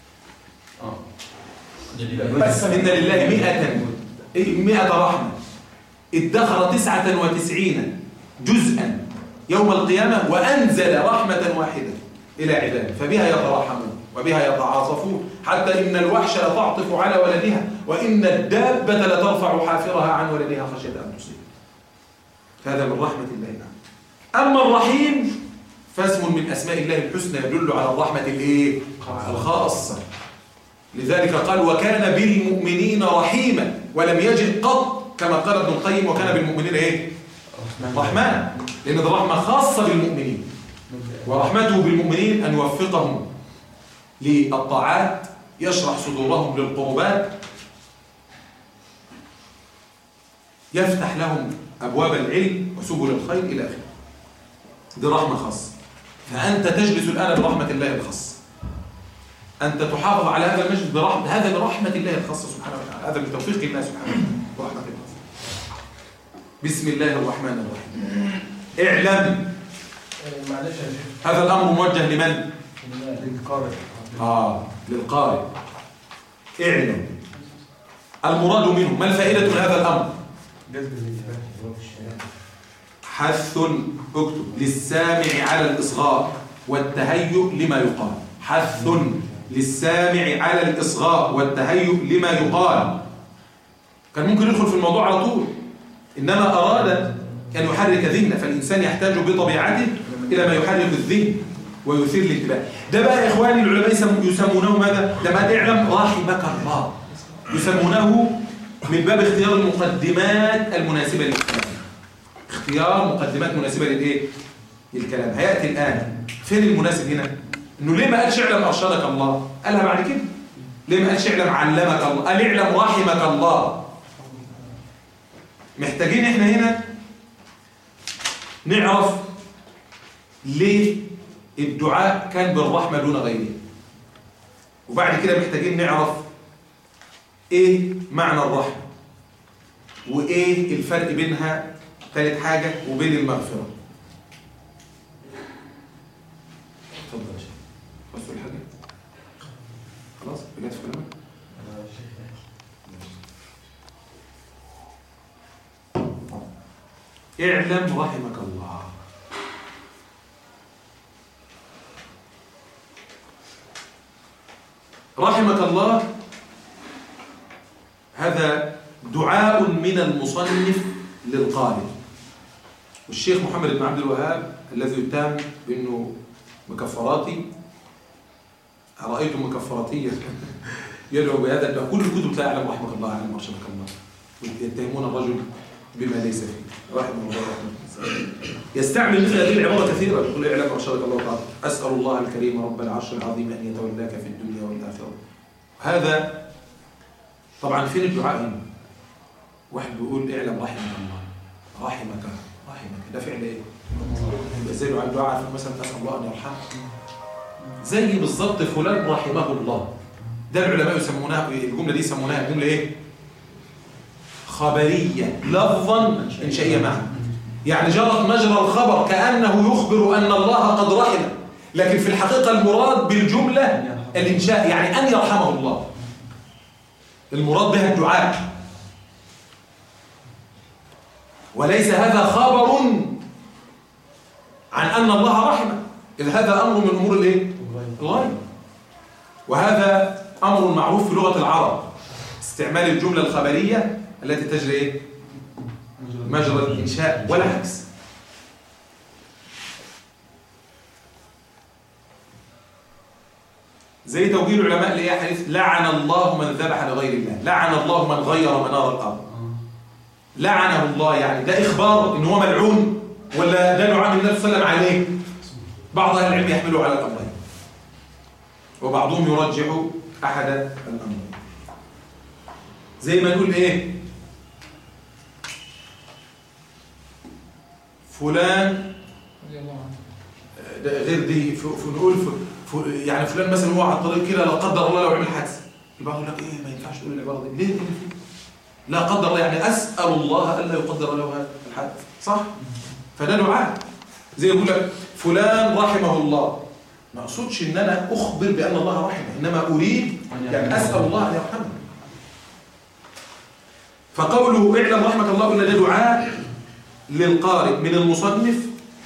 بس إن لله مئة مئة رحمة ادخر تسعة وتسعين جزءا يوم القيامة وأنزل رحمة واحدة إلى عباده فبها يتراحمون وبها يتعاطفون حتى إن الوحش لتعطف على ولدها وإن الدابة لترفع حافرها عن ولدها خشية أن تصيب هذا من رحمة الله نعم أما الرحيم فاسم من أسماء الله الحسنى يدل على الرحمة الإيه؟ الخاصة لذلك قال وكان بالمؤمنين رحيما ولم يجد قط كما قال ابن القيم وكان بالمؤمنين ايه رحمن لان ده رحمه خاصه بالمؤمنين ورحمته بالمؤمنين ان يوفقهم للطاعات يشرح صدورهم للقربات يفتح لهم ابواب العلم وسبل الخير الى اخره دي رحمه خاصه فانت تجلس الان برحمه الله الخاصه أنت تحافظ على هذا المجد برحمة هذا برحمة الله الخاصة سبحانه وتعالى هذا بتوفيق الله سبحانه وتعالى برحمة الله بسم الله الرحمن الرحيم اعلم معلش يا شيخ هذا الأمر موجه لمن؟ للقارئ آه للقارئ اعلم المراد منه ما الفائدة من هذا الأمر؟ جذب الانتباه حث اكتب للسامع على الإصغاء والتهيؤ لما يقال حث للسامع على الإصغاء والتهيؤ لما يقال كان ممكن يدخل في الموضوع على طول إنما أراد أن يحرك ذهنه فالإنسان يحتاج بطبيعته إلى ما يحرك الذهن ويثير الانتباه ده بقى يا إخواني العلماء يسم- يسمونه ماذا؟ ده ما اعلم رحمك الله يسمونه من باب اختيار المقدمات المناسبة للكلام اختيار مقدمات مناسبة للإيه؟ للكلام هيأتي الآن فين المناسب هنا؟ إنه ليه ما قالش اعلم أرشدك الله؟ قالها بعد كده ليه ما قالش اعلم علمك الله؟ قال اعلم رحمك الله محتاجين احنا هنا نعرف ليه الدعاء كان بالرحمة دون غيره وبعد كده محتاجين نعرف ايه معنى الرحمة وايه الفرق بينها ثالث حاجة وبين المغفرة اتفضل يا شيخ بس الحاجة خلاص بجد في كلامك اعلم رحمك الله رحمك الله هذا دعاء من المصنف للقارئ والشيخ محمد بن عبد الوهاب الذي يتهم بأنه مكفراتي أرأيتم مكفراتية يدعو بهذا الدعاء كل الكتب تعلم رحمك الله علم رحمك الله يتهمون الرجل بما ليس فيه رحمه الله رحمه الله. يستعمل مثل هذه العبارة كثيرا يقول اعلم رشدك الله تعالى أسأل الله الكريم رب العرش العظيم أن يتولاك في الدنيا والآخرة هذا طبعا فين الدعاء هنا واحد بيقول اعلم رحمك الله رحمك رحمك ده فعل ايه يبقى زي دعاء الدعاء عارف مثلا اسال الله ان يرحمه زي بالظبط فلان رحمه الله ده العلماء يسمونها الجمله دي يسمونها جمله ايه خبريه لفظا انشائيه معا يعني جرت مجرى الخبر كانه يخبر ان الله قد رحمه لكن في الحقيقه المراد بالجمله الانشاء يعني ان يرحمه الله المراد بها الدعاء وليس هذا خبر عن أن الله رحمه إذ هذا أمر من أمور الإيه؟ الغيب وهذا أمر معروف في لغة العرب استعمال الجملة الخبرية التي تجري إيه؟ مجرى الإنشاء ولا عكس زي توجيه العلماء لإيه حديث لعن الله من ذبح لغير الله لعن الله من غير منار الأرض لعنه الله يعني ده إخبار إن هو ملعون ولا ده دعاء النبي صلى الله عليه وسلم عليه بعض أهل العلم يحمله على الأمرين وبعضهم يرجح أحد الأمرين زي ما نقول إيه فلان رضي الله عنه ده غير دي ف- ف- نقول ف- ف- يعني فلان مثلا هو على الطريق كده لا قدر الله لو عمل حادثه يبقى يقول لك ايه ما ينفعش تقول العباره دي ليه كده لا قدر الله يعني اسال الله الا يقدر له هذا الحادث صح فده دعاء زي يقول لك فلان رحمه الله ما اقصدش ان انا اخبر بان الله رحمه انما اريد يعني اسال الله ان يرحمه فقوله اعلم رحمك الله قلنا ده دعاء للقارئ من المصنف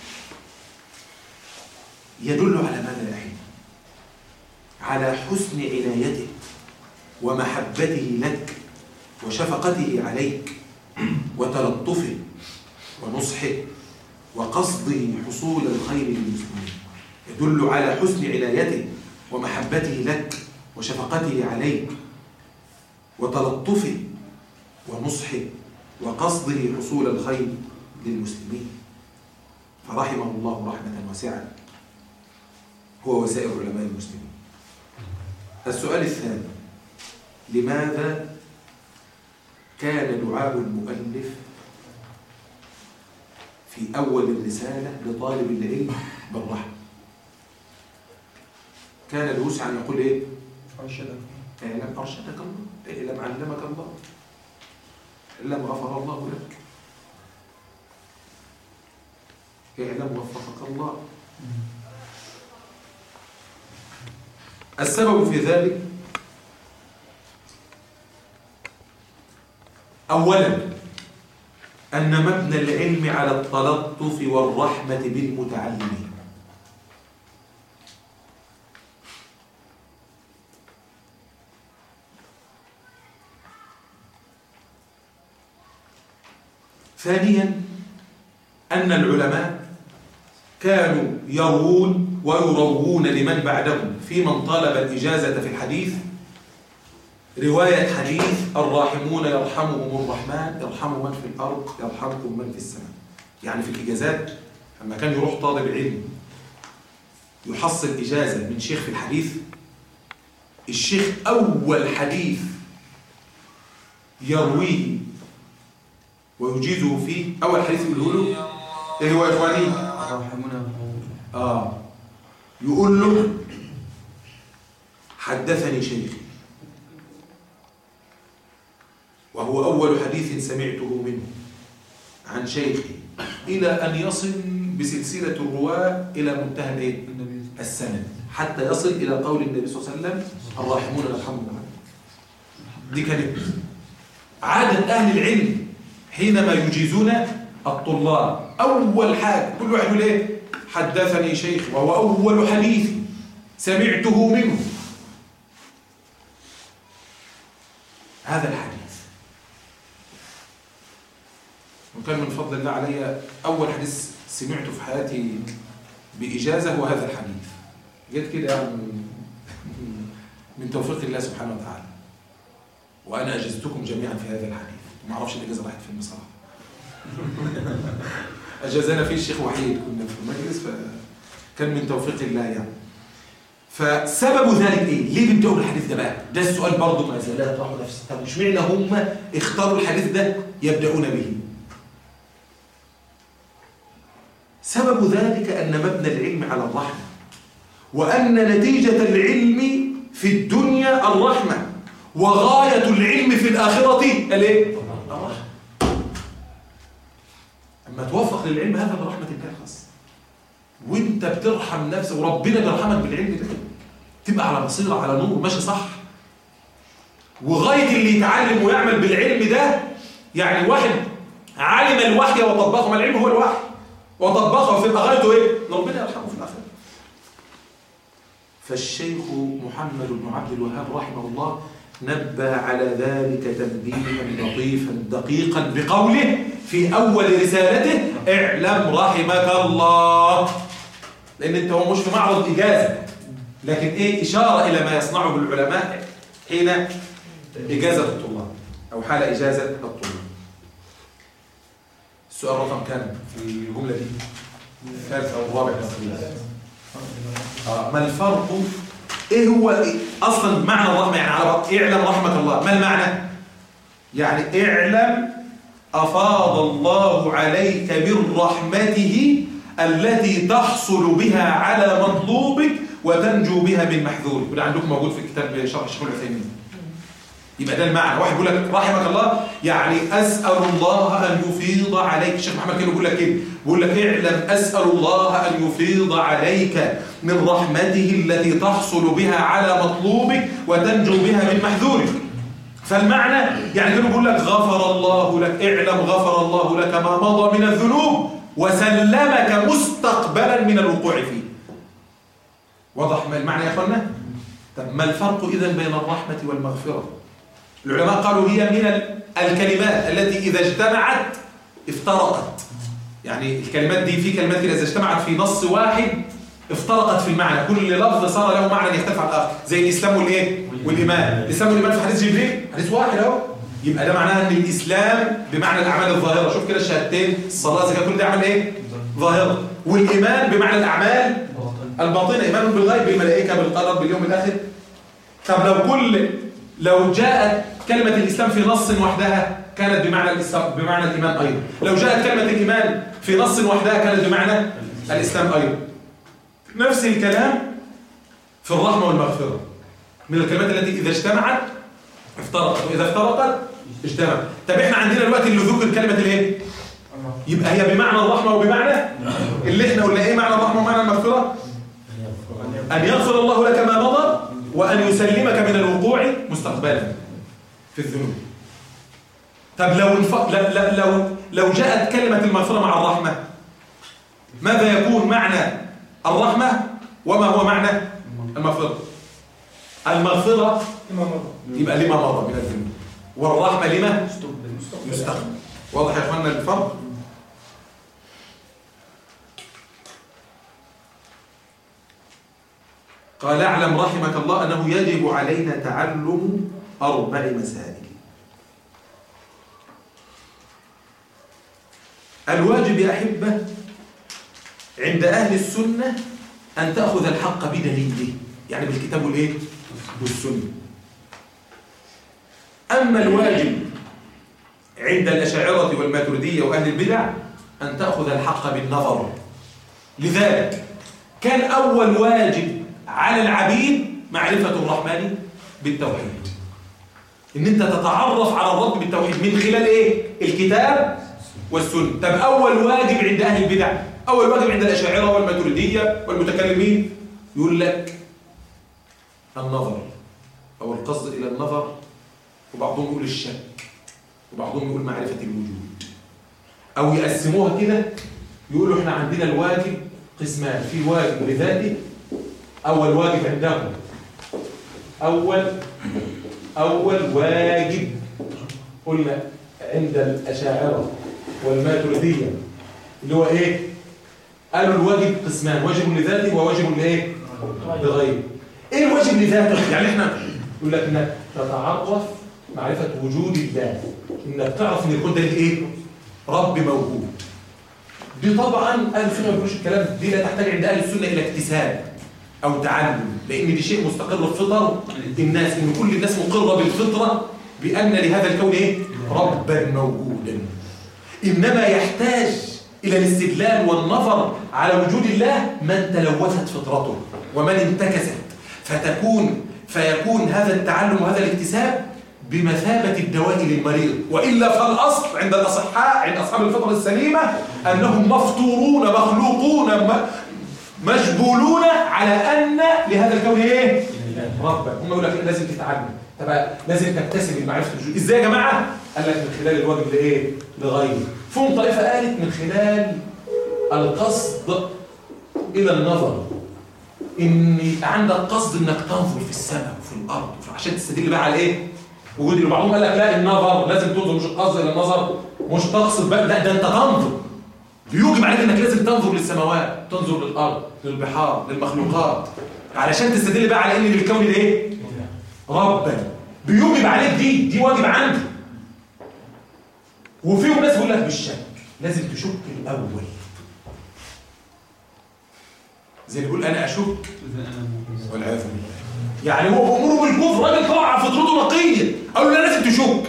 يدل على ماذا يا أخي؟ على حسن عنايته ومحبته لك وشفقته عليك وتلطفه ونصحه وقصده حصول الخير للمسلمين يدل على حسن عنايته ومحبته لك وشفقته عليك وتلطفه ونصحه وقصده حصول الخير للمسلمين فرحمه الله رحمة واسعة هو وسائر علماء المسلمين السؤال الثاني لماذا كان دعاء المؤلف في أول الرسالة لطالب العلم بالرحمة كان الوسع أن يقول إيه أرشدك اعلم أرشدك الله اعلم علمك الله اعلم غفر الله لك اعلم وفقك الله السبب في ذلك أولا أن مبنى العلم على التلطف والرحمة بالمتعلمين ثانيا أن العلماء كانوا يروون ويروون لمن بعدهم في من طالب الإجازة في الحديث رواية حديث الراحمون يرحمهم الرحمن يرحم من في الأرض يرحمكم من في السماء يعني في الإجازات لما كان يروح طالب علم يحصل إجازة من شيخ في الحديث الشيخ أول حديث يرويه ويجيزه فيه أول حديث يقوله له إيه هو يا إخواني؟ الراحمون آه يقول له حدثني شيخي وهو أول حديث سمعته منه عن شيخي إلى أن يصل بسلسلة الرواة إلى منتهى الإيه؟ السند حتى يصل إلى قول النبي صلى الله عليه وسلم الراحمون يرحمهم دي كانت عادة أهل العلم حينما يجيزون الطلاب أول حاجة كل واحد يقول إيه حدثني شيخ وهو أول حديث سمعته منه هذا الحديث وكان من فضل الله علي أول حديث سمعته في حياتي بإجازة هو هذا الحديث جيت كده يعني من- من توفيق الله سبحانه وتعالى وأنا أجزتكم جميعا في هذا الحديث ما أعرفش الإجازة راحت فين بصراحة أجازنا فيه الشيخ وحيد كنا في المجلس فكان من توفيق الله يعني فسبب ذلك ايه؟ ليه بيبدأوا بالحديث ده بقى؟ ده السؤال برضه ما زال يطرح نفسه طب اشمعنى هم اختاروا الحديث ده يبدأون به؟ سبب ذلك أن مبنى العلم على الرحمة وأن نتيجة العلم في الدنيا الرحمة وغاية العلم في الآخرة الايه؟ الرحمة أما توفق للعلم هذا برحمة الله خاص وانت بترحم نفسك وربنا بيرحمك بالعلم ده تبقى على بصيرة على نور ماشي صح وغاية اللي يتعلم ويعمل بالعلم ده يعني واحد علم الوحي وطبقه ما العلم هو الوحي وطبقه في غايته ايه؟ إن ربنا يرحمه في الآخرة فالشيخ محمد بن عبد الوهاب رحمه الله نبه على ذلك تنبيها لطيفا دقيقا بقوله في أول رسالته اعلم رحمك الله لأن أنت هو مش في معرض إجازة لكن إيه إشارة إلى ما يصنعه العلماء حين إجازة الطلاب أو حال إجازة الطلاب السؤال رقم كام في الجملة دي الثالث أو الرابع تقريبا آه، ما الفرق ايه هو إيه؟ اصلا معنى الرحمه يعني على بعض اعلم رحمه الله ما المعنى يعني اعلم افاض الله عليك من رحمته التي تحصل بها على مطلوبك وتنجو بها من محذورك وده عندكم موجود في كتاب شرح الشيخ العثيمين يبقى ده المعنى واحد يقول لك رحمك الله يعني اسال الله ان يفيض عليك الشيخ محمد كانوا بيقول لك ايه بيقول لك اعلم اسال الله ان يفيض عليك من رحمته التي تحصل بها على مطلوبك وتنجو بها من محذورك فالمعنى يعني كانوا بيقول لك غفر الله لك اعلم غفر الله لك ما مضى من الذنوب وسلمك مستقبلا من الوقوع فيه واضح ما المعنى يا اخوانا طب ما الفرق اذا بين الرحمه والمغفره العلماء قالوا هي من ال- الكلمات التي اذا اجتمعت افترقت يعني الكلمات دي في كلمات كده اذا اجتمعت في نص واحد افترقت في المعنى كل لفظ صار له معنى يختلف عن الاخر زي الاسلام والايه والايمان الاسلام والايمان في حديث جبريل حديث واحد اهو يبقى ده معناها ان الاسلام بمعنى الاعمال الظاهره شوف كده الشهادتين الصلاه زكاه كل ده عمل ايه ظاهره والايمان بمعنى الاعمال الباطنه ايمان بالغيب بالملائكه بالقدر باليوم الاخر طب لو كل لو جاءت كلمه الاسلام في نص وحدها كانت بمعنى الاسلام بمعنى الايمان ايضا لو جاءت كلمه الايمان في نص وحدها كانت بمعنى الاسلام ايضا نفس الكلام في الرحمة والمغفرة من الكلمات التي إذا اجتمعت افترقت وإذا افترقت اجتمعت طب احنا عندنا دلوقتي اللي ذكر كلمة الايه؟ يبقى هي بمعنى الرحمة وبمعنى اللي احنا قلنا ايه معنى الرحمة ومعنى المغفرة؟ أن يغفر الله لك ما مضى وأن يسلمك من الوقوع مستقبلا في الذنوب طب لو انف... لا لا لو لو جاءت كلمة المغفرة مع الرحمة ماذا يكون معنى الرحمة وما هو معنى المغفرة المغفرة يبقى لما مضى من الذنوب والرحمة لما يستقبل واضح يا اخوانا الفرق قال اعلم رحمك الله أنه يجب علينا تعلم أربع مسائل الواجب يا أحبة عند أهل السنة أن تأخذ الحق بدليله يعني بالكتاب والإيه؟ والسنة أما الواجب عند الأشاعرة والماتريدية وأهل البدع أن تأخذ الحق بالنظر لذلك كان أول واجب على العبيد معرفة الرحمن بالتوحيد إن أنت تتعرف على الرب بالتوحيد من خلال إيه؟ الكتاب والسنة طب أول واجب عند أهل البدع أول واجب عند الأشاعرة والماتريدية والمتكلمين يقول لك النظر أو القصد إلى النظر وبعضهم يقول الشك وبعضهم يقول معرفة الوجود أو يقسموها كده يقولوا احنا عندنا الواجب قسمان في واجب لذاته أول واجب عندهم أول أول واجب قلنا عند الأشاعرة والماتريدية اللي هو إيه؟ قالوا الواجب قسمان واجب لذاته وواجب لإيه؟ لغيره إيه الواجب لذاته؟ يعني إحنا يقول لك إنك تتعرف معرفة وجود الله إنك تعرف إن الكون ده إيه؟ رب موجود دي طبعا أهل السنة ما بيقولوش الكلام دي لا تحتاج عند أهل السنة إلى اكتساب أو تعلم لأن دي شيء مستقر في فطر الناس إن كل الناس مقرة بالفطرة بأن لهذا الكون إيه؟ ربا موجودا إنما يحتاج إلى الاستدلال والنظر على وجود الله من تلوثت فطرته ومن انتكست فتكون فيكون هذا التعلم وهذا الاكتساب بمثابة الدواء للمريض وإلا فالأصل عند الأصحاء عند أصحاب الفطرة السليمة أنهم مفطورون مخلوقون م- مجبولون على أن لهذا الكون إيه؟ ربا هم يقول لك لازم تتعلم طب لازم تكتسب المعرفة الوجود إزاي يا جماعة؟ قال لك من خلال الواجب لإيه؟ لغيره فهم طائفة قالت من خلال القصد إلى النظر إن يبقى عندك قصد إنك تنظر في السماء وفي الأرض عشان تستدل بقى على إيه؟ وجود اللي بعضهم قال لك لا النظر لازم تنظر مش القصد إلى النظر مش تقصد بقى لا ده أنت تنظر بيوجب عليك إنك لازم تنظر للسماوات تنظر للأرض للبحار للمخلوقات علشان تستدل بقى على إن للكون ده إيه؟ ربا بيوجب عليك دي دي واجب عندي وفيهم ناس بيقول لك بالشك لازم تشك الأول زي اللي بيقول أنا أشك والعياذ بالله يعني هو بأمره بالكفر راجل طبعا فطرته نقية قالوا لا لازم تشك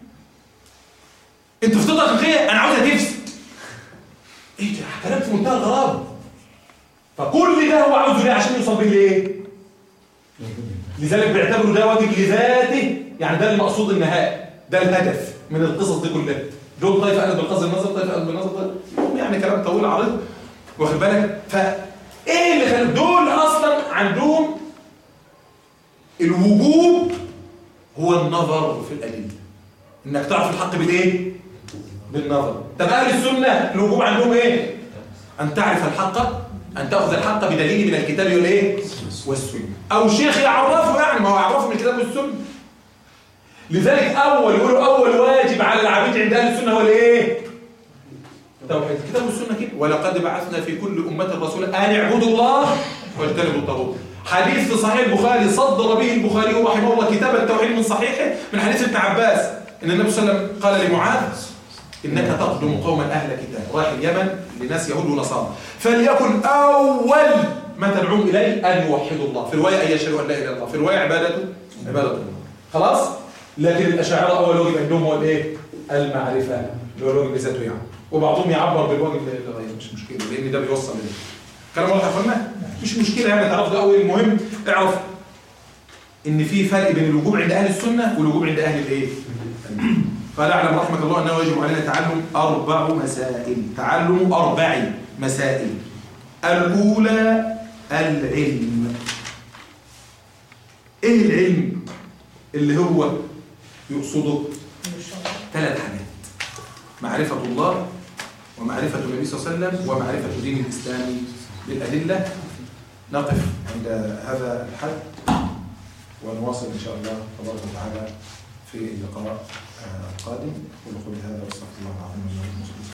انت فطرتك نقية انا عاوزها تفسد ايه ده كلام في منتهى الغرابة فكل ده هو عاوزه ليه عشان يوصل بيه لايه لذلك بيعتبروا ده واجب لذاته يعني ده المقصود النهائي ده الهدف من القصص دي كلها دول طائفه قالت بالقصد النظر طائفه قالت بالنظر طائفة- يعني كلام طويل عريض واخد بالك فايه اللي خلى دول اصلا عندهم الوجوب هو النظر في الأدلة إنك تعرف الحق بالإيه؟ بالنظر طب أهل السنة الوجوب عندهم إيه؟ أن تعرف الحق أن تأخذ الحق بدليل من الكتاب والإيه؟ والسنة أو شيخ يعرفه يعني ما هو يعرفه من الكتاب والسنة لذلك أول يقولوا أول واجب على العبيد عند أهل السنة هو الإيه؟ توحيد الكتاب والسنة كده ولقد بعثنا في كل أمة رسولا أن اعبدوا الله واجتنبوا الطاغوت حديث في صحيح البخاري صدر به البخاري رحمه الله كتاب التوحيد من صحيحه من حديث ابن عباس ان النبي صلى الله عليه وسلم قال لمعاذ انك تقدم قوما اهل كتاب رايح اليمن لناس يهود ونصارى فليكن اول ما تدعوهم اليه ان يوحدوا الله في روايه ان يشهدوا ان لا اله الا الله في روايه عبادته عباده الله خلاص لكن الاشاعره اول واجب عندهم هو الايه المعرفه اللي هو الواجب بذاته يعني وبعضهم يعبر بالواجب لغيره مش مشكله لان ده بيوصل ليه كلام واضح يا اخوانا مش مشكله يعني تعرف ده اول المهم اعرف ان في فرق بين الوجوب عند اهل السنه والوجوب عند اهل الايه قال اعلم رحمك الله انه يجب علينا تعلم اربع مسائل تعلم اربع مسائل الاولى العلم ايه العلم اللي هو يقصده ثلاث حاجات معرفه الله ومعرفه النبي صلى الله عليه وسلم ومعرفه دين الاسلام بالأدلة نقف عند هذا الحد ونواصل إن شاء الله تبارك وتعالى في اللقاء آه، القادم ونقول هذا واستغفر الله العظيم لي ولكم